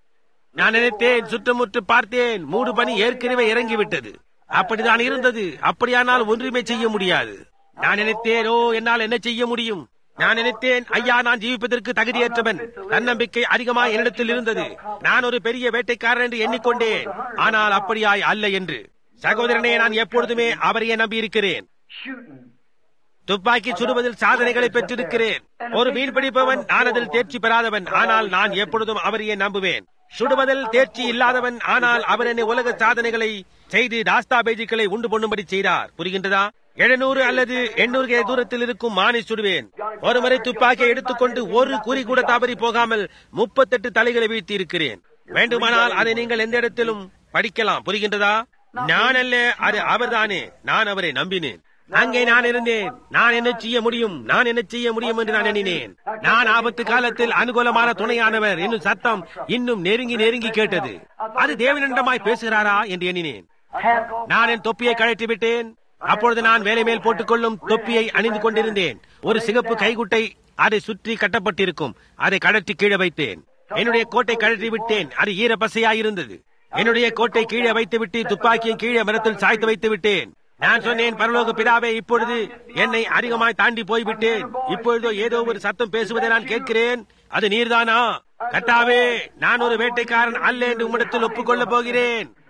நான் நினைத்தேன் சுற்றுமுற்று பார்த்தேன் மூடு பனி ஏற்கனவே இறங்கிவிட்டது அப்படிதான் இருந்தது அப்படியானால் ஒன்றுமே செய்ய முடியாது நான் நினைத்தேன் ஓ என்னால் என்ன செய்ய முடியும் நான் நினைத்தேன் ஐயா நான் ஜீவிப்பதற்கு தகுதியற்றவன் தன்னம்பிக்கை அதிகமாய் என்னிடத்தில் இருந்தது நான் ஒரு பெரிய வேட்டைக்காரன் என்று எண்ணிக்கொண்டேன் ஆனால் அப்படியாய் அல்ல என்று சகோதரனே நான் எப்பொழுதுமே அவரையே நம்பியிருக்கிறேன் Shooting. துப்பாக்கி சுடுவதில் சாதனைகளை பெற்றிருக்கிறேன் ஒரு மீன் பிடிப்பவன் நான் அதில் தேர்ச்சி பெறாதவன் ஆனால் நான் எப்பொழுதும் அவரையே நம்புவேன் சுடுவதில் தேர்ச்சி இல்லாதவன் ஆனால் அவர் என்னை உலக சாதனைகளை செய்து டாஸ்தா பேஜிக்களை உண்டு பண்ணும்படி செய்தார் புரிகின்றதா எழுநூறு அல்லது எண்ணூறு தூரத்தில் இருக்கும் மானை சுடுவேன் ஒருமுறை துப்பாக்கியை எடுத்துக்கொண்டு ஒரு குறி கூட தவறி போகாமல் முப்பத்தெட்டு தலைகளை வீழ்த்தி இருக்கிறேன் வேண்டுமானால் அதை நீங்கள் எந்த இடத்திலும் படிக்கலாம் புரிகின்றதா நான் அல்ல அது அவர்தானே நான் அவரை நம்பினேன் அங்கே நான் இருந்தேன் நான் என்ன செய்ய முடியும் நான் என்ன செய்ய முடியும் என்று நான் எண்ணினேன் நான் ஆபத்து காலத்தில் அனுகூலமான துணையானவர் என்னும் சத்தம் இன்னும் நெருங்கி நெருங்கி கேட்டது அது தேவனிடமாய் பேசுகிறாரா என்று எண்ணினேன் Half off. நான் என் தொப்பியை கழட்டி விட்டேன் அப்பொழுது நான் வேலை மேல் போட்டுக்கொள்ளும் தொப்பியை அணிந்து கொண்டிருந்தேன் ஒரு சிகப்பு கைகுட்டை அதை சுற்றி கட்டப்பட்டிருக்கும் அதை கழற்றி கீழே வைத்தேன் என்னுடைய கோட்டை கழற்றி விட்டேன் அது ஈர பசையாயிருந்தது என்னுடைய கோட்டை கீழே வைத்துவிட்டு துப்பாக்கியை கீழே மரத்தில் சாய்த்து வைத்து விட்டேன் நான் சொன்னேன் பரலோக பிதாவே இப்பொழுது என்னை அதிகமாய் தாண்டி போய்விட்டேன் இப்பொழுதோ ஏதோ ஒரு சத்தம் பேசுவதை நான் கேட்கிறேன் அது நீர்தானா கட்டாவே நான் ஒரு வேட்டைக்காரன் அல்ல என்று உம்மிடத்தில் ஒப்புக்கொள்ளப் போகிறேன்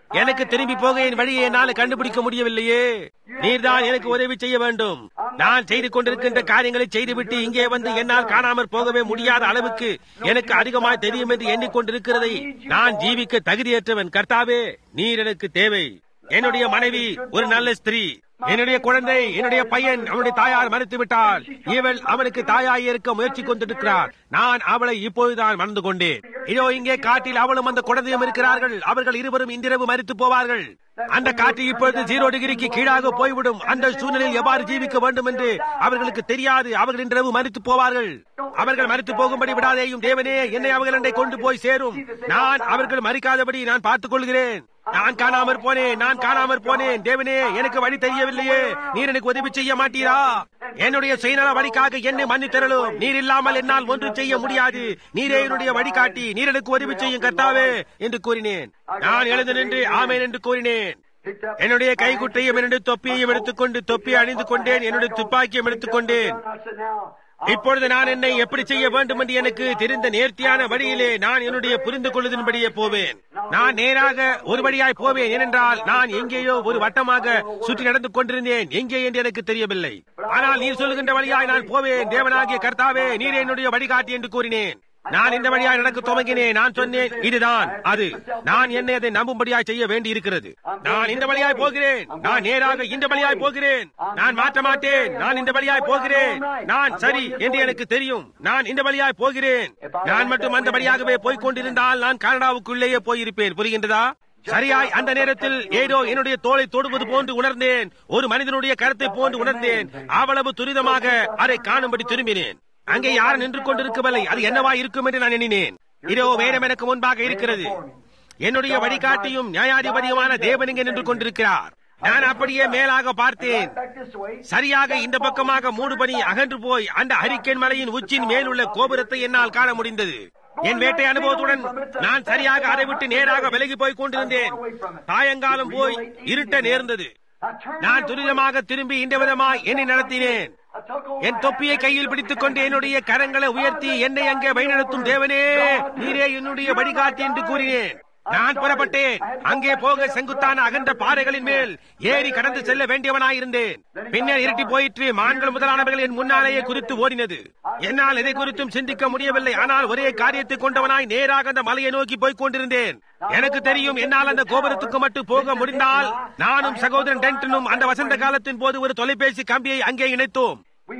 எனக்கு திரும்பி போக என் வழியை என்னால் கண்டுபிடிக்க முடியவில்லையே நீர்தான் எனக்கு உதவி செய்ய வேண்டும் நான் செய்து கொண்டிருக்கின்ற காரியங்களை செய்துவிட்டு இங்கே வந்து என்னால் காணாமற் போகவே முடியாத அளவுக்கு எனக்கு அதிகமாய் தெரியும் என்று எண்ணிக்கொண்டிருக்கிறதை நான் ஜீவிக்க தகுதியற்றவன் கர்த்தாவே நீர் எனக்கு தேவை என்னுடைய மனைவி ஒரு நல்ல ஸ்திரீ என்னுடைய குழந்தை என்னுடைய பையன் அவனுடைய தாயார் மறுத்து விட்டாள் இவள் அவனுக்கு தாயாய் இருக்க முயற்சி கொண்டிருக்கிறார் நான் அவளை இப்பொழுதுதான் மறந்து கொண்டேன் இதோ இங்கே காட்டில் அவளும் அந்த குழந்தையும் இருக்கிறார்கள் அவர்கள் இருவரும் இன்றிரவு மறித்து போவார்கள் அந்த காற்று இப்பொழுது ஜீரோ டிகிரிக்கு கீழாக போய்விடும் அந்த சூழ்நிலையில் எவ்வாறு ஜீவிக்க வேண்டும் என்று அவர்களுக்கு தெரியாது அவர்கள் இன்றிரவு மறித்து போவார்கள் அவர்கள் மறித்து போகும்படி விடாதேயும் தேவனே என்னை அவர்கள் கொண்டு போய் சேரும் நான் அவர்கள் மறிக்காதபடி நான் பார்த்துக் கொள்கிறேன் நான் காணாமற் போனேன் நான் காணாமற் போனேன் தேவனே எனக்கு வழி தெரியவில்லையே நீர் எனக்கு உதவி செய்ய மாட்டீரா என்னுடைய சுயநல வழிக்காக என்னை மன்னித்தரலும் நீர் இல்லாமல் என்னால் ஒன்று செய்ய முடியாது நீரே என்னுடைய வழிகாட்டி நீர் எனக்கு உதவி செய்யும் கர்த்தாவே என்று கூறினேன் நான் எழுந்து நின்று ஆமேன் என்று கூறினேன் என்னுடைய கைக்குட்டையும் என்னுடைய தொப்பியையும் எடுத்துக்கொண்டு தொப்பியை அணிந்து கொண்டேன் என்னுடைய துப்பாக்கியும் எடுத்துக்கொண்டேன் இப்பொழுது நான் என்னை எப்படி செய்ய வேண்டும் என்று எனக்கு தெரிந்த நேர்த்தியான வழியிலே நான் என்னுடைய புரிந்து கொள்ளுதன்படியே போவேன் நான் நேராக ஒரு வழியாய் போவேன் ஏனென்றால் நான் எங்கேயோ ஒரு வட்டமாக சுற்றி நடந்து கொண்டிருந்தேன் எங்கே என்று எனக்கு தெரியவில்லை ஆனால் நீர் சொல்லுகின்ற வழியாய் நான் போவேன் தேவனாகிய கர்த்தாவே நீர் என்னுடைய வழிகாட்டி என்று கூறினேன் நான் இந்த வழியாய் நடக்க துவங்கினேன் நான் சொன்னேன் இதுதான் அது நான் என்னை அதை நம்பும்படியாய் செய்ய வேண்டி இருக்கிறது நான் இந்த வழியாய் போகிறேன் நான் நேராக இந்த வழியாய் போகிறேன் நான் மாற்ற மாட்டேன் நான் இந்த வழியாய் போகிறேன் நான் சரி என்று எனக்கு தெரியும் நான் இந்த வழியாய் போகிறேன் நான் மட்டும் அந்த வழியாகவே போய்க் கொண்டிருந்தால் நான் கனடாவுக்குள்ளேயே போயிருப்பேன் புரிகின்றதா சரியாய் அந்த நேரத்தில் ஏதோ என்னுடைய தோலை தொடுவது போன்று உணர்ந்தேன் ஒரு மனிதனுடைய கருத்தை போன்று உணர்ந்தேன் அவ்வளவு துரிதமாக அதை காணும்படி திரும்பினேன் அங்கே யார் நின்று கொண்டிருக்கவில்லை அது என்னவா இருக்கும் என்று நான் எண்ணினேன் இதோ வேடம் எனக்கு முன்பாக இருக்கிறது என்னுடைய வழிகாட்டியும் நியாயாதிபதியுமான தேவன் இங்கே நின்று கொண்டிருக்கிறார் நான் அப்படியே மேலாக பார்த்தேன் சரியாக இந்த பக்கமாக மூடுபனி அகன்று போய் அந்த ஹரிக்கேன் மலையின் உச்சின் மேலுள்ள கோபுரத்தை என்னால் காண முடிந்தது என் வேட்டை அனுபவத்துடன் நான் சரியாக அதை விட்டு நேராக விலகி போய் கொண்டிருந்தேன் சாயங்காலம் போய் இருட்ட நேர்ந்தது நான் துரிதமாக திரும்பி இந்த விதமாய் என்னை நடத்தினேன் என் தொப்பியை கையில் பிடித்துக் கொண்டு என்னுடைய கரங்களை உயர்த்தி என்னை அங்கே வழிநடத்தும் தேவனே நீரே என்னுடைய வழிகாட்டி என்று கூறினேன் நான் புறப்பட்டேன் அங்கே போக செங்குத்தான அகன்ற பாறைகளின் மேல் ஏறி கடந்து செல்ல வேண்டியவனாயிருந்தேன் பின்னர் இருட்டி போயிற்று மான்கள் முதலானவர்கள் என் முன்னாலேயே குறித்து ஓடினது என்னால் எதை குறித்தும் சிந்திக்க முடியவில்லை ஆனால் ஒரே காரியத்தை கொண்டவனாய் நேராக அந்த மலையை நோக்கி போய்க் கொண்டிருந்தேன் எனக்கு தெரியும் என்னால் அந்த கோபுரத்துக்கு மட்டும் போக முடிந்தால் நானும் சகோதரன் டென்டனும் அந்த வசந்த காலத்தின் போது ஒரு தொலைபேசி கம்பியை அங்கே இணைத்தோம்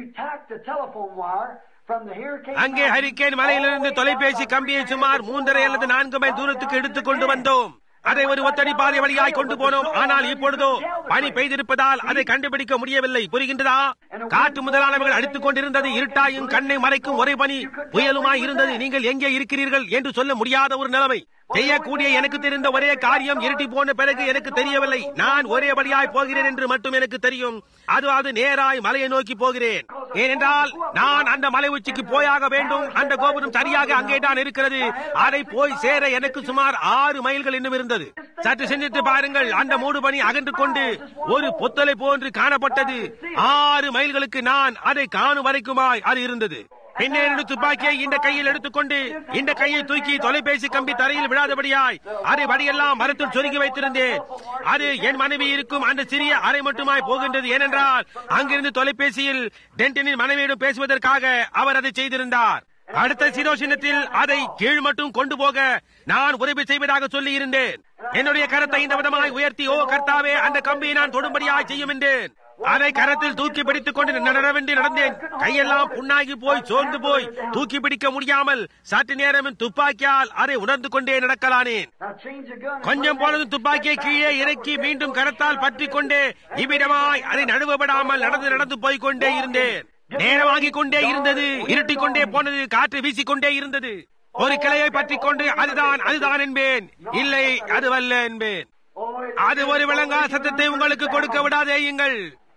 அங்கே ஹரிக்கேன் மலையிலிருந்து தொலைபேசி கம்பியை சுமார் மூன்றரை அல்லது நான்கு மைல் தூரத்துக்கு எடுத்துக் கொண்டு வந்தோம் அதை ஒரு ஒத்தடி பாதை வழியாய் கொண்டு போனோம் ஆனால் இப்பொழுதோ பனி பெய்திருப்பதால் அதை கண்டுபிடிக்க முடியவில்லை புரிகின்றதா காற்று முதலானவர்கள் அடித்துக் கொண்டிருந்தது இருட்டாயும் கண்ணை மறைக்கும் ஒரே பனி புயலுமாய் இருந்தது நீங்கள் எங்கே இருக்கிறீர்கள் என்று சொல்ல முடியாத ஒரு நிலைமை செய்யக்கூடிய எனக்கு தெரிந்த ஒரே காரியம் இருட்டி போன பிறகு எனக்கு தெரியவில்லை நான் ஒரே வழியாய் போகிறேன் என்று மட்டும் எனக்கு தெரியும் அது அது நேராய் மலையை நோக்கி போகிறேன் ஏனென்றால் நான் அந்த மலை உச்சிக்கு போயாக வேண்டும் அந்த கோபுரம் சரியாக அங்கேதான் இருக்கிறது அதை போய் சேர எனக்கு சுமார் ஆறு மைல்கள் இன்னும் இருந்தது சற்று சிந்தித்து பாருங்கள் அந்த மூடு பணி அகன்று கொண்டு ஒரு பொத்தலை போன்று காணப்பட்டது ஆறு மைல்களுக்கு நான் அதை காணும் வரைக்குமாய் அது இருந்தது பின்னேறு துப்பாக்கியை இந்த கையில் எடுத்துக்கொண்டு இந்த கையை தூக்கி தொலைபேசி கம்பி தரையில் விழாதபடியாய் அதை வடியெல்லாம் மரத்தில் சொருகி வைத்திருந்தேன் அது என் மனைவி இருக்கும் அந்த சிறிய அறை மட்டுமாய் போகின்றது ஏனென்றால் அங்கிருந்து தொலைபேசியில் டென்டனின் மனைவியிடம் பேசுவதற்காக அவர் அதை செய்திருந்தார் அடுத்த சிரோசினத்தில் அதை கீழ் மட்டும் கொண்டு போக நான் உதவி செய்வதாக சொல்லி இருந்தேன் என்னுடைய கரத்தை இந்த விதமாய் உயர்த்தி ஓ கர்த்தாவே அந்த கம்பியை நான் தொடும்படியாய் செய்யும் என்றேன் அதை கரத்தில் தூக்கி பிடித்துக் கொண்டு நடவென்று நடந்தேன் கையெல்லாம் புண்ணாகி போய் சோர்ந்து போய் தூக்கி பிடிக்க முடியாமல் சற்று நேரம் துப்பாக்கியால் அதை உணர்ந்து கொண்டே நடக்கலானேன் கொஞ்சம் போனது துப்பாக்கியை கீழே இறக்கி மீண்டும் கரத்தால் பற்றி கொண்டே இவ்விடமாய் அதை நழுவப்படாமல் நடந்து நடந்து போய் கொண்டே இருந்தேன் நேரமாகிக் கொண்டே இருந்தது இருட்டிக் கொண்டே போனது காற்று வீசிக்கொண்டே இருந்தது ஒரு கிளையை பற்றி கொண்டு அதுதான் அதுதான் என்பேன் இல்லை அதுவல்ல என்பேன் அது ஒரு விளங்கா சத்தத்தை உங்களுக்கு கொடுக்க விடாதேயுங்கள்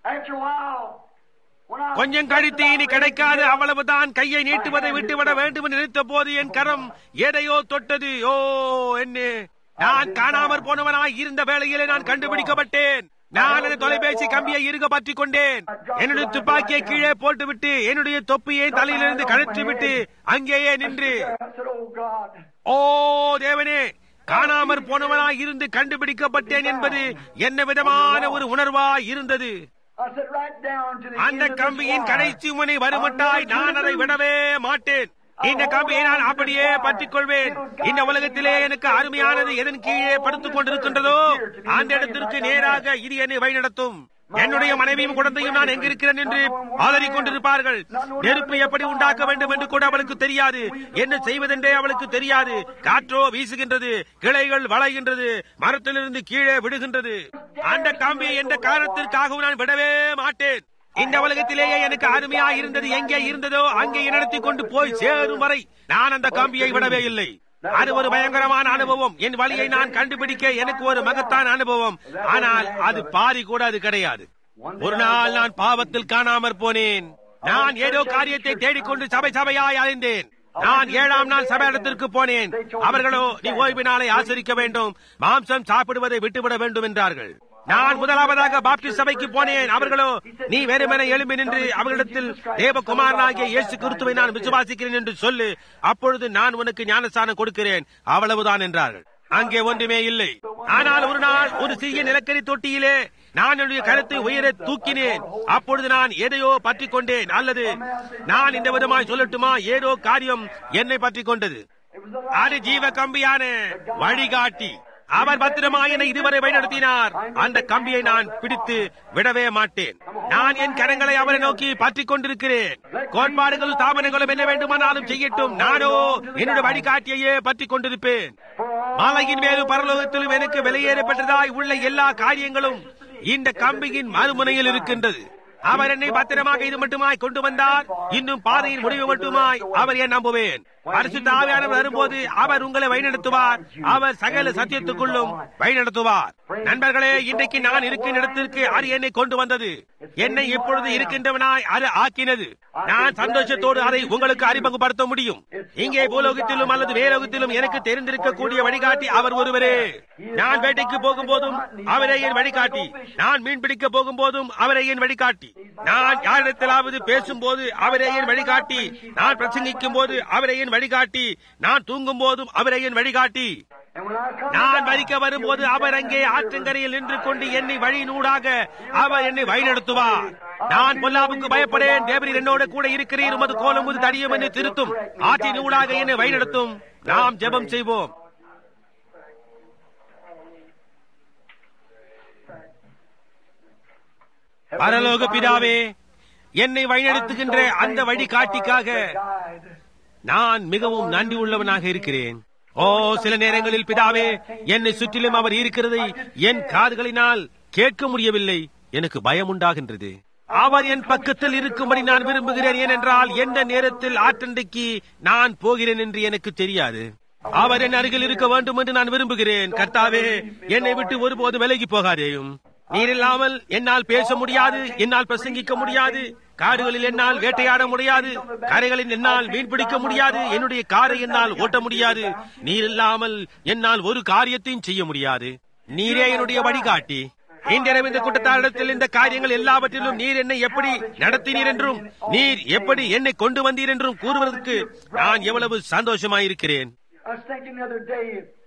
கொஞ்சம் கழித்து இனி கிடைக்காது அவ்வளவுதான் கையை நீட்டுவதை விட்டுவிட வேண்டும் என்று நினைத்த போது என் கரம் எதையோ தொட்டது ஓ என்ன நான் காணாமற் போனவனாய் இருந்த வேளையிலே நான் கண்டுபிடிக்கப்பட்டேன் நான் அந்த தொலைபேசி கம்பியை இருக பற்றிக் கொண்டேன் என்னுடைய துப்பாக்கியை கீழே போட்டுவிட்டு என்னுடைய தொப்பியை தலையிலிருந்து கழற்றி விட்டு அங்கேயே நின்று ஓ தேவனே காணாமற் போனவனாய் இருந்து கண்டுபிடிக்கப்பட்டேன் என்பது என்ன விதமான ஒரு உணர்வாய் இருந்தது I said right down to the அந்த end of this கம்பியின் wire. கடைசி முனை வருமட்டாய் நான் அதை விடவே மாட்டேன் இந்த கம்பியை நான் அப்படியே பற்றிக் கொள்வேன் இந்த உலகத்திலே எனக்கு அருமையானது எதன் கீழே படுத்துக் கொண்டிருக்கின்றதோ அந்த இடத்திற்கு நேராக இது என்னை வழிநடத்தும் என்னுடைய மனைவியும் குழந்தையும் நான் எங்கிருக்கிறேன் என்று ஆதரிக் கொண்டிருப்பார்கள் நெருப்பு எப்படி உண்டாக்க வேண்டும் என்று கூட அவளுக்கு தெரியாது என்ன செய்வதென்றே அவளுக்கு தெரியாது காற்றோ வீசுகின்றது கிளைகள் வளைகின்றது மரத்திலிருந்து கீழே விடுகின்றது அந்த கம்பியை எந்த காரணத்திற்காகவும் நான் விடவே மாட்டேன் இந்த உலகத்திலேயே எனக்கு அருமையா இருந்தது எங்கே இருந்ததோ அங்கே நடத்தி கொண்டு போய் சேரும் வரை நான் அந்த கம்பியை விடவே இல்லை அது ஒரு பயங்கரமான அனுபவம் என் வழியை நான் கண்டுபிடிக்க எனக்கு ஒரு மகத்தான அனுபவம் ஆனால் அது பாதி கூட அது கிடையாது ஒரு நாள் நான் பாவத்தில் காணாமற் போனேன் நான் ஏதோ காரியத்தை தேடிக்கொண்டு சபை சபையாய் அலைந்தேன் நான் ஏழாம் நாள் சபையிடத்திற்கு போனேன் அவர்களோ நீ ஓய்வு நாளை ஆசரிக்க வேண்டும் மாம்சம் சாப்பிடுவதை விட்டுவிட வேண்டும் என்றார்கள் நான் முதலாவதாக பாப்டிஸ்ட் சபைக்கு போனேன் அவர்களோ நீ வெறுமனை எழும்பி நின்று அவர்களிடத்தில் தேவகுமாரனாகிய இயேசு கிறிஸ்துவை நான் விசுவாசிக்கிறேன் என்று சொல்லு அப்பொழுது நான் உனக்கு ஞானஸ்தானம் கொடுக்கிறேன் அவ்வளவுதான் என்றார்கள் அங்கே ஒன்றுமே இல்லை ஆனால் ஒரு நாள் ஒரு சிறிய நிலக்கரி தொட்டியிலே நான் என்னுடைய கருத்தை உயர தூக்கினேன் அப்பொழுது நான் எதையோ பற்றி கொண்டேன் அல்லது நான் இந்த விதமாய் சொல்லட்டுமா ஏதோ காரியம் என்னை பற்றி கொண்டது அது ஜீவ கம்பியான வழிகாட்டி அவர் பத்திரமாக என்னை இதுவரை வழிநடத்தினார் அந்த கம்பியை நான் பிடித்து விடவே மாட்டேன் நான் என் கரங்களை அவரை நோக்கி பற்றிக் கொண்டிருக்கிறேன் கோட்பாடுகளும் தாபனங்களும் என்ன வேண்டுமானாலும் செய்யட்டும் நானோ என்னுடைய வழிகாட்டியையே பற்றிக் கொண்டிருப்பேன் மாலையின் மேலும் பரலோகத்திலும் எனக்கு வெளியேறப்பட்டதாய் உள்ள எல்லா காரியங்களும் இந்த கம்பியின் மறுமுனையில் இருக்கின்றது அவர் என்னை பத்திரமாக இது மட்டுமாய் கொண்டு வந்தார் இன்னும் பாதையின் முடிவு மட்டுமாய் அவர் என் நம்புவேன் பரிசுத்த ஆவியானவர் வரும்போது அவர் உங்களை வழிநடத்துவார் அவர் சகல சத்தியத்துக்குள்ளும் வழிநடத்துவார் நண்பர்களே இன்றைக்கு நான் இருக்கின்ற இடத்திற்கு அது என்னை கொண்டு வந்தது என்னை இப்பொழுது இருக்கின்றவனாய் அது ஆக்கினது நான் சந்தோஷத்தோடு அதை உங்களுக்கு அறிமுகப்படுத்த முடியும் இங்கே பூலோகத்திலும் அல்லது வேலோகத்திலும் எனக்கு தெரிந்திருக்கக்கூடிய வழிகாட்டி அவர் ஒருவரே நான் வேட்டைக்கு போகும்போதும் அவரே என் வழிகாட்டி நான் மீன் பிடிக்க போகும்போதும் அவரே என் வழிகாட்டி நான் யாரிடத்திலாவது பேசும்போது அவரே என் வழிகாட்டி நான் பிரசங்கிக்கும் போது அவரே என் வழிகாட்டி நான் தூங்கும் போதும் அவரே என் வழிகாட்டி And when I come நான் back, மறிக்க வரும்போது அவர் அங்கே ஆற்றங்கரையில் நின்று கொண்டு என்னை வழிநூடாக அவர் என்னை வழிநடத்துவார் நான் பொல்லாவுக்கு பயப்படேன் தேவரீர் என்னோட கூட இருக்கிறீர் உமது கோலம் உமது தடியும் என்னை திருத்தும் ஆற்றின் ஊடாக என்னை வழிநடத்தும் நாம் ஜெபம் செய்வோம் பரலோக பிதாவே என்னை வழிநடத்துகின்ற அந்த வழிகாட்டிக்காக நான் மிகவும் நன்றி உள்ளவனாக இருக்கிறேன் ஓ சில நேரங்களில் பிதாவே என்னை சுற்றிலும் அவர் இருக்கிறதை என் காதுகளினால் கேட்க முடியவில்லை எனக்கு பயம் உண்டாகின்றது அவர் என் பக்கத்தில் இருக்கும்படி நான் விரும்புகிறேன் ஏனென்றால் எந்த நேரத்தில் ஆற்றண்டைக்கு நான் போகிறேன் என்று எனக்கு தெரியாது அவர் என் அருகில் இருக்க வேண்டும் என்று நான் விரும்புகிறேன் கர்த்தாவே என்னை விட்டு ஒருபோது விலகி போகாதேயும் நீர் இல்லாமல் என்னால் பேச முடியாது என்னால் பிரசங்கிக்க முடியாது காடுகளில் என்னால் வேட்டையாட முடியாது கரைகளில் என்னால் மீன் பிடிக்க முடியாது என்னுடைய காரை என்னால் ஓட்ட முடியாது நீர் இல்லாமல் என்னால் ஒரு காரியத்தையும் செய்ய முடியாது நீரே என்னுடைய வழிகாட்டி இன்றிரவு இந்த கூட்டத்தாரிடத்தில் இந்த காரியங்கள் எல்லாவற்றிலும் நீர் என்னை எப்படி நடத்தினீர் என்றும் நீர் எப்படி என்னை கொண்டு வந்தீர் என்றும் கூறுவதற்கு நான் எவ்வளவு சந்தோஷமாயிருக்கிறேன் I was thinking the other day,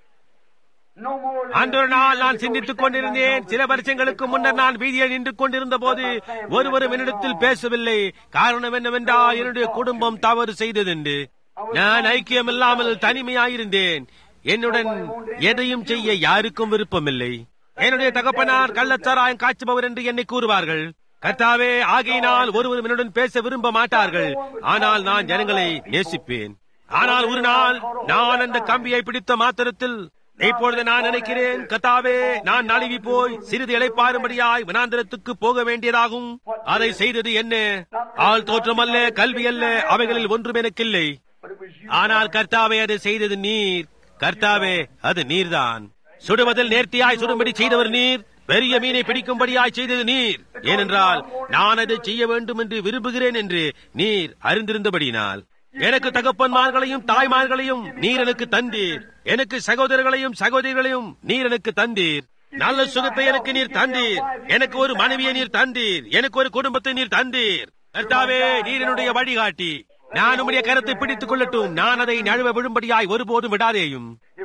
no more than அன்றொரு நாள் நான் சிந்தித்துக் கொண்டிருந்தேன் சில வருஷங்களுக்கு முன்னர் நான் வீதியில் நின்று கொண்டிருந்த போது ஒருவரும் என்னிடத்தில் பேசவில்லை காரணம் என்னவென்றால் என்னுடைய குடும்பம் தவறு செய்ததென்று நான் ஐக்கியம் இல்லாமல் தனிமையாயிருந்தேன் என்னுடன் எதையும் செய்ய யாருக்கும் விருப்பமில்லை என்னுடைய தகப்பனார் கள்ளச்சாராயம் காய்ச்சுபவர் என்று என்னை கூறுவார்கள் கர்த்தாவே ஆகையினால் ஒருவரும் என்னுடன் பேச விரும்ப மாட்டார்கள் ஆனால் நான் ஜனங்களை நேசிப்பேன் ஆனால் ஒரு நாள் நான் அந்த கம்பியை பிடித்த மாத்திரத்தில் இப்பொழுது நான் நினைக்கிறேன் கத்தாவே நான் நழுவி போய் சிறிது இளைப்பாறும்படியாய் வனாந்திரத்துக்கு போக வேண்டியதாகும் அதை செய்தது என்ன ஆள் தோற்றம் அல்ல கல்வி அல்ல அவைகளில் ஒன்றும் எனக்கில்லை but it was you. ஆனால் கர்த்தாவே அதை செய்தது நீர் கர்த்தாவே அது நீர்தான் சுடுவதில் நேர்த்தியாய் சுடும்படி செய்தவர் நீர் பெரிய மீனை பிடிக்கும்படியாய் செய்தது நீர் ஏனென்றால் நான் அதை செய்ய வேண்டும் என்று விரும்புகிறேன் என்று நீர் அறிந்திருந்தபடியினால் எனக்கு தகப்பன்மார்களையும் தாய்மார்களையும் நீர் எனக்கு தந்தீர் எனக்கு சகோதரர்களையும் சகோதரிகளையும் நீர் எனக்கு தந்தீர் நல்ல சுகத்தை எனக்கு நீர் தந்தீர் எனக்கு ஒரு மனைவியை நீர் தந்தீர் எனக்கு ஒரு குடும்பத்தை நீர் தந்தீர் கர்த்தாவே நீர் என்னுடைய வழிகாட்டி நான் உம்முடைய கருத்தை பிடித்துக் கொள்ளட்டும் நான் அதை நழுவ விழும்படியாய் ஒருபோதும் விடாதேயும்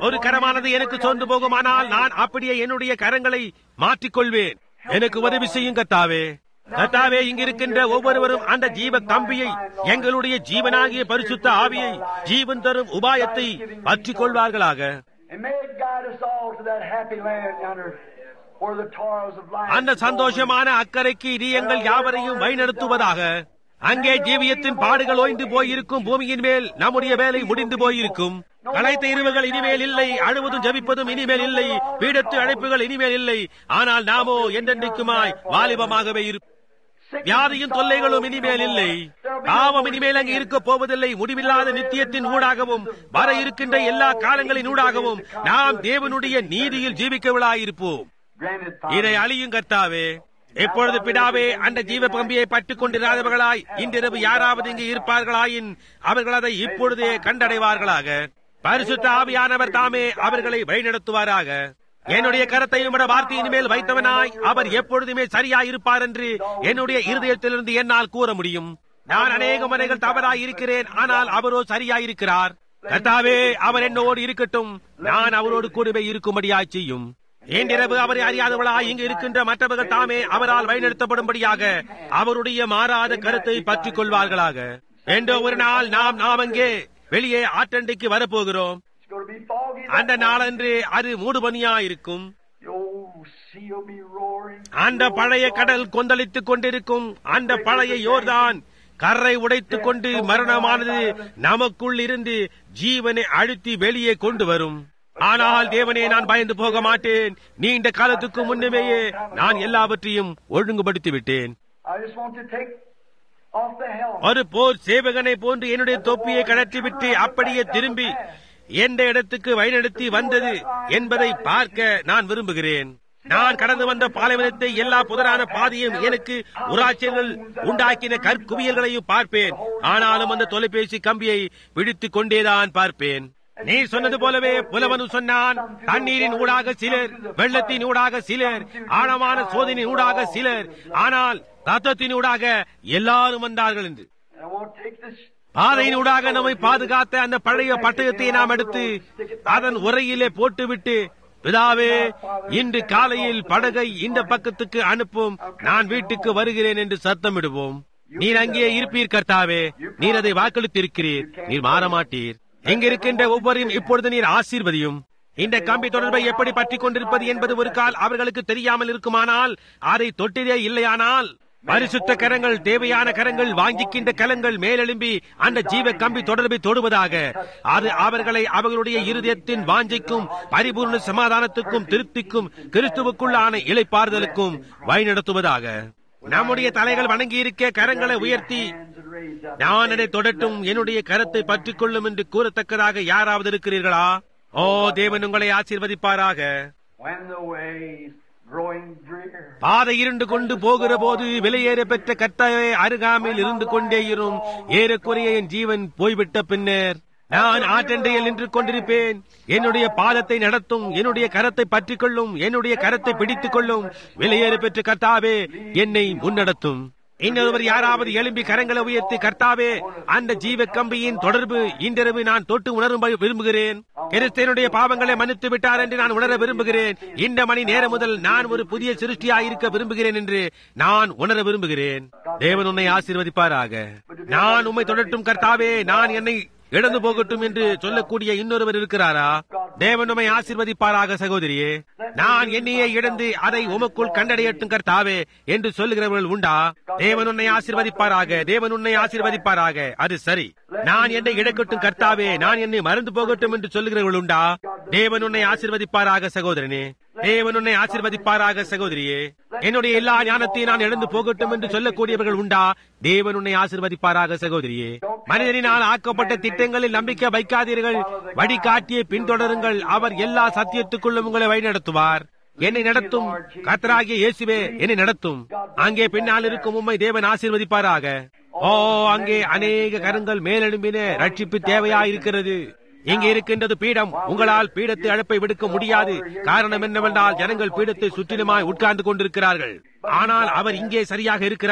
ஒரு கரமானது எனக்கு சொந்து போகுமானால் நான் அப்படியே என்னுடைய கரங்களை மாற்றிக்கொள்வேன் எனக்கு உதவி செய்யும் கத்தாவே கத்தாவே இங்கிருக்கின்ற ஒவ்வொருவரும் அந்த ஜீவ கம்பியை எங்களுடைய ஜீவனாகிய பரிசுத்த ஆவியை ஜீவன் தரும் உபாயத்தை பற்றிக் கொள்வார்களாக And may it guide us all to that happy land yonder where the toils of life. அந்த சந்தோஷமான அக்கறைக்கு இது எங்கள் யாவரையும் வழிநடத்துவதாக அங்கே ஜீவியத்தின் பாடுகள் ஓய்ந்து போயிருக்கும் பூமியின் மேல் நம்முடைய வேலை முடிந்து போயிருக்கும் கலைத்த இருவுகள் இனிமேல் இல்லை அழுவதும் ஜபிப்பதும் இனிமேல் இல்லை பீடத்து அழைப்புகள் இனிமேல் இல்லை ஆனால் நாமோ என்றென்றைக்குமாய் வாலிபமாகவே இருப்போம் வியாதியும் தொல்லைகளும் இனிமேல் இல்லை பாவம் இனிமேல் அங்கு இருக்க போவதில்லை முடிவில்லாத நித்தியத்தின் ஊடாகவும் வர இருக்கின்ற எல்லா காலங்களின் ஊடாகவும் நாம் தேவனுடைய நீதியில் ஜீவிக்கவிழாயிருப்போம் Granted, இதை அழியும் கர்த்தாவே எப்பொழுது பிதாவே அந்த ஜீவ பம்பியை பட்டுக் கொண்டிராதவர்களாய் இன்றிரவு யாராவது இங்கு இருப்பார்களாயின் அவர்கள் அதை இப்பொழுதே கண்டடைவார்களாக பரிசுத்த ஆவியானவர் தாமே அவர்களை வழிநடத்துவாராக என்னுடைய கரத்தை உம்முடைய வார்த்தையின் மேல் வைத்தவனாய் அவர் எப்பொழுதுமே சரியாய் இருப்பார் என்று என்னுடைய இருதயத்திலிருந்து என்னால் கூற முடியும் நான் அநேக முறைகள் தவறாய் இருக்கிறேன் ஆனால் அவரோ சரியாய் இருக்கிறார் கர்த்தாவே அவர் என்னோடு இருக்கட்டும் நான் அவரோடு கூடவே இருக்கும்படியாய் செய்யும் இன்றிரவு அவரை அறியாதவளாய் இங்கு இருக்கின்ற மற்றவர்கள் தாமே அவரால் வழிநடத்தப்படும்படியாக அவருடைய மாறாத கருத்தை பற்றிக் கொள்வார்களாக என்றோ ஒரு நாள் நாம் நாம் அங்கே வெளியே ஆற்றண்டைக்கு வரப்போகிறோம் it's going to be foggy. அந்த நாளன்று அது மூடுபனியா இருக்கும் The old sea will be roaring. அந்த பழைய கடல் கொந்தளித்துக் கொண்டிருக்கும் அந்த பழைய யோர்தான் கரை உடைத்துக் கொண்டு மரணமானது நமக்குள் இருந்து ஜீவனை அழுத்தி வெளியே கொண்டு வரும் ஆனால் தேவனே நான் பயந்து போக மாட்டேன் நீண்ட காலத்துக்கு முன்னமேயே நான் எல்லாவற்றையும் ஒழுங்குபடுத்தி விட்டேன் I just want to take off the helmet. ஒரு போர் சேவகனை போன்று என்னுடைய தொப்பியை கழற்றிவிட்டு அப்படியே திரும்பி எந்த இடத்துக்கு வழிநடத்தி வந்தது என்பதை பார்க்க நான் விரும்புகிறேன் நான் கடந்து வந்த பாலைவனத்தை எல்லா புதரான பாதையும் எனக்கு உராட்சியர்கள் உண்டாக்கின கற்குவியல்களையும் பார்ப்பேன் ஆனாலும் அந்த தொலைபேசி கம்பியை பிடித்துக் கொண்டேதான் பார்ப்பேன் நீ சொன்னது போலவே புலவனும் சொன்னான் தண்ணீரின் ஊடாக சிலர் வெள்ளத்தின் ஊடாக சிலர் ஆழமான சோதனையின் ஊடாக சிலர் ஆனால் தத்துவத்தின் ஊடாக எல்லாரும் வந்தார்கள் என்று And I want to take this. பாதையின் ஊடாக நம்மை பாதுகாத்த அந்த பழைய பட்டயத்தை நாம் எடுத்து அதன் உரையிலே போட்டுவிட்டு பிதாவே இன்று காலையில் படகை இந்த பக்கத்துக்கு அனுப்பும் நான் வீட்டுக்கு வருகிறேன் என்று சத்தமிடுவோம் நீர் அங்கே இருப்பீர் கர்த்தாவே நீர் அதை வாக்களித்திருக்கிறீர் நீர் மாற மாட்டீர் இங்க இருக்கின்ற ஒவ்வொருவரையும் இப்பொழுது நீர் ஆசீர்வதியும் இந்த கம்பி தொடர்பை எப்படி பற்றிக் கொண்டிருப்பது என்பது ஒரு கால் அவர்களுக்கு தெரியாமல் இருக்குமானால் அதை தொட்டிலே இல்லையானால் பரிசுத்த கரங்கள் தேவையான கரங்கள் வாங்கிக்கின்ற கலங்கள் மேலெழும்பி அந்த ஜீவ கம்பி தொடர்பை தொடுவதாக அது அவர்களை அவர்களுடைய இருதயத்தின் வாஞ்சைக்கும் பரிபூர்ண சமாதானத்துக்கும் திருப்திக்கும் கிறிஸ்துவுக்குள்ளான இலைப்பாறுதலுக்கும் வழிநடத்துவதாக நம்முடைய தலைகள் வணங்கி இருக்க கரங்களை உயர்த்தி Hands and raised up. நான் அதை தொடட்டும் என்னுடைய கரத்தை பற்றிக் கொள்ளும் என்று கூறத்தக்கதாக யாராவது இருக்கிறீர்களா ஓ தேவன் உங்களை ஆசீர்வதிப்பாராக When the way's growing drear. பாதை இருண்டு கொண்டு போகிற போது விலையேற பெற்ற கர்த்தாவே அருகாமையில் இருந்து கொண்டே இரும் ஏறக்குறைய என் ஜீவன் போய்விட்ட பின்னர் நான் ஆற்றண்டையில் நின்று கொண்டிருப்பேன் என்னுடைய பாதத்தை நடத்தும் என்னுடைய கரத்தை பற்றிக் கொள்ளும் என்னுடைய கரத்தை பிடித்துக் கொள்ளும் விலையேற பெற்ற கர்த்தாவே என்னை முன்னடத்தும் இன்னொருவர் யாராவது எழும்பி கரங்களை உயர்த்தி கர்த்தாவே அந்த ஜீவ கம்பியின் தொடர்பு இன்றிரவு நான் தொட்டு உணரும் விரும்புகிறேன் கிறிஸ்தனுடைய பாவங்களை மன்னித்து விட்டார் என்று நான் உணர விரும்புகிறேன் இந்த மணி நேரம் முதல் நான் ஒரு புதிய சிருஷ்டியாய் இருக்க விரும்புகிறேன் என்று நான் உணர விரும்புகிறேன் தேவன் உன்னை ஆசீர்வதிப்பாராக நான் உம்மை தொடட்டும் கர்த்தாவே நான் என்னை இழந்து போகட்டும் என்று சொல்லக்கூடிய இன்னொருவர் இருக்கிறாரா தேவன் உம்மை ஆசீர்வதிப்பாராக சகோதரியே நான் என்னையே இழந்து அதை உமக்குள் கண்டடையட்டும் கர்த்தாவே என்று சொல்லுகிறவர்கள் உண்டா தேவன் உன்னை ஆசீர்வதிப்பாராக தேவன் உன்னை ஆசீர்வதிப்பாராக அது சரி நான் என்னை இழக்கட்டும் கர்த்தாவே நான் என்னை மறந்து போகட்டும் என்று சொல்லுகிறவர்கள் உண்டா தேவன் உன்னை ஆசீர்வதிப்பாராக சகோதரனே தேவன் உன்னை ஆசீர்வதிப்பாராக சகோதரியே என்னுடைய எல்லா ஞானத்தையும் நான் இழந்து போகட்டும் என்று சொல்லக்கூடியவர்கள் உண்டா தேவன் உன்னை ஆசீர்வதிப்பாராக சகோதரியே மனிதனினால் ஆக்கப்பட்ட திட்டங்களில் நம்பிக்கை வைக்காதீர்கள் வழிகாட்டியை பின்தொடருங்கள் அவர் எல்லா சத்தியத்துக்குள்ளும் உங்களை வழிநடத்துவார் என்னை நடத்தும் கத்தராகிய இயேசுவே என்னை நடத்தும் அங்கே பின்னால் இருக்கும் உம்மை தேவன் ஆசீர்வதிப்பாராக ஓ அங்கே அநேக கரங்கள் மேலெழும்பின ரட்சிப்பு தேவையா இருக்கிறது இங்கே இருக்கின்றது பீடம் உங்களால் பீடத்தை அழைப்பை விடுக்க முடியாது காரணம் என்னவென்றால் ஜனங்கள் பீடத்தை சுற்றிலுமாய் உட்கார்ந்து கொண்டிருக்கிறார்கள் ஆனால் அவர் இங்கே சரியாக இருக்கிறார்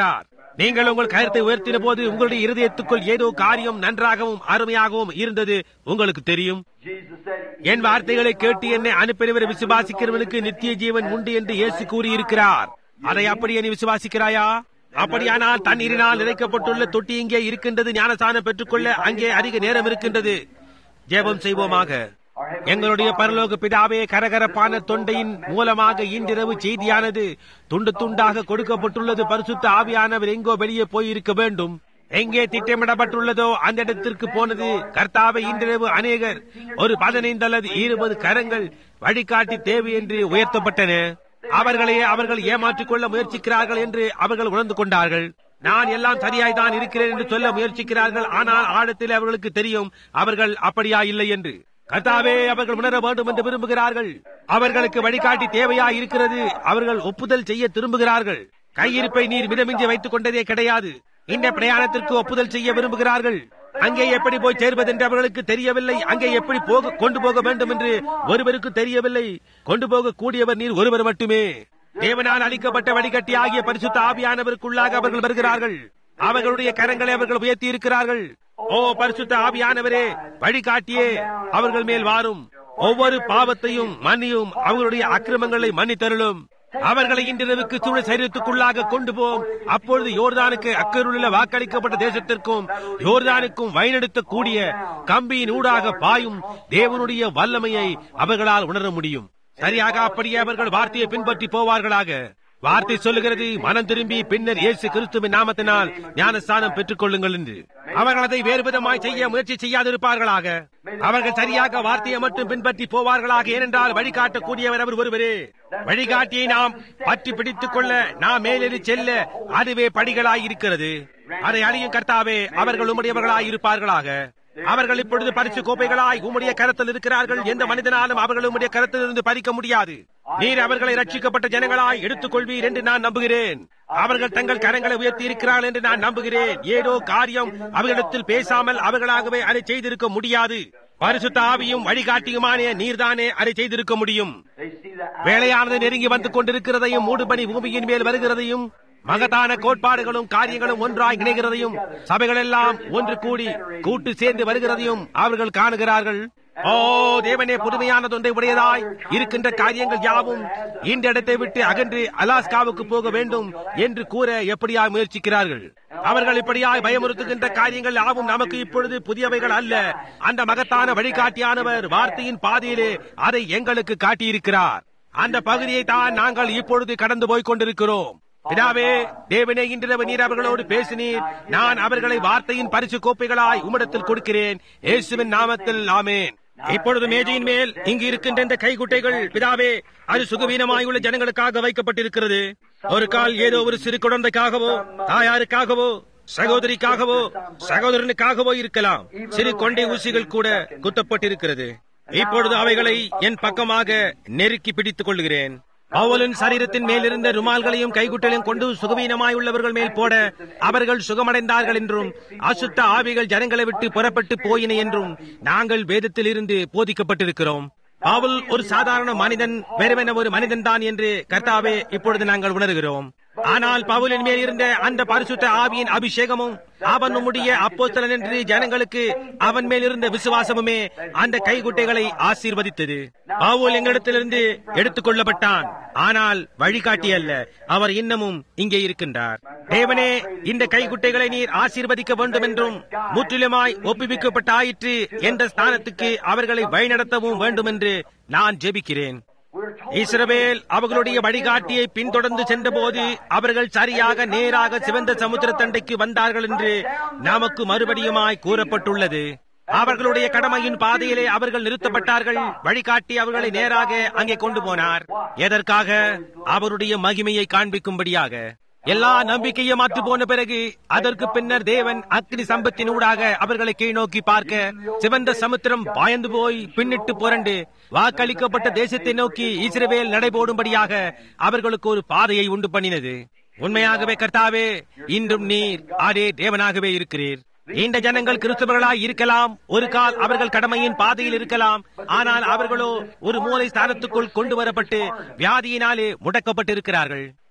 நீங்கள் உங்கள் கருத்தை உயர்த்தின போது உங்களுடைய இருதயத்துக்குள் ஏதோ காரியம் நன்றாகவும் அருமையாகவும் இருந்தது உங்களுக்கு தெரியும் Jesus said, என் வார்த்தைகளை கேட்டு என்னை அனுப்பினவரை விசுவாசிக்கிறவனுக்கு நித்திய ஜீவன் உண்டு என்று இயேசு கூறியிருக்கிறார் அதை அப்படியே நீ விசுவாசிக்கிறாயா அப்படியானால் தண்ணீரினால் நிறைக்கப்பட்டுள்ள தொட்டி இங்கே இருக்கின்றது ஞானஸ்தானம் பெற்றுக்கொள்ள அங்கே அதிக நேரம் இருக்கின்றது ஜெபம் செய்வோமாக எங்களுடைய பரலோக பிதாவே கரகரப்பான தொண்டையின் மூலமாக இன்றிரவு செய்தியானது துண்டு துண்டாக கொடுக்கப்பட்டுள்ளது பரிசுத்த ஆவியானவர் எங்கோ வெளியே போயிருக்க வேண்டும் எங்கே திட்டமிடப்பட்டுள்ளதோ அந்த இடத்திற்கு போனது கர்த்தாவை இன்றிரவு அநேகர் ஒரு பதினைந்து அல்லது இருபது கரங்கள் வழிகாட்டி தேவை என்று உயர்த்தப்பட்டன அவர்களையே அவர்கள் ஏமாற்றிக் கொள்ள முயற்சிக்கிறார்கள் என்று அவர்கள் உணர்ந்து கொண்டார்கள் நான் எல்லாம் சரியாய் தான் இருக்கிறேன் என்று சொல்ல முயற்சிக்கிறார்கள் ஆனால் ஆழத்தில் அவர்களுக்கு தெரியும் அவர்கள் அப்படியா இல்லை என்று கர்த்தாவே அவர்கள் உணர வேண்டும் என்று விரும்புகிறார்கள் அவர்களுக்கு வழிகாட்டி தேவையா இருக்கிறது அவர்கள் ஒப்புதல் செய்ய திரும்புகிறார்கள் கையிருப்பை நீர் மிதமின்றி வைத்துக் கொண்டதே கிடையாது இந்த பிரயாணத்திற்கு ஒப்புதல் செய்ய விரும்புகிறார்கள் அங்கே எப்படி போய் சேர்வது என்று அவர்களுக்கு தெரியவில்லை அங்கே எப்படி போக கொண்டு போக வேண்டும் என்று ஒருவருக்கு தெரியவில்லை கொண்டு போக கூடியவர் நீர் ஒருவர் மட்டுமே தேவனால் அளிக்கப்பட்ட வடிகட்டி ஆகிய பரிசுத்த ஆவியானவருக்குள்ளாக அவர்கள் வருகிறார்கள் அவர்களுடைய கரங்களை அவர்கள் உயர்த்தி இருக்கிறார்கள் ஓ பரிசுத்த ஆவியானவரே வழிகாட்டியே அவர்கள் மேல் வாரும் ஒவ்வொரு பாவத்தையும் மன்னியும் அவர்களுடைய அக்கிரமங்களை மன்னித்தருளும் அவர்களை இன்றிரவுக்கு சூழல் சரீரத்துக்குள்ளாக கொண்டு போம் அப்பொழுது யோர்தானுக்கு அக்கருள்ள வாக்களிக்கப்பட்ட தேசத்திற்கும் யோர்தானுக்கும் வழிநடத்த கூடிய கம்பியின் ஊடாக பாயும் தேவனுடைய வல்லமையை அவர்களால் உணர முடியும் சரியாக அப்படியே அவர்கள் வார்த்தையை பின்பற்றி போவார்களாக வார்த்தை சொல்லுகிறது மனம் திரும்பி பின்னர் இயேசு கிறிஸ்துவின் நாமத்தினால் ஞானஸ்தானம் பெற்றுக் கொள்ளுங்கள் என்று அவர்கள் அதை வேறு விதமாய் செய்ய முயற்சி செய்யாதிருப்பார்களாக அவர்கள் சரியாக வார்த்தையை மட்டும் பின்பற்றி போவார்களாக ஏனென்றால் வழிகாட்டக்கூடியவர் அவர் ஒருவரே வழிகாட்டியை நாம் பற்றி பிடித்துக் கொள்ள நாம் மேலேறி செல்ல அதுவே படிகளாய் இருக்கிறது அதை அழியும் கர்த்தாவே அவர்கள் உம்முடையவர்களாய் இருப்பார்களாக அவர்கள் இப்பொழுது பரிசு கோப்பைகளாய் உம்முடைய கரத்தில் இருக்கிறார்கள் எந்த மனிதனாலும் அவர்கள் உம்முடைய கரத்திலிருந்து பறிக்க முடியாது நீர் அவர்களை ரட்சிக்கப்பட்ட ஜனங்களாய் எடுத்துக் கொள்வீர் என்று நான் நம்புகிறேன் அவர்கள் தங்கள் கரங்களை உயர்த்தி இருக்கிறார்கள் என்று நான் நம்புகிறேன் ஏதோ காரியம் அவர்களிடத்தில் பேசாமல் அவர்களாகவே அதை செய்திருக்க முடியாது பரிசுத்த ஆவியும் வழிகாட்டியுமான நீர்தானே அதை செய்திருக்க முடியும் they see the வேலையானது நெருங்கி வந்து கொண்டிருக்கிறதையும் மூடுபனி பூமியின் மேல் வருகிறதையும் மகத்தான கோட்பாடுகளும் காரியங்களும் ஒன்றாய் இணைகிறதையும் சபைகள் எல்லாம் ஒன்று கூடி கூட்டு சேர்ந்து வருகிறதையும் அவர்கள் காணுகிறார்கள் ஓ தேவனே புதுமையானது ஒன்றை உடையதாய் இருக்கின்ற காரியங்கள் யாவும் இந்த இடத்தை விட்டு அகன்று அலாஸ்காவுக்கு போக வேண்டும் என்று கூற எப்படியா முயற்சிக்கிறார்கள் அவர்கள் இப்படியாய் பயமுறுத்துகின்ற காரியங்கள் யாவும் நமக்கு இப்பொழுது புதியவைகள் அல்ல அந்த மகத்தான வழிகாட்டியானவர் வார்த்தையின் பாதையிலே அதை எங்களுக்கு காட்டியிருக்கிறார் அந்த பகுதியை தான் நாங்கள் இப்பொழுது கடந்து போய் கொண்டிருக்கிறோம் பிதாவே தேவனே இன்றிரவு நீர் அவர்களோடு பேசினீர் நான் அவர்களை வார்த்தையின் பரிசு கோப்பைகளாய் உம்மிடத்தில் கொடுக்கிறேன் இயேசுவின் நாமத்தில் ஆமேன் இப்பொழுது மேஜையின் மேல் இங்கு இருக்கின்ற இந்த கைகுட்டைகள் பிதாவே அது சுகவீனமாய் உள்ள ஜனங்களுக்காக வைக்கப்பட்டிருக்கிறது ஒரு கால் ஏதோ ஒரு சிறு குழந்தைக்காகவோ தாயாருக்காகவோ சகோதரிக்காகவோ சகோதரனுக்காகவோ இருக்கலாம் சிறு கொண்டை ஊசிகள் கூட குத்தப்பட்டிருக்கிறது இப்பொழுது அவைகளை என் பக்கமாக நெருக்கி பிடித்துக் கொள்கிறேன் பவுலின் சரீரத்தின் மேல் இருந்த ருமால்களையும் கைகுட்டலையும் கொண்டு சுகவீனமாய் உள்ளவர்கள் மேல் போட அவர்கள் சுகமடைந்தார்கள் என்றும் அசுத்த ஆவிகள் ஜனங்களை விட்டு புறப்பட்டு போயின என்றும் நாங்கள் வேதத்தில் இருந்து போதிக்கப்பட்டிருக்கிறோம் பவுல் ஒரு சாதாரண மனிதன் வெறுவென ஒரு மனிதன் தான் என்று கர்த்தாவே இப்பொழுது நாங்கள் உணர்கிறோம் ஆனால் பவுலின் மேல் இருந்த அந்த பரிசுத்த ஆவியின் அபிஷேகமும் அவன் நம்முடைய அப்போஸ்தலன் என்று ஜனங்களுக்கு அவன் மேல் இருந்த விசுவாசமுமே அந்த கைகுட்டைகளை ஆசீர்வதித்தது பவுல் எங்களிடத்திலிருந்து எடுத்துக் கொள்ளப்பட்டான் ஆனால் வழிகாட்டி அல்ல அவர் இன்னமும் இங்கே இருக்கின்றார் தேவனே இந்த கைகுட்டைகளை நீர் ஆசீர்வதிக்க வேண்டும் என்றும் முற்றிலுமாய் ஒப்புவிக்கப்பட்டாயிற்று என்ற ஸ்தானத்துக்கு அவர்களை வழிநடத்தவும் வேண்டும் என்று நான் ஜெபிக்கிறேன் we're told இஸ்ரவேல் அவர்களுடைய வழிகாட்டியை பின்தொடர்ந்து சென்றபோது அவர்கள் சரியாக நேராக சிவந்த சமுத்திர தண்டைக்கு வந்தார்கள் என்று நமக்கு மறுபடியுமாய் கூறப்பட்டுள்ளது அவர்களுடைய கடமையின் பாதையிலே அவர்கள் நிறுத்தப்பட்டார்கள் வழிகாட்டி அவர்களை நேராக அங்கே கொண்டு போனார் எதற்காக அவருடைய மகிமையை காண்பிக்கும்படியாக எல்லா நம்பிக்கையும் மாத்து போன பிறகு அதற்கு பின்னர் தேவன் அக்னி சம்பத்தினூடாக அவர்களை கீழ்நோக்கி பார்க்க சிவந்த சமுத்திரம் பாய்ந்து போய் பின்னிட்டு புரண்டு வாக்களிக்கப்பட்ட தேசத்தை நோக்கி இஸ்ரவேல் நடைபோடும்படியாக அவர்களுக்கு ஒரு பாதையை உண்டு பண்ணினது உண்மையாகவே கர்த்தாவே இன்றும் நீர் அதே தேவனாகவே இருக்கிறீர் இந்த ஜனங்கள் கிறிஸ்தவர்களாய் இருக்கலாம் ஒரு கால் அவர்கள் கடமையின் பாதையில் இருக்கலாம் ஆனால் அவர்களோ ஒரு மூலை ஸ்தானத்துக்குள் கொண்டு வரப்பட்டு வியாதியினாலே முடக்கப்பட்டிருக்கிறார்கள்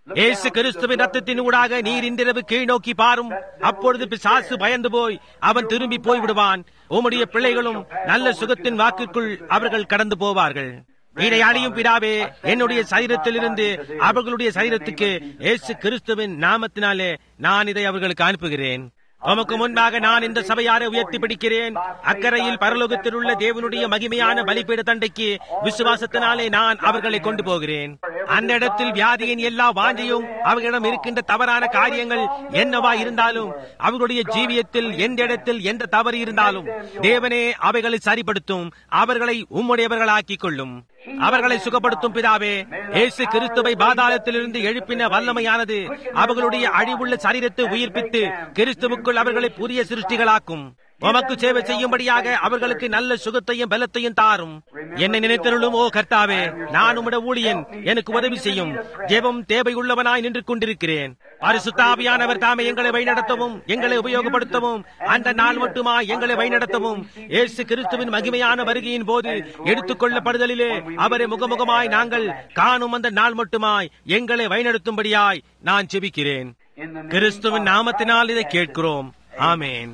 இயேசு கிறிஸ்துவின் ரத்தத்தின் ஊடாக நீர் இன்றிரவு கீழ் நோக்கி பாரும் அப்பொழுது பிசாசு பயந்து போய் அவன் திரும்பி போய் விடுவான் உம்முடைய பிள்ளைகளும் நல்ல சுகத்தின் வாக்குக்குள் அவர்கள் கடந்து போவார்கள் இதை அழியும் பிதாவே என்னுடைய சரீரத்திலிருந்து அவர்களுடைய சரீரத்துக்கு இயேசு கிறிஸ்துவின் நாமத்தினாலே நான் இதை அவர்களுக்கு அனுப்புகிறேன் உமக்கு முன்பாக நான் இந்த சபையாரை உயர்த்தி பிடிக்கிறேன் அக்கறையில் பரலோகத்தில் உள்ள தேவனுடைய மகிமையான பலிபீட தண்டைக்கு விசுவாசத்தினாலே நான் அவர்களை கொண்டு போகிறேன் அந்த இடத்தில் வியாதியின் எல்லா வாஞ்சியும் அவர்களிடம் இருக்கின்ற தவறான காரியங்கள் என்னவா இருந்தாலும் அவர்களுடைய ஜீவியத்தில் எந்த இடத்தில் எந்த தவறு இருந்தாலும் தேவனே அவைகளை சரிப்படுத்தும் அவர்களை உம்முடையவர்களாக்கிக் கொள்ளும் அவர்களை சுகப்படுத்தும் பிதாவே இயேசு கிறிஸ்துவை பாதாளத்திலிருந்து எழுப்பின வல்லமையானது அவர்களுடைய அழிவுள்ள சரீரத்தை உயிர்ப்பித்து கிறிஸ்துவுக்குள் அவர்களை புதிய சிருஷ்டிகளாக்கும் உமக்கு சேவை செய்யும்படியாக அவர்களுக்கு நல்ல சுகத்தையும் பலத்தையும் தாரும் என்னை நினைத்தருளும் ஓ கர்த்தாவே நான் உம்முட ஊழியன் எனக்கு உதவி செய்யும் ஜெபம் தேவையுள்ளவனாய் நின்று கொண்டிருக்கிறேன் பரிசுத்தாவியானவர் தாமே எங்களை வழிநடத்தவும் எங்களை உபயோகப்படுத்தவும் அந்த நாள் மட்டுமா எங்களை வழிநடத்தவும் இயேசு கிறிஸ்துவின் மகிமையான வருகையின் போது எடுத்துக் கொள்ளப்படுதலிலே அவரை முகமுகமாய் நாங்கள் காணும் அந்த நாள் மட்டுமாய் எங்களை வழிநடத்தும்படியாய் நான் செபிக்கிறேன் கிறிஸ்துவின் நாமத்தினால் இதை கேட்கிறோம் ஆமேன்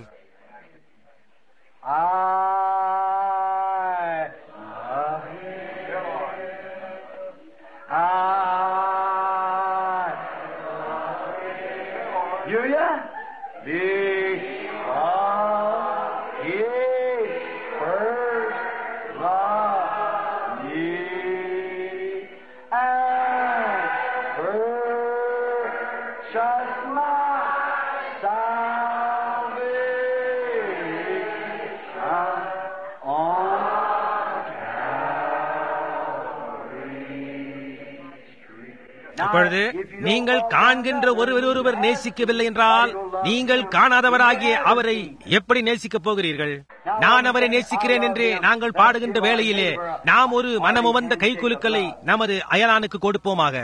I love you. I love you. ya? Because he first loved me and purchased my salvation on இப்பொழுது நீங்கள் காண்கின்ற ஒருவர் ஒருவர் நேசிக்கவில்லை என்றால் நீங்கள் காணாதவராகிய அவரை எப்படி நேசிக்கப் போகிறீர்கள் நான் அவரை நேசிக்கிறேன் என்று நாங்கள் பாடுகின்ற வேளையிலே நாம் ஒரு மனமுவந்த கைக்குலுக்கலை நமது அயலானுக்கு கொடுப்போமாக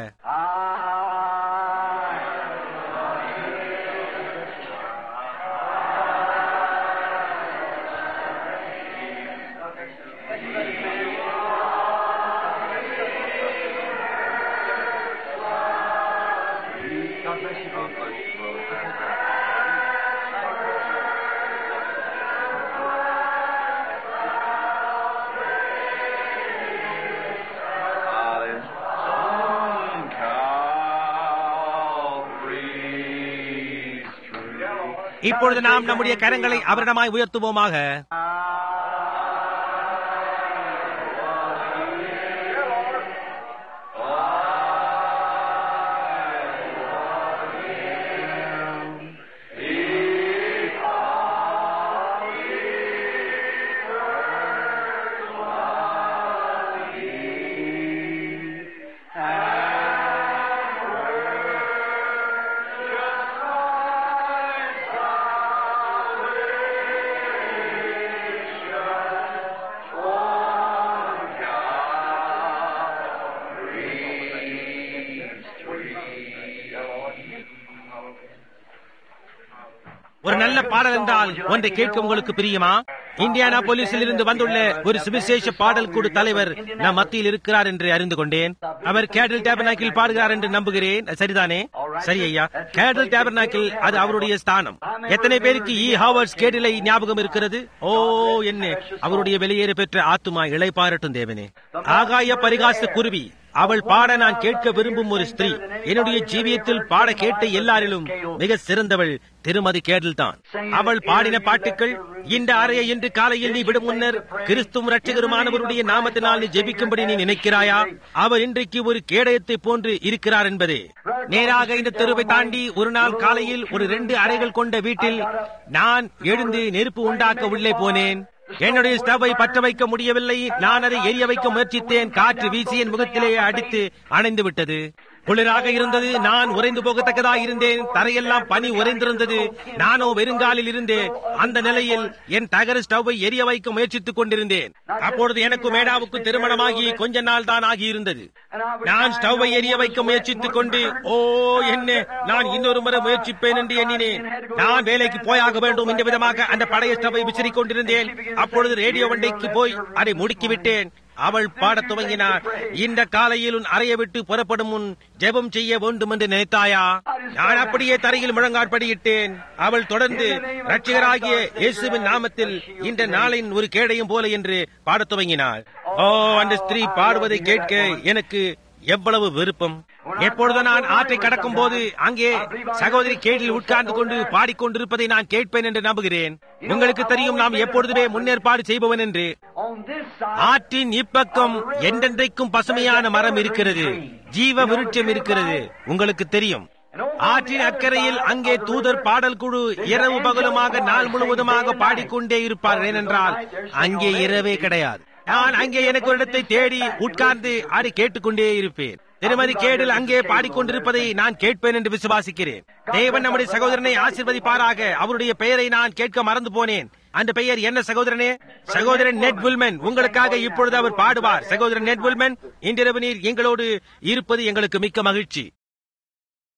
On Calvary's tree. இப்பொழுது நாம் நம்முடைய கரங்களை அவரிடமாய் உயர்த்துவோமாக ஒரு நல்ல பாடல் என்றால் ஒன்றை கேட்க உங்களுக்கு பிரியுமா இந்தியானா போலீஸில் இருந்து வந்துள்ள ஒரு சுவிசேஷ பாடல் குழு தலைவர் நம் மத்தியில் இருக்கிறார் என்று அறிந்து கொண்டேன் அவர் கேடல் டேபர்நாக்கில் பாடுகிறார் என்று நம்புகிறேன் சரிதானே சரி ஐயா கேடல் டேபர்நாக்கில் அது அவருடைய ஸ்தானம் எத்தனை பேருக்கு இ ஹாவர்ட்ஸ் கேடலை ஞாபகம் இருக்கிறது ஓ என்ன அவருடைய வெளியேற பெற்ற ஆத்துமா இளைப்பாரட்டும் தேவனே ஆகாய பரிகாச குருவி அவள் பாட நான் கேட்க விரும்பும் ஒரு ஸ்திரீ என்னுடைய ஜீவியத்தில் பாட கேட்ட எல்லாரிலும் மிக சிறந்தவள் திருமதி கேடல் தான் அவள் பாடின பாட்டுக்கள் இந்த அறையை இன்று காலையில் நீ விடும் முன்னர் கிறிஸ்துவும் ரட்சகருமானவருடைய நாமத்தினால் நீ ஜெபிக்கும்படி நீ நினைக்கிறாயா அவர் இன்றைக்கு ஒரு கேடயத்தை போன்று இருக்கிறார் என்பதே நேராக இந்த தெருவை தாண்டி ஒரு நாள் காலையில் ஒரு ரெண்டு அறைகள் கொண்ட வீட்டில் நான் எழுந்து நெருப்பு உண்டாக்க உள்ளே போனேன் என்னுடைய ஸ்டவை பற்ற வைக்க முடியவில்லை நான் அதை எரிய வைக்க முயற்சித்தேன் காற்று வீசி என் முகத்திலேயே அடித்து அணைந்து விட்டது குளிராக இருந்தது நான் உறைந்து போகத்தக்கதா இருந்தேன் தரையெல்லாம் பனி உறைந்திருந்தது நானோ வெறுங்காலில் இருந்தேன் அந்த நிலையில் என் தகர ஸ்டவ்வை எரிய வைக்க முயற்சித்துக் கொண்டிருந்தேன் அப்பொழுது எனக்கு மேடாவுக்கு திருமணமாகி கொஞ்ச நாள் தான் ஆகியிருந்தது நான் ஸ்டவ்வை எரிய வைக்க முயற்சித்துக் கொண்டு ஓ என்ன நான் இன்னொரு முறை முயற்சிப்பேன் என்று எண்ணினேன் நான் வேலைக்கு போயாக வேண்டும் இந்த விதமாக அந்த பழைய ஸ்டவ்வை விசிறிக் கொண்டிருந்தேன் அப்பொழுது ரேடியோ வண்டிக்கு போய் அதை முடுக்கிவிட்டேன் அவள் பாடத் துவங்கினார் இந்த காலையில் உன் அறையை விட்டு புறப்படும் முன் ஜெபம் செய்ய வேண்டும் என்று நினைத்தாயா நான் அப்படியே தரையில் முழங்காற்படியிட்டேன் அவள் தொடர்ந்து ரட்சிகராகிய இயேசுவின் நாமத்தில் இந்த நாளின் ஒரு கேடையும் போல என்று பாடத் துவங்கினாள் ஓ அந்த ஸ்திரீ பாடுவதை கேட்க எனக்கு எவ்வளவு விருப்பம் எப்பொழுது நான் ஆற்றை கடக்கும் போது அங்கே சகோதரி கேடில் உட்கார்ந்து கொண்டு பாடிக்கொண்டிருப்பதை நான் கேட்பேன் என்று நம்புகிறேன் உங்களுக்கு தெரியும் நாம் எப்பொழுதுமே முன்னேற்பாடு செய்பவன் என்று On this side, ஆற்றின் இப்பக்கம் என்றென்றைக்கும் பசுமையான மரம் இருக்கிறது ஜீவ விருட்சம் இருக்கிறது உங்களுக்கு தெரியும் ஆற்றின் அக்கறையில் அங்கே தூதர் பாடல் குழு இரவு பகலுமாக நாள் முழுவதுமாக பாடிக்கொண்டே இருப்பார் ஏனென்றால் அங்கே இரவே கிடையாது நான் அங்கே எனக்கு ஒரு இடத்தை தேடி உட்கார்ந்து அதை கேட்டுக்கொண்டே இருப்பேன் திருமதி கேடில் அங்கே பாடிக்கொண்டிருப்பதை நான் கேட்பேன் என்று விசுவாசிக்கிறேன் தேவன் நம்முடைய சகோதரனை ஆசிர்வதிப்பாராக அவருடைய பெயரை நான் கேட்க மறந்து போனேன் அந்த பெயர் என்ன சகோதரனே சகோதரன் நெட் வில்மன் உங்களுக்காக இப்பொழுது அவர் பாடுவார் சகோதரன் நெட் வில்மன் இன்றிரவு நீர் எங்களோடு இருப்பது எங்களுக்கு மிக்க மகிழ்ச்சி